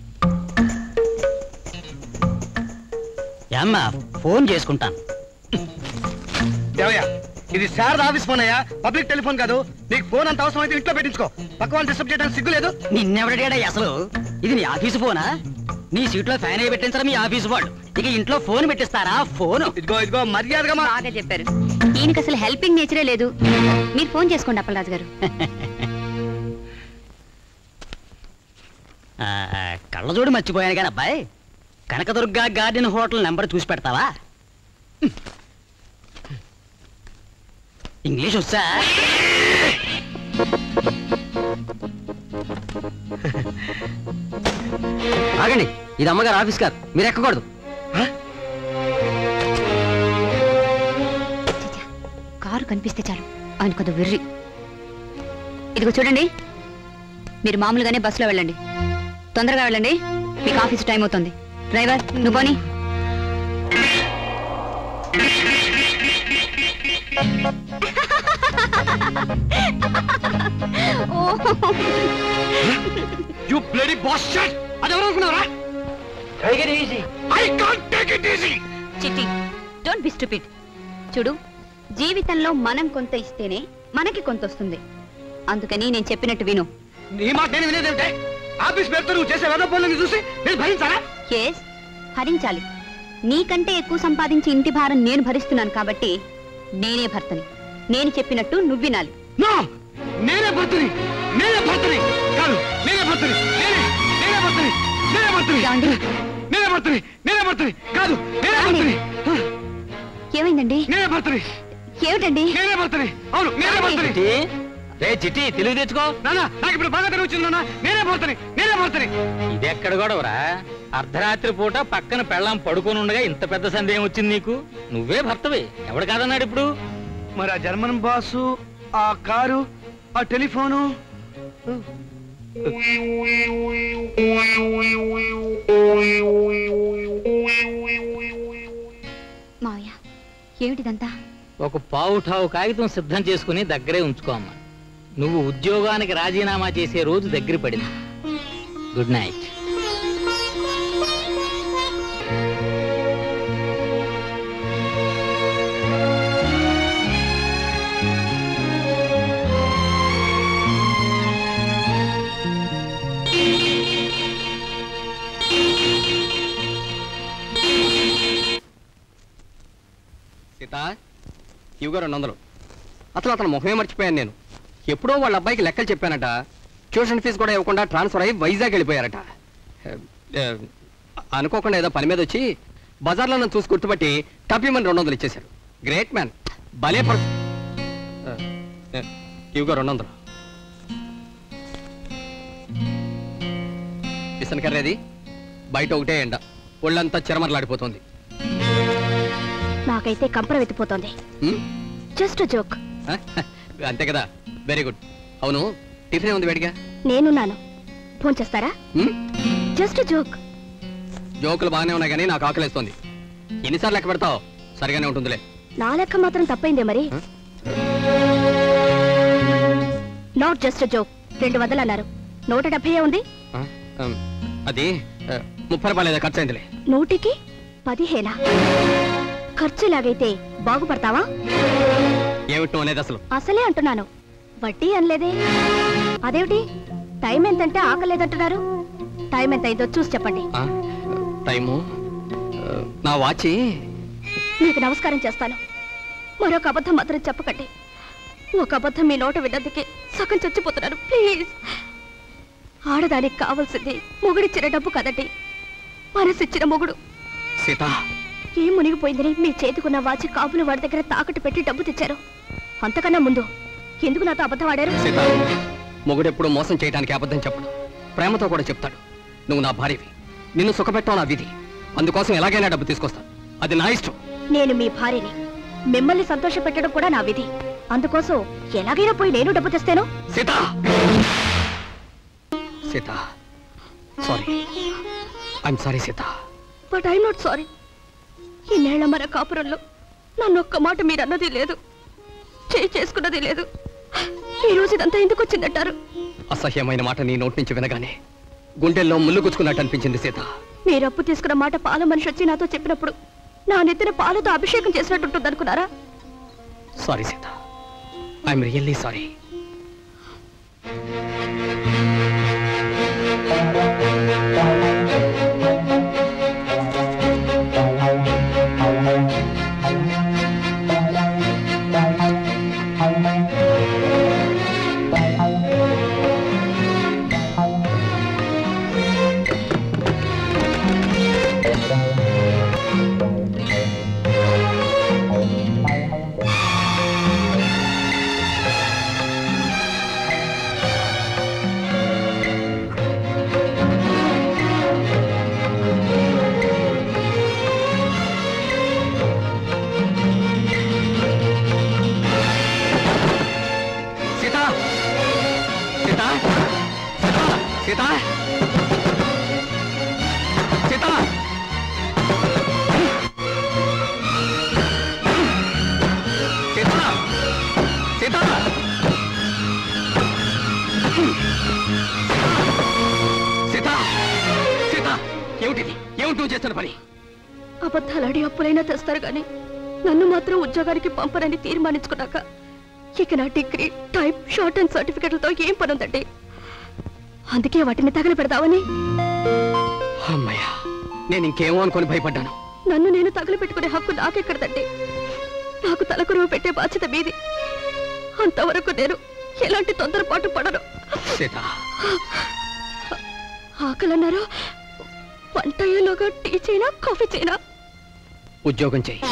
ఏమ్మా ఫోన్ చేసుకుంటాను ఏవయ్యా ఇది శారద ఆఫీస్ ఫోన్ అయ్యా పబ్లిక్ టెలిఫోన్ కాదు నీకు ఫోన్ అంత అవసరం అయితే ఇంట్లో పెట్టించుకో పక్క వాళ్ళు డిస్టర్బ్ చేయడానికి సిగ్గు లేదు నిన్నెవడడా అసలు ఇది నీ ఆఫీసు ఫోనా నీ సీట్లో ఫ్యాన్ అయి పెట్టించరా మీ ఆఫీసు వాళ్ళు ఇక ఇంట్లో ఫోన్ పెట్టిస్తారా ఫోన్ ఇదిగో ఇదిగో మర్యాదగా బాగా చెప్పారు ఈయనకి అసలు హెల్పింగ్ నేచరే లేదు మీరు ఫోన్ చేసుకోండి అప్పలరాజు గారు ఆ, కళ్ళజోడు మర్చిపోయాను కానీ అబ్బాయి కనకదుర్గ గార్డెన్ హోటల్ నెంబర్ చూసి పెడతావా ఇంగ్లీష్ వచ్చా ఆగండి ఇది అమ్మగారు ఆఫీస్ కాదు మీరు ఎక్కకూడదు కారు కనిపిస్తే చాలు ఆయన కొంత వెర్రి ఇదిగో చూడండి మీరు మామూలుగానే బస్సులో వెళ్ళండి తొందరగా వెళ్ళండి మీకు ఆఫీస్ టైం అవుతుంది డ్రైవర్ నువ్వు పోనీ యు బ్లడీ బాస్ షట్ అది ఎవరు అనుకున్నారా take it easy I can't take it easy Chitti don't be stupid చూడు జీవితంలో మనం కొంత ఇస్తేనే మనకి కొంత వస్తుంది అందుకని నేను చెప్పినట్టు విను నీ మాట నేను వినేదేమిటే ఆఫీస్ పేరుతో నువ్వు చేసే వేద పనులను చూసి నేను భరించాలా ఎస్ భరించాలి నీకంటే ఎక్కువ సంపాదించి ఇంటి భారం నేను భరిస్తున్నాను కాబట్టి నేనే భర్తని నేను చెప్పినట్టు నువ్వు వినాలి నో నేనే భర్తని నేనే భర్తని కాదు నేనే భర్తని నేనే నేనే భర్తని నేనే భర్తని నేనే భర్తని నేనే భర్తని కాదు నేనే భర్తని ఏమైందండి నేనే భర్తని ఏమిటండి నేనే భర్తని అవును నేనే భర్తని రే చిట్టి తెలివి తెచ్చుకో నాన్న నాకు ఇప్పుడు బాగా తెలివి వచ్చింది నాన్న నేనే భర్తని నేనే భర్తని ఇది ఎక్కడ గొడవరా అర్ధరాత్రి పూట పక్కన పెళ్ళాం పడుకొని ఉండగా ఇంత పెద్ద సందేహం వచ్చింది నీకు నువ్వే భర్తవే ఎవడు కాదన్నాడు ఇప్పుడు మరి ఆ జర్మన్ బాసు ఆ కారు ఆ టెలిఫోను మావయ్య ఏమిటిదంతా ఒక పావుఠావు కాగితం సిద్ధం చేసుకుని దగ్గరే ఉంచుకో అమ్మా నువ్వు ఉద్యోగానికి రాజీనామా చేసే రోజు దగ్గర పడింది గుడ్ నైట్ సీత ఇవిగో రెండు వందలు అసలు అతను ముఖమే మర్చిపోయాను నేను ఎప్పుడో వాళ్ళ అబ్బాయికి లెక్కలు చెప్పానట ట్యూషన్ ఫీజు కూడా ఇవ్వకుండా ట్రాన్స్ఫర్ అయ్యి వైజాగ్ వెళ్ళిపోయారట ఏ, ఏ, అనుకోకుండా ఏదో పని మీద వచ్చి బజార్లో నన్ను చూసి గుర్తుపట్టి టప్పిమని రెండు వందలు ఇచ్చేశారు గ్రేట్ మ్యాన్ భలే పర్ ఏ, ఏ, ఇవిగో రెండు వందలు ఇసన కర్రేది బయట ఒకటే ఎండ ఒళ్ళంతా చెరమరలాడిపోతుంది నాకైతే కంపర వెతిపోతోంది హ్మ్? జస్ట్ జోక్ ఆ? అంతే కదా వెరీ గుడ్ అవును టిఫిన్ ఏముంది వేడిగా నేనున్నాను ఫోన్ చేస్తారా హ్మ్? జస్ట్ జోక్ జోకులు బాగానే ఉన్నాయి కానీ నాకు ఆకలిస్తోంది ఎన్నిసార్లు లెక్క పెడతావు సరిగానే ఉంటుందిలే నా లెక్క మాత్రం తప్పైందే మరి నాట్ జస్ట్ జోక్ రెండు వందలు అన్నారు నూట డెబ్బై ఉంది ఆ, ఉమ్, అది ఆ, ముప్పై రూపాయలు ఏదో ఖర్చు అయిందిలే నూటికి పదిహేనా ఖర్చు లాగైతే బాగుపడతావా ఏమిటి నువ్వు అనేది అసలు అసలే అంటున్నాను వడ్డీ అనలేదే అదేమిటి టైం ఎంతంటే ఆకలేదంటున్నారు టైం ఎంత అయిందో చూసి చెప్పండి ఆ, టైము ఆ, నా వాచి మీకు నమస్కారం చేస్తాను మరొక అబద్ధం మాత్రం చెప్పకండి ఒక అబద్ధం మీ నోట విన్నందుకే సగం చచ్చిపోతున్నారు ప్లీజ్ ఆడదానికి కావాల్సింది మొగుడిచ్చిన డబ్బు కదండి మనసిచ్చిన మొగుడు సీత ఏం మునిగిపోయిందని మీ చేతికున్న వాచి కాపులు వాడి దగ్గర తాకట్టు పెట్టి డబ్బు తెచ్చారు అంతకన్నా ముందు ఎందుకు నాతో అబద్ధం ఆడారు సీత మొగుడెప్పుడు మోసం చేయడానికి అబద్ధం చెప్పడు ప్రేమతో కూడా చెప్తాడు నువ్వు నా భార్యవి నిన్ను సుఖపెట్టడం నా విధి అందుకోసం ఎలాగైనా డబ్బు తీసుకొస్తాను అది నా ఇష్టం నేను మీ భార్యని మిమ్మల్ని సంతోష పెట్టడం కూడా నా విధి అందుకోసం ఎలాగైనా పోయి నేను డబ్బు తెస్తాను Sita Sita sorry I'm sorry Sita but I not sorry ఇన్నేళ్ల మన కాపురంలో నన్ను ఒక్క మాట మీరు అన్నది లేదు చేయి చేసుకున్నది లేదు ఈ రోజు ఇదంతా ఎందుకు వచ్చిందంటారు అసహ్యమైన మాట నీ నోటి నుంచి వినగానే గుండెల్లో ముళ్ళు గుచ్చుకున్నట్టు అనిపించింది సీత మీరు అప్పు తీసుకున్న మాట పాల మనిషి వచ్చి నాతో చెప్పినప్పుడు నా నెత్తిన పాలతో అభిషేకం చేసినట్టు ఉంటుంది అనుకున్నారా sorry Sita I'm really sorry Sita Sita Sita Sita Sita Sita Sita Sita Sita ఏమిటిది ఏమిటి నువ్వు చేస్తున్న పని అబద్ధాలాడి అప్పులైనా తెస్తారు గాని నన్ను మాత్రం ఉద్యోగానికి పంపరని తీర్మానించుకున్నాక ఇక నా డిగ్రీ టైప్ షార్ట్ అండ్ సర్టిఫికెట్లతో ఏం పని ఉందండి అందుకే వాటిని తగల పెడదామని అమ్మయ్యా నేను ఇంకేమో అనుకొని భయపడ్డాను నన్ను నేను తగల పెట్టుకునే హక్కు నాకెక్కడదండి నాకు తలకురువు పెట్టే బాధ్యత మీది అంతవరకు నేను ఎలాంటి తొందరపాటు పడను సీత ఆకలన్నారు వంట అయ్యేలోగా టీ చేయనా కాఫీ చేయనా ఉద్యోగం చెయ్యి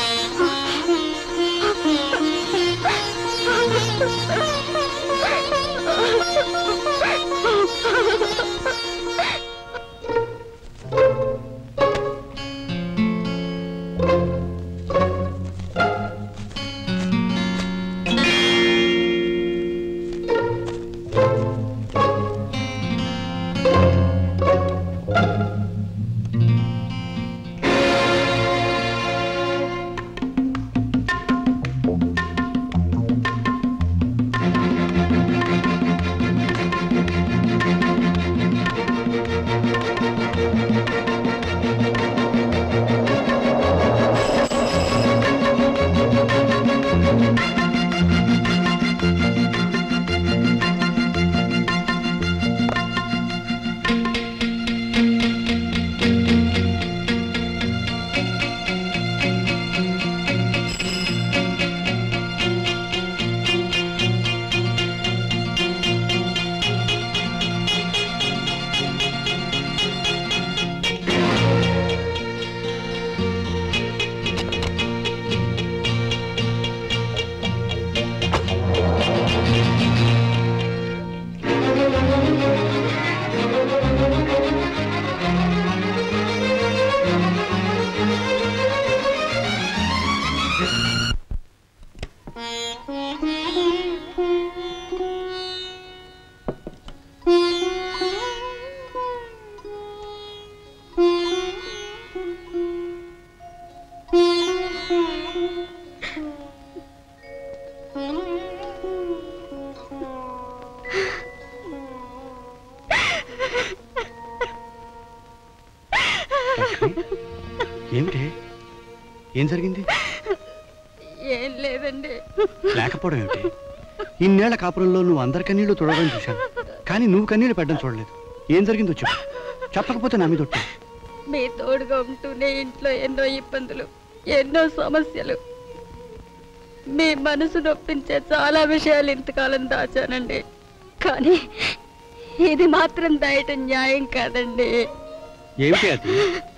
ఏమిటి ఏం జరిగింది ఏం లేదండి లేకపోవడం ఏమిటి ఇన్నేళ్ల కాపురంలో నువ్వు అందరి కన్నీళ్లు తుడవడం చూశాను కానీ నువ్వు కన్నీళ్లు పెట్టడం చూడలేదు ఏం జరిగిందో చెప్పు చెప్పకపోతే నా మీద ఒట్టు. మీ తోడుగా ఉంటూనే ఇంట్లో ఎన్నో ఇబ్బందులు ఎన్నో సమస్యలు మీ మనసు నొప్పించే చాలా విషయాలు ఇంతకాలం దాచానండి కానీ ఇది మాత్రం దాయటం న్యాయం కాదండి ఏమిటి అది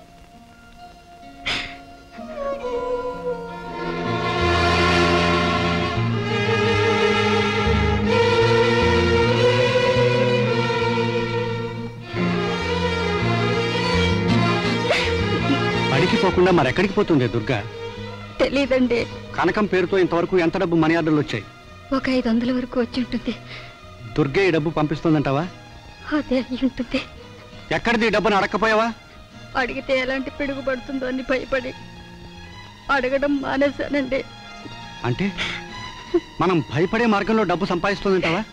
బడికి పోకుండా మరెక్కడికి పోతుంది దుర్గా తెలీదండి కనకం పేరుతో ఇంతవరకు ఎంత డబ్బు మనీ ఆర్డర్లు వచ్చాయి ఒక ఐదు వందల వరకు వచ్చి ఉంటుంది దుర్గే ఈ డబ్బు పంపిస్తుందంటావా అదే అయి ఉంటుంది ఎక్కడిది ఈ డబ్బును అడక్కపోయావా అడిగితే ఎలాంటి పిడుగు పడుతుందో అని భయపడి అడగడం మానేశానండి అంటే మనం భయపడే మార్గంలో డబ్బు సంపాదిస్తుందంటావా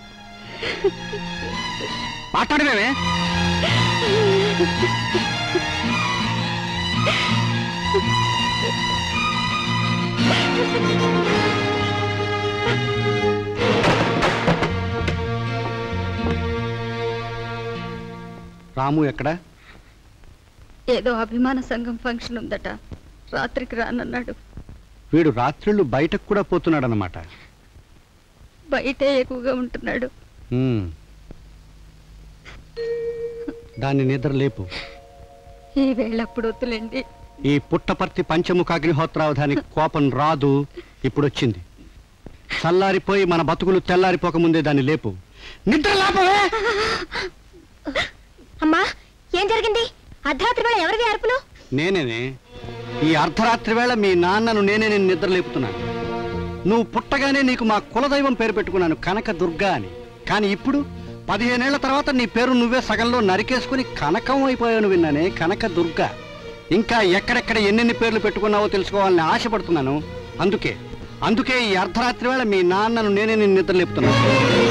మాట్లాడమేమే రాము ఎక్కడా ఏదో అభిమాన సంఘం ఫంక్షన్ ఉందట రాత్రికి రానన్నాడు వీడు రాత్రిళ్ళు బయటకు కూడా పోతున్నాడనమాట బయటే ఎక్కువగా ఉంటున్నాడు ఉమ్. దాన్ని నిద్ర లేపు ఈ వేళప్పుడు వద్దులేండి ఈ పుట్టపర్తి పంచముఖాగ్నిహోత్రావధాని కోపం రాదు ఇప్పుడు వచ్చింది చల్లారిపోయి మన బతుకులు తెల్లారిపోకముందే దాన్ని లేపు నిద్ర లేపవే అమ్మా ఏం జరిగింది అర్ధరాత్రి వేళ ఎవరిది అరుపులు నేనేనే ఈ అర్ధరాత్రి వేళ మీ నాన్నను నేనే నేను నిద్ర లేపుతున్నాను నువ్వు పుట్టగానే నీకు మా కులదైవం పేరు పెట్టుకున్నాను కనక దుర్గా అని కానీ ఇప్పుడు పదిహేనేళ్ల తర్వాత నీ పేరు నువ్వే సగంలో నరికేసుకుని కనకం అయిపోయాను విన్నానే కనక దుర్గా ఇంకా ఎక్కడెక్కడ ఎన్నెన్ని పేర్లు పెట్టుకున్నావో తెలుసుకోవాలని ఆశపడుతున్నాను అందుకే అందుకే ఈ అర్ధరాత్రి వేళ మీ నాన్నను నేనే నేను నిద్ర లేపుతున్నాను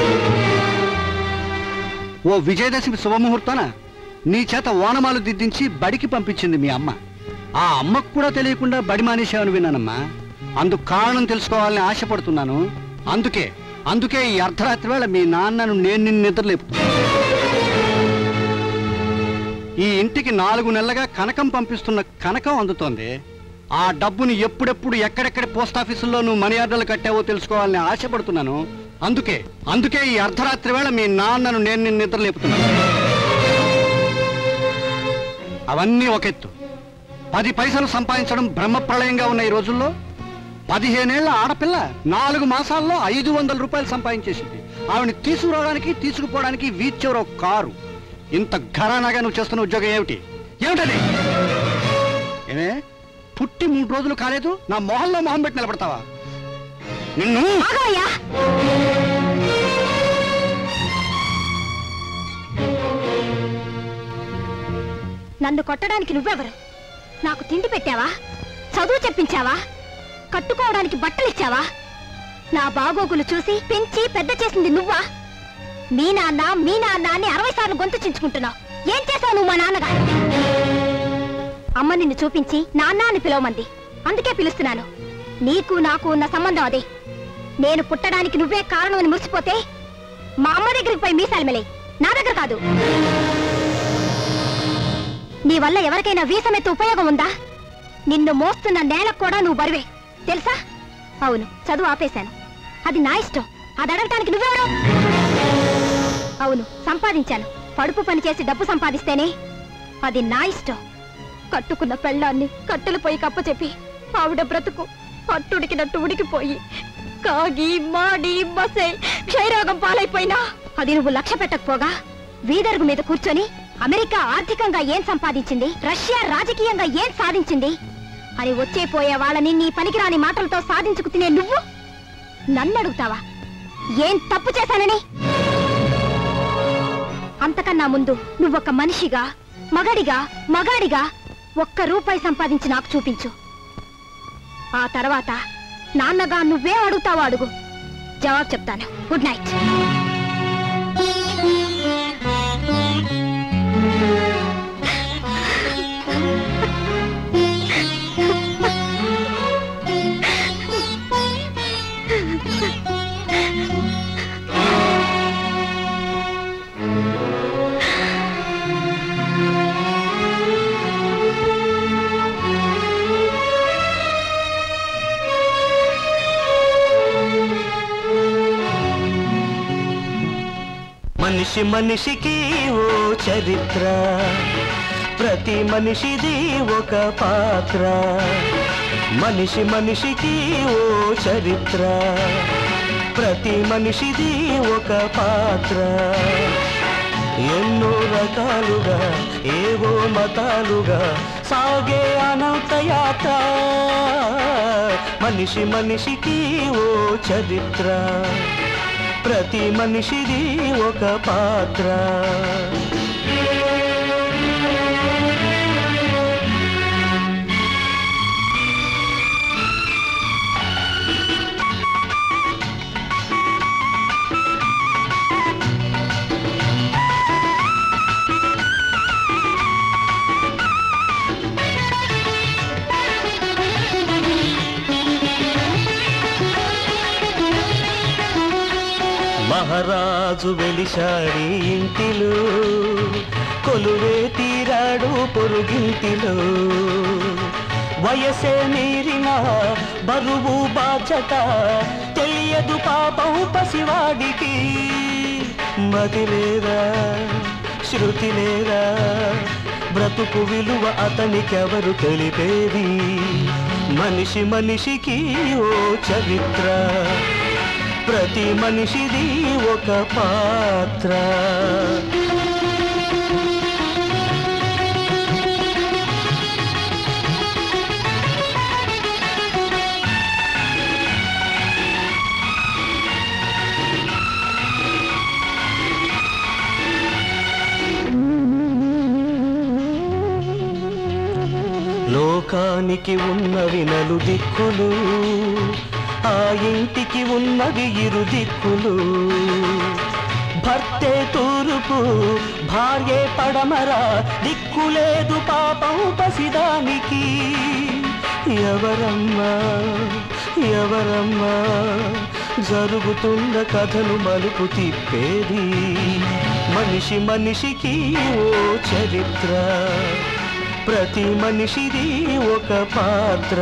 ఓ విజయదశమి శుభముహూర్తాన నీ చేత ఓనమాలు దిద్దించి బడికి పంపించింది మీ అమ్మ ఆ అమ్మకు కూడా తెలియకుండా బడి మానేశావని విన్నానమ్మా అందుకు కారణం తెలుసుకోవాలని ఆశపడుతున్నాను అందుకే అందుకే ఈ అర్ధరాత్రి వేళ మీ నాన్నను నేను నిన్ను నిద్రలేపుతున్నాను ఈ ఇంటికి నాలుగు నెలలుగా కనకం పంపిస్తున్న కనకం అందుతోంది ఆ డబ్బుని ఎప్పుడెప్పుడు ఎక్కడెక్కడ పోస్ట్ ఆఫీసుల్లో నువ్వు మనీ ఆర్డర్లు కట్టావో తెలుసుకోవాలని ఆశపడుతున్నాను అందుకే అందుకే ఈ అర్ధరాత్రి వేళ మీ నాన్నను నేను నిన్ను నిద్రలేపుతున్నాను అవన్నీ ఒక ఎత్తు పది పైసలు సంపాదించడం బ్రహ్మప్రళయంగా ఉన్న ఈ రోజుల్లో పదిహేనేళ్ల ఆడపిల్ల నాలుగు మాసాల్లో ఐదు వందల రూపాయలు సంపాదించేసింది ఆవిడని తీసుకురావడానికి తీసుకుపోవడానికి వీచవరో కారు ఇంత ఘరానాగా నువ్వు చేస్తున్న ఉద్యోగం ఏమిటి ఏమిటది ఏమే పుట్టి మూడు రోజులు కాలేదు నా మొహంలో మొహం పెట్టి నిలబడతావా నిన్ను నన్ను కొట్టడానికి నువ్వెవరు నాకు తిండి పెట్టావా చదువు చెప్పించావా కట్టుకోవడానికి బట్టలు ఇచ్చావా నా బాగోగులు చూసి పెంచి పెద్ద చేసింది నువ్వా మీ నాన్న మీ నాన్న అని అరవై సార్లు గొంతు చించుకుంటున్నావు ఏం చేశావు నువ్వు మా నాన్నగా అమ్మ నిన్ను చూపించి నాన్న అని పిలవమంది అందుకే పిలుస్తున్నాను నీకు నాకు ఉన్న సంబంధం అదే నేను పుట్టడానికి నువ్వే కారణం అని మురిసిపోతే మా అమ్మ దగ్గరికి పోయి మీసాలు మెలే నా దగ్గర కాదు నీ వల్ల ఎవరికైనా వీసమెత్త ఉపయోగం ఉందా నిన్ను మోస్తున్న నేలకు కూడా నువ్వు బరువే తెలుసా అవును చదువు ఆపేశాను అది నా ఇష్టం అది అడగటానికి నువ్వెవరు అవును సంపాదించాను పడుపు పని చేసి డబ్బు సంపాదిస్తేనే అది నా ఇష్టం కట్టుకున్న పెళ్ళాన్ని కట్టెలు పోయి కప్పచెప్పి ఆవిడ బ్రతుకు అట్టుడికినట్టు ఉడికిపోయి కాగి మాడి బసై క్షయరోగం పాలైపోయినా అది నువ్వు లక్ష్య పెట్టకపోగా వీదరుగు మీద కూర్చొని అమెరికా ఆర్థికంగా ఏం సంపాదించింది రష్యా రాజకీయంగా ఏం సాధించింది అని వచ్చే పోయే వాళ్ళని నీ పనికిరాని మాటలతో సాధించుకు తినే నువ్వు నన్ను అడుగుతావా ఏం తప్పు చేశానని అంతకన్నా ముందు నువ్వొక మనిషిగా మగడిగా మగాడిగా ఒక్క రూపాయి సంపాదించి నాకు చూపించు ఆ తర్వాత నాన్నగా నువ్వేం అడుగుతావో అడుగు జవాబు చెప్తాను గుడ్ నైట్ మనిషి మనిషికి ఓ చరిత్ర ప్రతి మనిషిది ఒక పాత్ర మనిషి మనిషికి ఓ చరిత్ర ప్రతి మనిషిది ఒక పాత్ర ఎన్నో రకాలుగా ఏవో మతాలుగా సాగే అనంత యాత్ర మనిషి మనిషికి ఓ చరిత్ర ప్రతి మనిషిది ఒక పాత్ర మహారాజు వెలిశాడి ఇంటిలో కొలువే తీరాడు పొరుగింటిలో వయసే మీరిన బరువు బాధ్యత తెలియదు పాపం పసివాడికి మతి లేదా శృతి లేదా బ్రతుకు విలువ అతనికెవరు తెలిపేది మనిషి మనిషికి ఓ చరిత్ర ప్రతి మనిషిది ఒక పాత్ర లోకానికి ఉన్నవి నలు దిక్కులు ఆ ఇంటికి ఉన్నవి ఇరు దిక్కులు భర్తే తూరుపు భార్యే పడమరా దిక్కులేదు పాపం పసిదానికి ఎవరమ్మా ఎవరమ్మా జరుగుతున్న కథను మలుపు తిప్పేది మనిషి మనిషికి ఓ చరిత్ర ప్రతి మనిషిది ఒక పాత్ర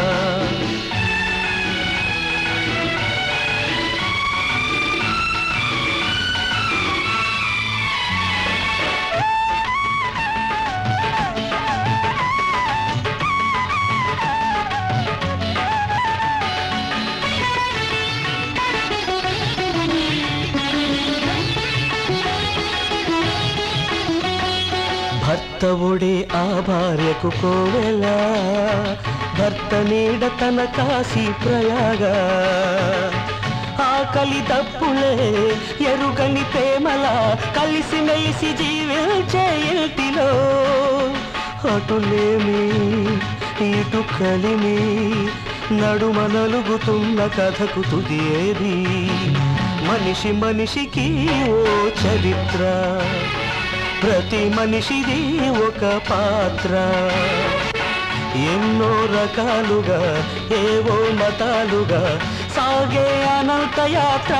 భర్త ఒడే ఆ భార్యకు కోవెలా భర్త నీడ తన కాశీ ప్రయాగ ఆకలి తప్పులే ఎరుగని ప్రేమలా కలిసి మెలిసి జీవించే ఇంటిలో అటులేమి ఇటు కలిమి నడుమ నలుగుతున్న కథకు తుది ఏది మనిషి మనిషికి ఓ చరిత్ర ప్రతి మనిషిది ఒక పాత్ర ఎన్నో రకాలుగా ఏవో మతాలుగా సాగే అనంత యాత్ర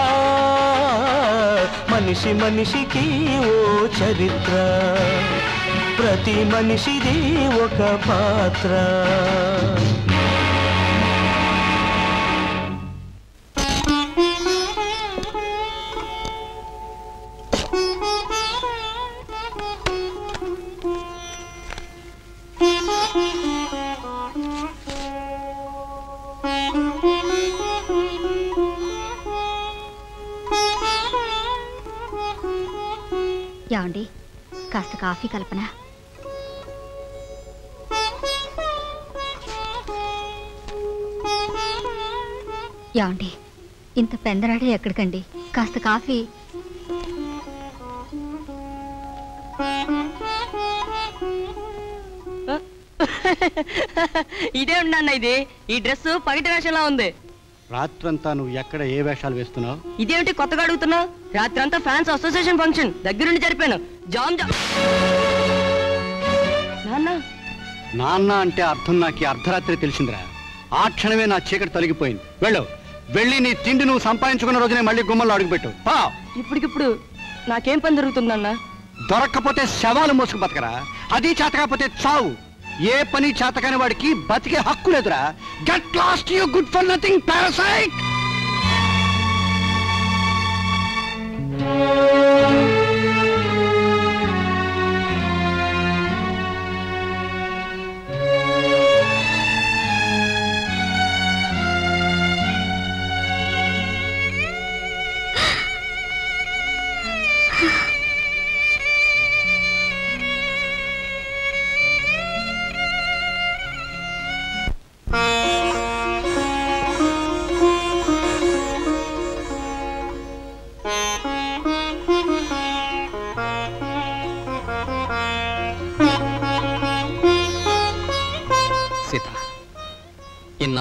మనిషి మనిషికి ఓ చరిత్ర ప్రతి మనిషిది ఒక పాత్ర ఏమండి కాస్త కాఫీ కల్పన ఏమండి ఇంత పెందరాడే ఎక్కడికండి కాస్త కాఫీ ఇదే ఉన్నాన్న ఇది ఈ డ్రెస్ పగటి వేషంలా ఉంది రాత్రంతా నువ్వు ఎక్కడ ఏ వేషాలు వేస్తున్నావు ఇదేమిటి కొత్తగా అడుగుతున్నావు రాత్రి అంతా ఫ్యాన్స్ అసోసియేషన్ ఫంక్షన్ దగ్గరుండి జరిపాను జామ్ జామ్ నాన్న నాన్న అంటే అర్థం నాకు ఈ అర్ధరాత్రి తెలిసిందిరా ఆ క్షణమే నా చీకటి తొలగిపోయింది వెళ్ళు వెళ్ళి నీ తిండి నువ్వు సంపాదించుకున్న రోజునే మళ్ళీ గుమ్మల్లో అడుగుపెట్టు పా ఇప్పటికిప్పుడు నాకేం పని జరుగుతుందన్న దొరక్కపోతే శవాలు మోసుకు బతకరా అది చేతకాకపోతే చావు ఏ పని చేతకాని వాడికి బతికే హక్కు లేదురా get lost you good for nothing parasite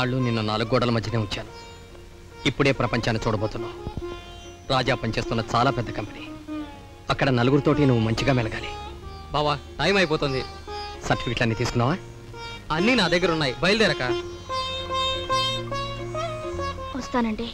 ఇన్నాళ్ళు నిన్న నాలుగు గోడల మధ్యనే ఉంచాను ఇప్పుడే ప్రపంచాన్ని చూడబోతున్నావు రాజా పనిచేస్తున్న చాలా పెద్ద కంపెనీ అక్కడ నలుగురితోటి నువ్వు మంచిగా మెలగాలి బావా టైం అయిపోతుంది సర్టిఫికెట్లు అన్ని తీసుకున్నావా అన్నీ నా దగ్గర ఉన్నాయి బయలుదేరక వస్తానండి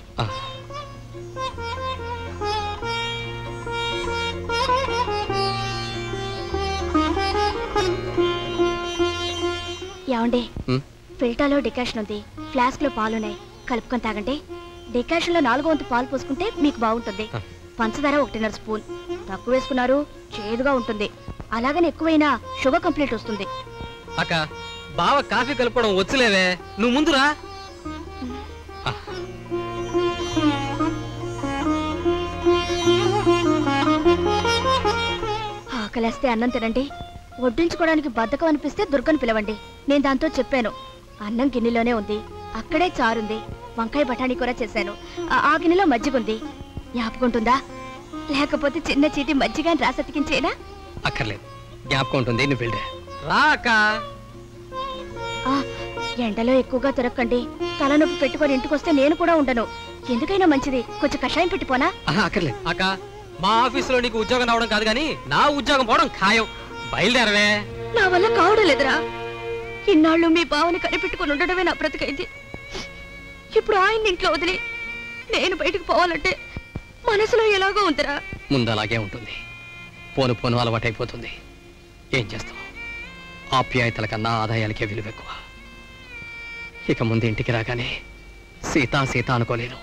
ఏమండి హ్మ్? ఫిల్టాలో డికాషన్ ఉంది ఫ్లాస్క్ లో పాలున్నాయి కలుపుకొని తాగండి డికాషన్ లో నాలుగో వంతు పాలు పోసుకుంటే మీకు బాగుంటుంది పంచదార ఒకటిన్నర స్పూన్ తక్కువ వేసుకున్నారు చేదుగా ఉంటుంది అలాగని ఎక్కువైనా షుగర్ కంప్లీట్ వస్తుంది అక్క బావ కాఫీ కలుపుకోవడం వచ్చలేవే నువ్వు ముందురా ఆకలేస్తే అన్నం తినండి వడ్డించుకోవడానికి బద్ధకం అనిపిస్తే దుర్గను పిలవండి నేను దాంతో చెప్పాను అన్నం గిన్నెలోనే ఉంది అక్కడే చారుంది వంకాయ బఠానీ కూర చేశాను ఆ- ఆ గిన్నెలో మజ్జిగుంది జ్ఞాపకుంటుందా లేకపోతే చిన్న చీటి మజ్జిగాని రాసతికించేనా అక్కర్లేదు జ్ఞాపకం ఉంటుంది నువ్వు వెళ్ళే రా అక్క ఆ, ఎండలో ఎక్కువగా తిరక్కండి తలనొప్పి పెట్టుకొని ఇంటికొస్తే నేను కూడా ఉండను ఎందుకైనా మంచిది కొంచెం కషాయం పెట్టిపోనా ఆహా, అక్కర్లేదు అక్క మా ఆఫీసులో నీకు ఉద్యోగం రావడం కాదు కానీ నా ఉద్యోగం పోవడం ఖాయం బయలుదేరవే నా వల్ల కావడం లేదురా ఇన్నాళ్ళు మీ బావని కనిపెట్టుకుని ఉండడమే నా బ్రతికైంది ఇప్పుడు ఆయన ఇంట్లో వదిలి నేను బయటకు పోవాలంటే మనసులో ఎలాగో ఉందిరా ముందు అలాగే ఉంటుంది పోను పోను అలవాటైపోతుంది ఏం చేస్తాం ఆప్యాయతల కన్నా ఆదాయాలకే విలువ ఎక్కువ ఇక ముందు ఇంటికి రాగానే సీత సీత అనుకోలేను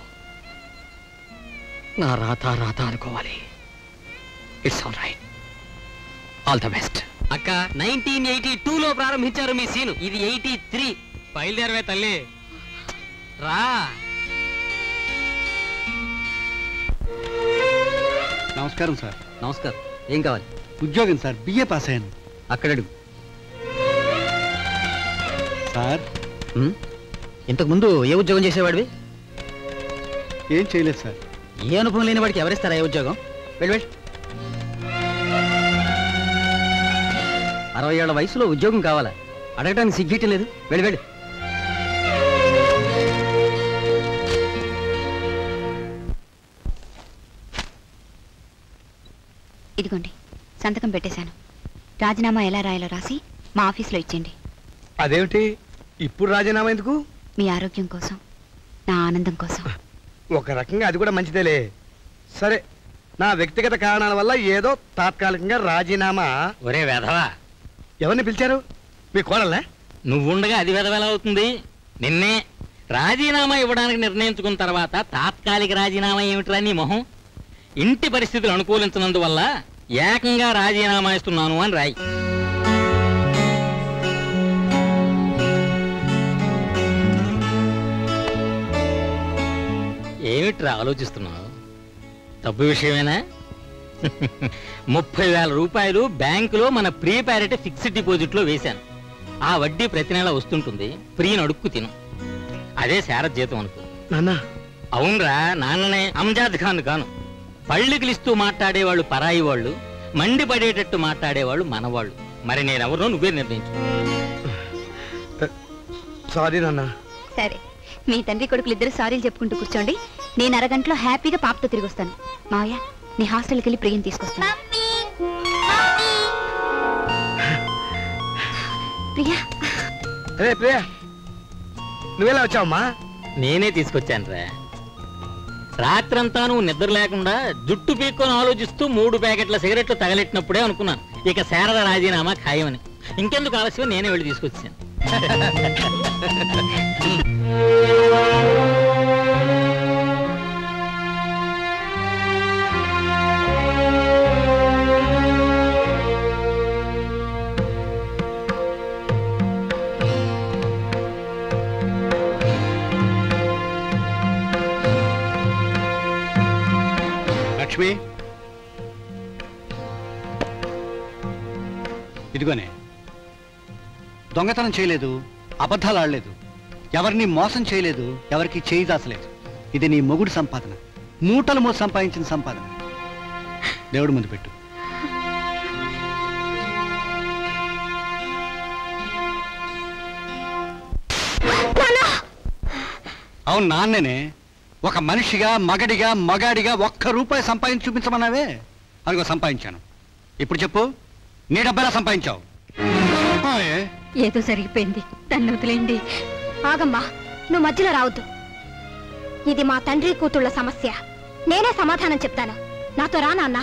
నా రాత రాత అనుకోవాలి it's all right all the best అక్క నైన్టీన్ ఎయిటీ లో ప్రారంభించారు మీ సీను ఇది ఎయిటీ త్రీ బయలుదేరవే తల్లి రా నమస్కారం సార్ నమస్కారం ఏం కావాలి ఉద్యోగం సార్ బిఏ పాస్ అయ్యాను అక్కడడు సార్ ఇంతకు ముందు ఏ ఉద్యోగం చేసేవాడివి ఏం చేయలేదు సార్ ఏ అనుభవం లేని వాడికి ఎవరిస్తారా ఏ ఉద్యోగం వెళ్ళి వెళ్ళి అరవై ఏళ్ల వయసులో ఉద్యోగం కావాలా అడగడానికి సిగ్గీటి లేదు వెళ్ళి వెళ్ళి ఇదిగోండి సంతకం పెట్టేశాను రాజీనామా ఎలా రాయాలో రాసి మా ఆఫీస్లో ఇచ్చేయండి అదేమిటి ఇప్పుడు రాజీనామా ఎందుకు మీ ఆరోగ్యం కోసం నా ఆనందం కోసం ఒక రకంగా అది కూడా మంచిదేలే సరే నా వ్యక్తిగత కారణాల వల్ల ఏదో తాత్కాలికంగా రాజీనామా ఒరే వెధవా ఎవరిని పిలిచారు మీ కోడలే నువ్వుండగా అది వెధవెలా అవుతుంది నిన్నే రాజీనామా ఇవ్వడానికి నిర్ణయించుకున్న తర్వాత తాత్కాలిక రాజీనామా ఏమిట్రా నీ మొహం ఇంటి పరిస్థితులు అనుకూలించినందువల్ల ఏకంగా రాజీనామా ఇస్తున్నాను అని రాయి ఏమిట్రా ఆలోచిస్తున్నావు డబ్బు విషయమేనా ముప్పై వేల రూపాయలు బ్యాంకులో మన ప్రీ ప్యారిటీ ఫిక్స్డ్ డిపాజిట్లో వేశాను ఆ వడ్డీ ప్రతి నెల వస్తుంటుంది ప్రియను అడుక్కు తిను అదే శారద్ జీతం అనుకో నాన్న అవునరా నాన్ననే అంజాద్ ఖాన్ కాను పళ్ళికిలిస్తూ మాట్లాడేవాళ్ళు పరాయి వాళ్ళు మండిపడేటట్టు మాట్లాడేవాళ్ళు మనవాళ్ళు మరి నేనెవరో నువ్వే నిర్ణయించు సారీ నాన్న సరే మీ తండ్రి కొడుకులు ఇద్దరు సారీలు చెప్పుకుంటూ కూర్చోండి నేను అరగంటలో హ్యాపీగా పాపతో తిరిగి వస్తాను మావయ్య నీ హాస్టల్కి వెళ్ళి ప్రియం తీసుకొస్తాను ప్రియా రే ప్రియా నువ్వెలా వచ్చావమ్మా నేనే తీసుకొచ్చాను రా రాత్రంతా నువ్వు నిద్ర లేకుండా జుట్టు పీక్కొని ఆలోచిస్తూ మూడు ప్యాకెట్ల సిగరెట్లు తగలెట్టినప్పుడే అనుకున్నాను ఇక శారద రాజీనామా ఖాయమని ఇంకెందుకు ఆలస్యం నేనే వెళ్ళి తీసుకొచ్చాను లక్ష్మి ఇదిగోనే దొంగతనం చేయలేదు అబద్ధాలు ఆడలేదు ఎవరిని మోసం చేయలేదు ఎవరికి చేయి దాచలేదు ఇది నీ మొగుడు సంపాదన మూటలు మోసి సంపాదించిన సంపాదన దేవుడి ముందు పెట్టు అవును నాన్ననే ఒక మనిషిగా మగడిగా మగాడిగా ఒక్క రూపాయి సంపాదించి చూపించమన్నావే అదిగో సంపాదించాను ఇప్పుడు చెప్పు నీ డబ్బెలా సంపాదించావు ఆయే. ఏదో జరిగిపోయింది దాన్ని వదిలేండి ఆగమ్మా నువ్వు మధ్యలో రావద్దు ఇది మా తండ్రి కూతుళ్ళ సమస్య నేనే సమాధానం చెప్తాను నాతో రా నాన్న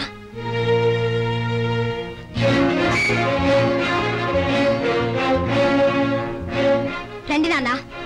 రండి నాన్న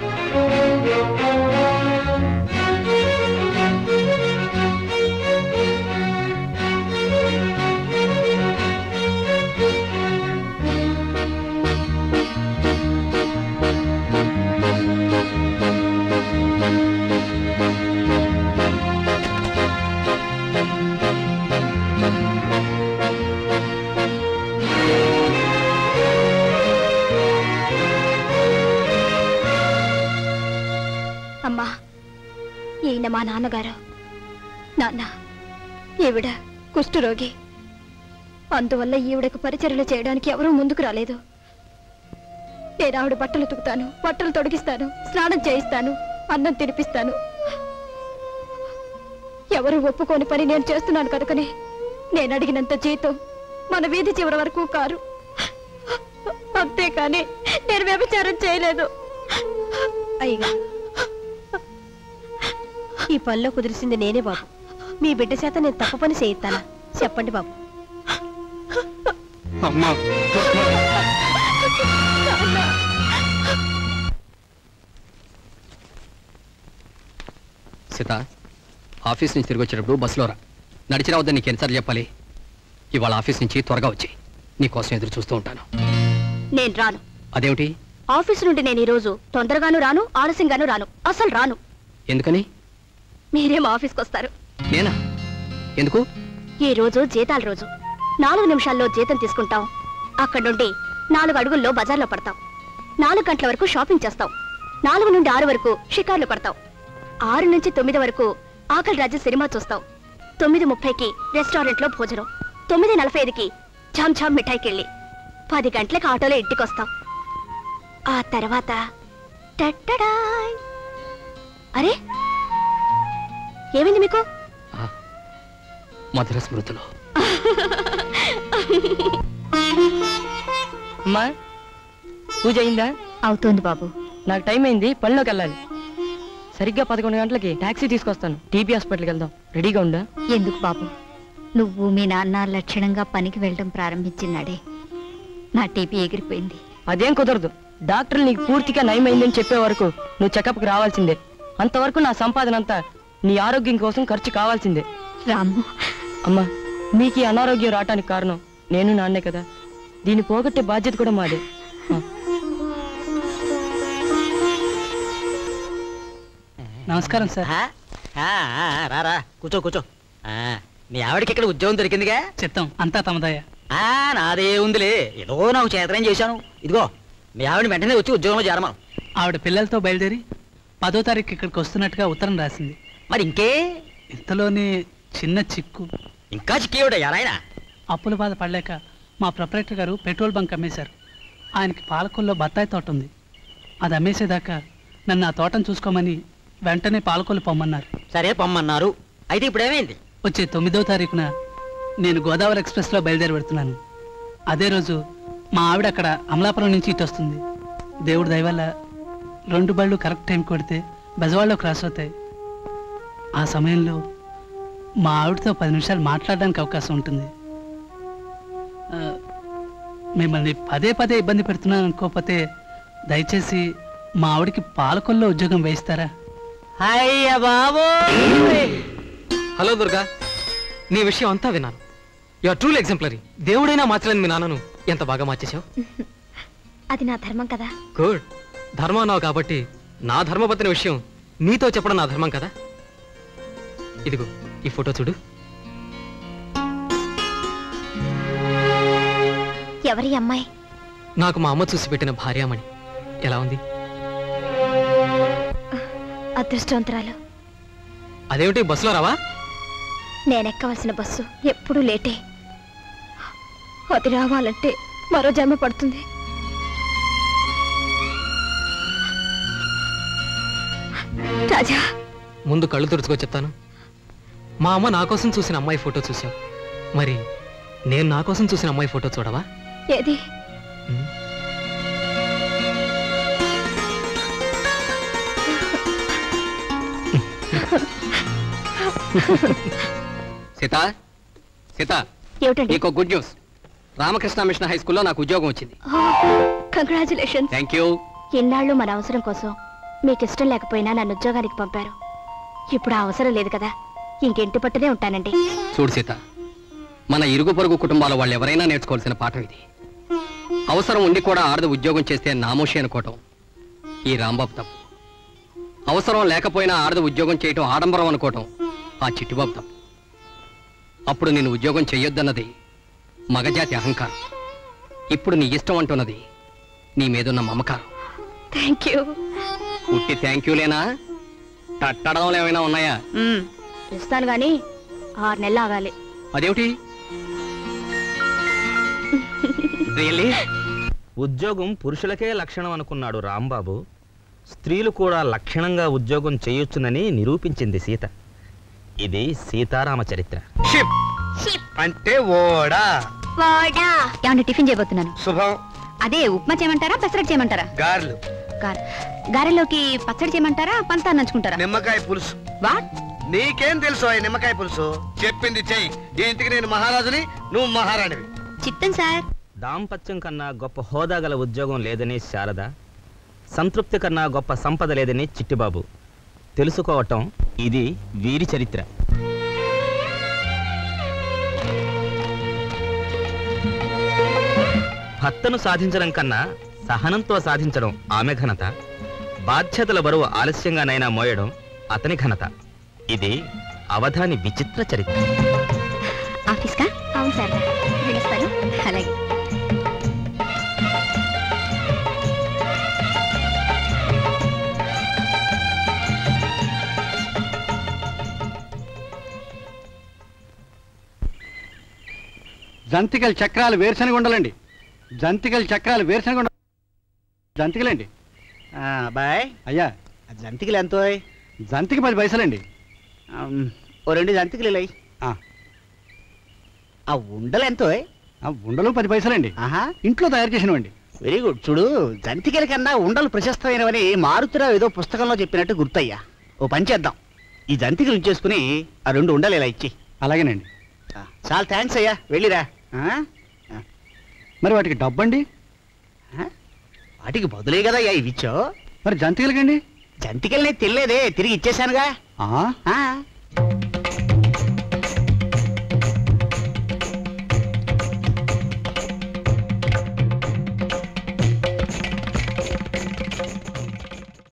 అమ్మా ఈయన మా నాన్నగారు నాన్న ఈవిడ కుష్ఠరోగి అందువల్ల ఈవిడకు పరిచర్యలు చేయడానికి ఎవరూ ముందుకు రాలేదు నేను ఆవిడ బట్టలు ఉతుకుతాను బట్టలు తొడిగిస్తాను స్నానం చేయిస్తాను అన్నం తినిపిస్తాను ఎవరు ఒప్పుకోని పని నేను చేస్తున్నాను కనుకనే నేను అడిగినంత జీతం మన వీధి చివరి వరకు కారు అంతేకాని నేను వ్యభిచారం చేయలేదు అయ్యగా ఈ పనిలో కుదిరిసింది నేనే బాబు మీ బిడ్డ చేత నేను తప్పు పని చేయిస్తానా చెప్పండి బాబు అమ్మా సీత ఆఫీస్ నుంచి తిరిగి వచ్చేటప్పుడు బస్సులో రా నడిచి రావద్దని నీకు ఎన్నిసార్లు చెప్పాలి ఇవాళ ఆఫీస్ నుంచి త్వరగా వచ్చి నీకోసం ఎదురు చూస్తూ ఉంటాను నేను రాను అదేమిటి ఆఫీస్ నుండి నేను ఈ రోజు తొందరగాను రాను ఆలస్యంగాను రాను అసలు రాను ఎందుకని మీరేం ఆఫీస్కి వస్తారు నేనా ఎందుకు ఈ రోజు జీతాల రోజు నాలుగు నిమిషాల్లో జీతం తీసుకుంటాం అక్కడ నుండి నాలుగు అడుగుల్లో బజార్లో పడతాం నాలుగు గంటల వరకు షాపింగ్ చేస్తాం నాలుగు నుండి ఆరు వరకు షికార్లు పడతాం ఆరు నుంచి తొమ్మిది వరకు ఆకలి రాజ్య సినిమా చూస్తాం తొమ్మిది ముప్పైకి రెస్టారెంట్లో భోజనం తొమ్మిది నలభై ఐదుకి ఝామ్ ఝామ్ మిఠాయికెళ్ళి పది గంటలకు ఆటోలో ఇంటికి వస్తాం ఆ తర్వాత టట్టడాయ్. అరే ఏమైంది మీకు మధుర స్మృతులు అమ్మా పూజ అయిందా అవుతోంది బాబు నాకు టైం అయింది పనిలోకి వెళ్ళాలి సరిగ్గా పదకొండు గంటలకి టాక్సీ తీసుకొస్తాను టీబీ హాస్పిటల్కి వెళ్దాం రెడీగా ఉందా ఎందుకు బాబు నువ్వు మీ నాన్న లక్షణంగా పనికి వెళ్ళడం ప్రారంభించినాడే నా టీపీ ఎగిరిపోయింది అదేం కుదరదు డాక్టర్లు నీకు పూర్తిగా నయమైందని చెప్పే వరకు నువ్వు చెకప్కి రావాల్సిందే అంతవరకు నా సంపాదన అంతా నీ ఆరోగ్యం కోసం ఖర్చు కావాల్సిందే రాము అమ్మా మీకు ఈ అనారోగ్యం రావటానికి కారణం నేను నాన్నే కదా దీన్ని పోగొట్టే బాధ్యత కూడా మాదే ఆ. నమస్కారం సార్ రారా కూర్చో కూర్చో ఆ, మీ ఆవిడకి ఇక్కడ ఉద్యోగం దొరికిందిగా చిత్తం అంతా తమదయ్య ఆ, నాదే ఉందిలే ఏదో నాకు చేతనం చేశాను ఇదిగో మీ ఆవిడ వెంటనే వచ్చి ఉద్యోగంలో చేరమను ఆవిడ పిల్లలతో బయలుదేరి పదో తారీఖు ఇక్కడికి వస్తున్నట్టుగా ఉత్తరం రాసింది మరి ఇంకే ఇంతలోనే చిన్న చిక్కు ఇంకా చిక్కేవిడ ఎలాయన అప్పుల బాధ పడలేక మా ప్రొపరేటర్ గారు పెట్రోల్ బంక్ అమ్మేశారు ఆయనకి పాలకొల్లో బత్తాయి తోట ఉంది అది అమ్మేసేదాకా నన్ను ఆ తోటను చూసుకోమని వెంటనే పాలకొల్లు పొమ్మన్నారు సరే పొమ్మన్నారు అయితే ఇప్పుడు ఏమైంది వచ్చే తొమ్మిదో తారీఖున నేను గోదావరి ఎక్స్ప్రెస్లో బయలుదేరి పెడుతున్నాను అదే రోజు మా ఆవిడ అక్కడ అమలాపురం నుంచి ఇటు వస్తుంది దేవుడి దయ వల్ల రెండు బళ్ళు కరెక్ట్ టైం కొడితే బెజవాడలో క్రాస్ అవుతాయి ఆ సమయంలో మా ఆవిడతో పది నిమిషాలు మాట్లాడడానికి అవకాశం ఉంటుంది ఆ, మిమ్మల్ని పదే పదే ఇబ్బంది పెడుతున్నాను అనుకోకపోతే దయచేసి మా ఆవిడకి పాలకొల్లో ఉద్యోగం వేయిస్తారా అయ్య బాబు హలో దుర్గా నీ విషయం అంతా విన్నాను యు ఆర్ ట్రూల్ ఎగ్జాంపులరీ దేవుడైనా మార్చలేని మీ నాన్నను ఎంత బాగా మార్చేశావు అది నా ధర్మం కదా గుడ్ ధర్మం అన్నావు కాబట్టి నా ధర్మపత్ని విషయం నీతో చెప్పడం నా ధర్మం కదా ఇదిగో ఈ ఫోటో చూడు ఎవరి అమ్మాయి నాకు మా అమ్మ చూసి పెట్టిన భార్యామణి ఎలా ఉంది అదృష్టవంతురాలు అదేమిటి బస్సులో రావా నేనెక్కవలసిన బస్సు ఎప్పుడూ లేటే అది రావాలంటే మరో జన్మ పడుతుంది రాజా ముందు కళ్ళు తుడుచుకో చెప్తాను మా అమ్మ నా కోసం చూసిన అమ్మాయి ఫోటో చూసావు మరి నేను నా కోసం చూసిన అమ్మాయి ఫోటో చూడవా ఏది సీత సీత ఏమిటండి నీకు good news Ramakrishna mission high స్కూల్లో నాకు ఉద్యోగం వచ్చింది కంగ్రాచులేషన్ థ్యాంక్ యూ ఇన్నాళ్ళు మన అవసరం కోసం మీకు ఇష్టం లేకపోయినా నన్ను ఉద్యోగానికి పంపారు ఇప్పుడు ఆ అవసరం లేదు కదా ఇంకెంటి పట్టునే ఉంటానండి చూడు సీత మన ఇరుగు పొరుగు కుటుంబాల వాళ్ళు ఎవరైనా నేర్చుకోవాల్సిన పాఠం ఇది అవసరం ఉండి కూడా ఆడది ఉద్యోగం చేస్తే నామోషి అనుకోవటం ఈ రాంబాబు తప్పు అవసరం లేకపోయినా ఆడది ఉద్యోగం చేయటం ఆడంబరం అనుకోవటం ఆ చిట్టిబాబు తప్పు అప్పుడు నేను ఉద్యోగం చెయ్యొద్దన్నది మగజాతి అహంకారం ఇప్పుడు నీ ఇష్టం అంటున్నది నీ మీదున్న మమకారం థ్యాంక్ యూ పుట్టి థ్యాంక్ యూలేనా తట్టడంలో ఏమైనా ఉన్నాయా ఇస్తాను గాని ఆరు నెలలు ఆగాలి అదేమిటి రియల్లీ ఉద్యోగం పురుషులకే లక్షణం అనుకున్నాడు రాంబాబు స్త్రీలు కూడా లక్షణంగా ఉద్యోగం చేయొచ్చునని నిరూపించింది సీత ఇది సీతారామ చరిత్ర అంటే ఓడా వాడా ఏమన్నా టిఫిన్ చేయబోతున్నాను శుభం అదే ఉప్మా చేయమంటారా పెసరట్ చేయమంటారా గారెలు గారె గారెలోకి పచ్చడి చేయమంటారా పంతా నంచుకుంటారా నిమ్మకాయ పులుసు వాట్ నీకేం తెలుసు ఆ నిమ్మకాయ పులుసు చెప్పింది చెయ్యి ఈ ఇంటికి నేను మహారాజుని నువ్వు మహారాణివి చిత్తం సార్ దాంపత్యం కన్నా గొప్ప హోదా గల ఉద్యోగం లేదని శారద సంతృప్తి కన్నా గొప్ప సంపద లేదని చిట్టిబాబు తెలుసుకోవటం ఇది వీరి చరిత్ర భర్తను సాధించడం కన్నా సహనంతో సాధించడం ఆమె ఘనత బాధ్యతల బరువు ఆలస్యంగానైనా మోయడం అతని ఘనత ఇది అవధాని విచిత్ర చరిత్ర ఆఫీస్కా అవును సార్ వెళ్ళొస్తాను అలాగే జంతికల చక్రాలు వేరుశనగ ఉండలండి జంతికల చక్రాలు వేరుశనగ ఉండ జంతికలండి బాయ్ అయ్యా జంతికలు ఎంతో జంతికి పది పైసలండి ఓ రెండు జంతికలు ఇలా ఆ. ఆ ఉండలు ఎంతో ఆ ఉండలు పది పైసలండి ఆహా ఇంట్లో తయారు చేసినవండి వెరీ గుడ్ చూడు జంతికల కన్నా ఉండలు ప్రశస్తమైనవని మారుతిరావు ఏదో పుస్తకంలో చెప్పినట్టు గుర్తయ్యా ఓ పని చేద్దాం ఈ జంతికలు ఇచ్చేసుకుని ఆ రెండు ఉండలు ఇలా ఇచ్చి అలాగేనండి చాలా థ్యాంక్స్ అయ్యా వెళ్ళిరా ఆ? మరి వాటికి డబ్బండి వాటికి బదులే కదా అయ్యా ఇవి ఇచ్చో మరి జంతికలకండి జంతికల్ని తినలేదే తిరిగి ఇచ్చేశానుగా ఆ? ఆ.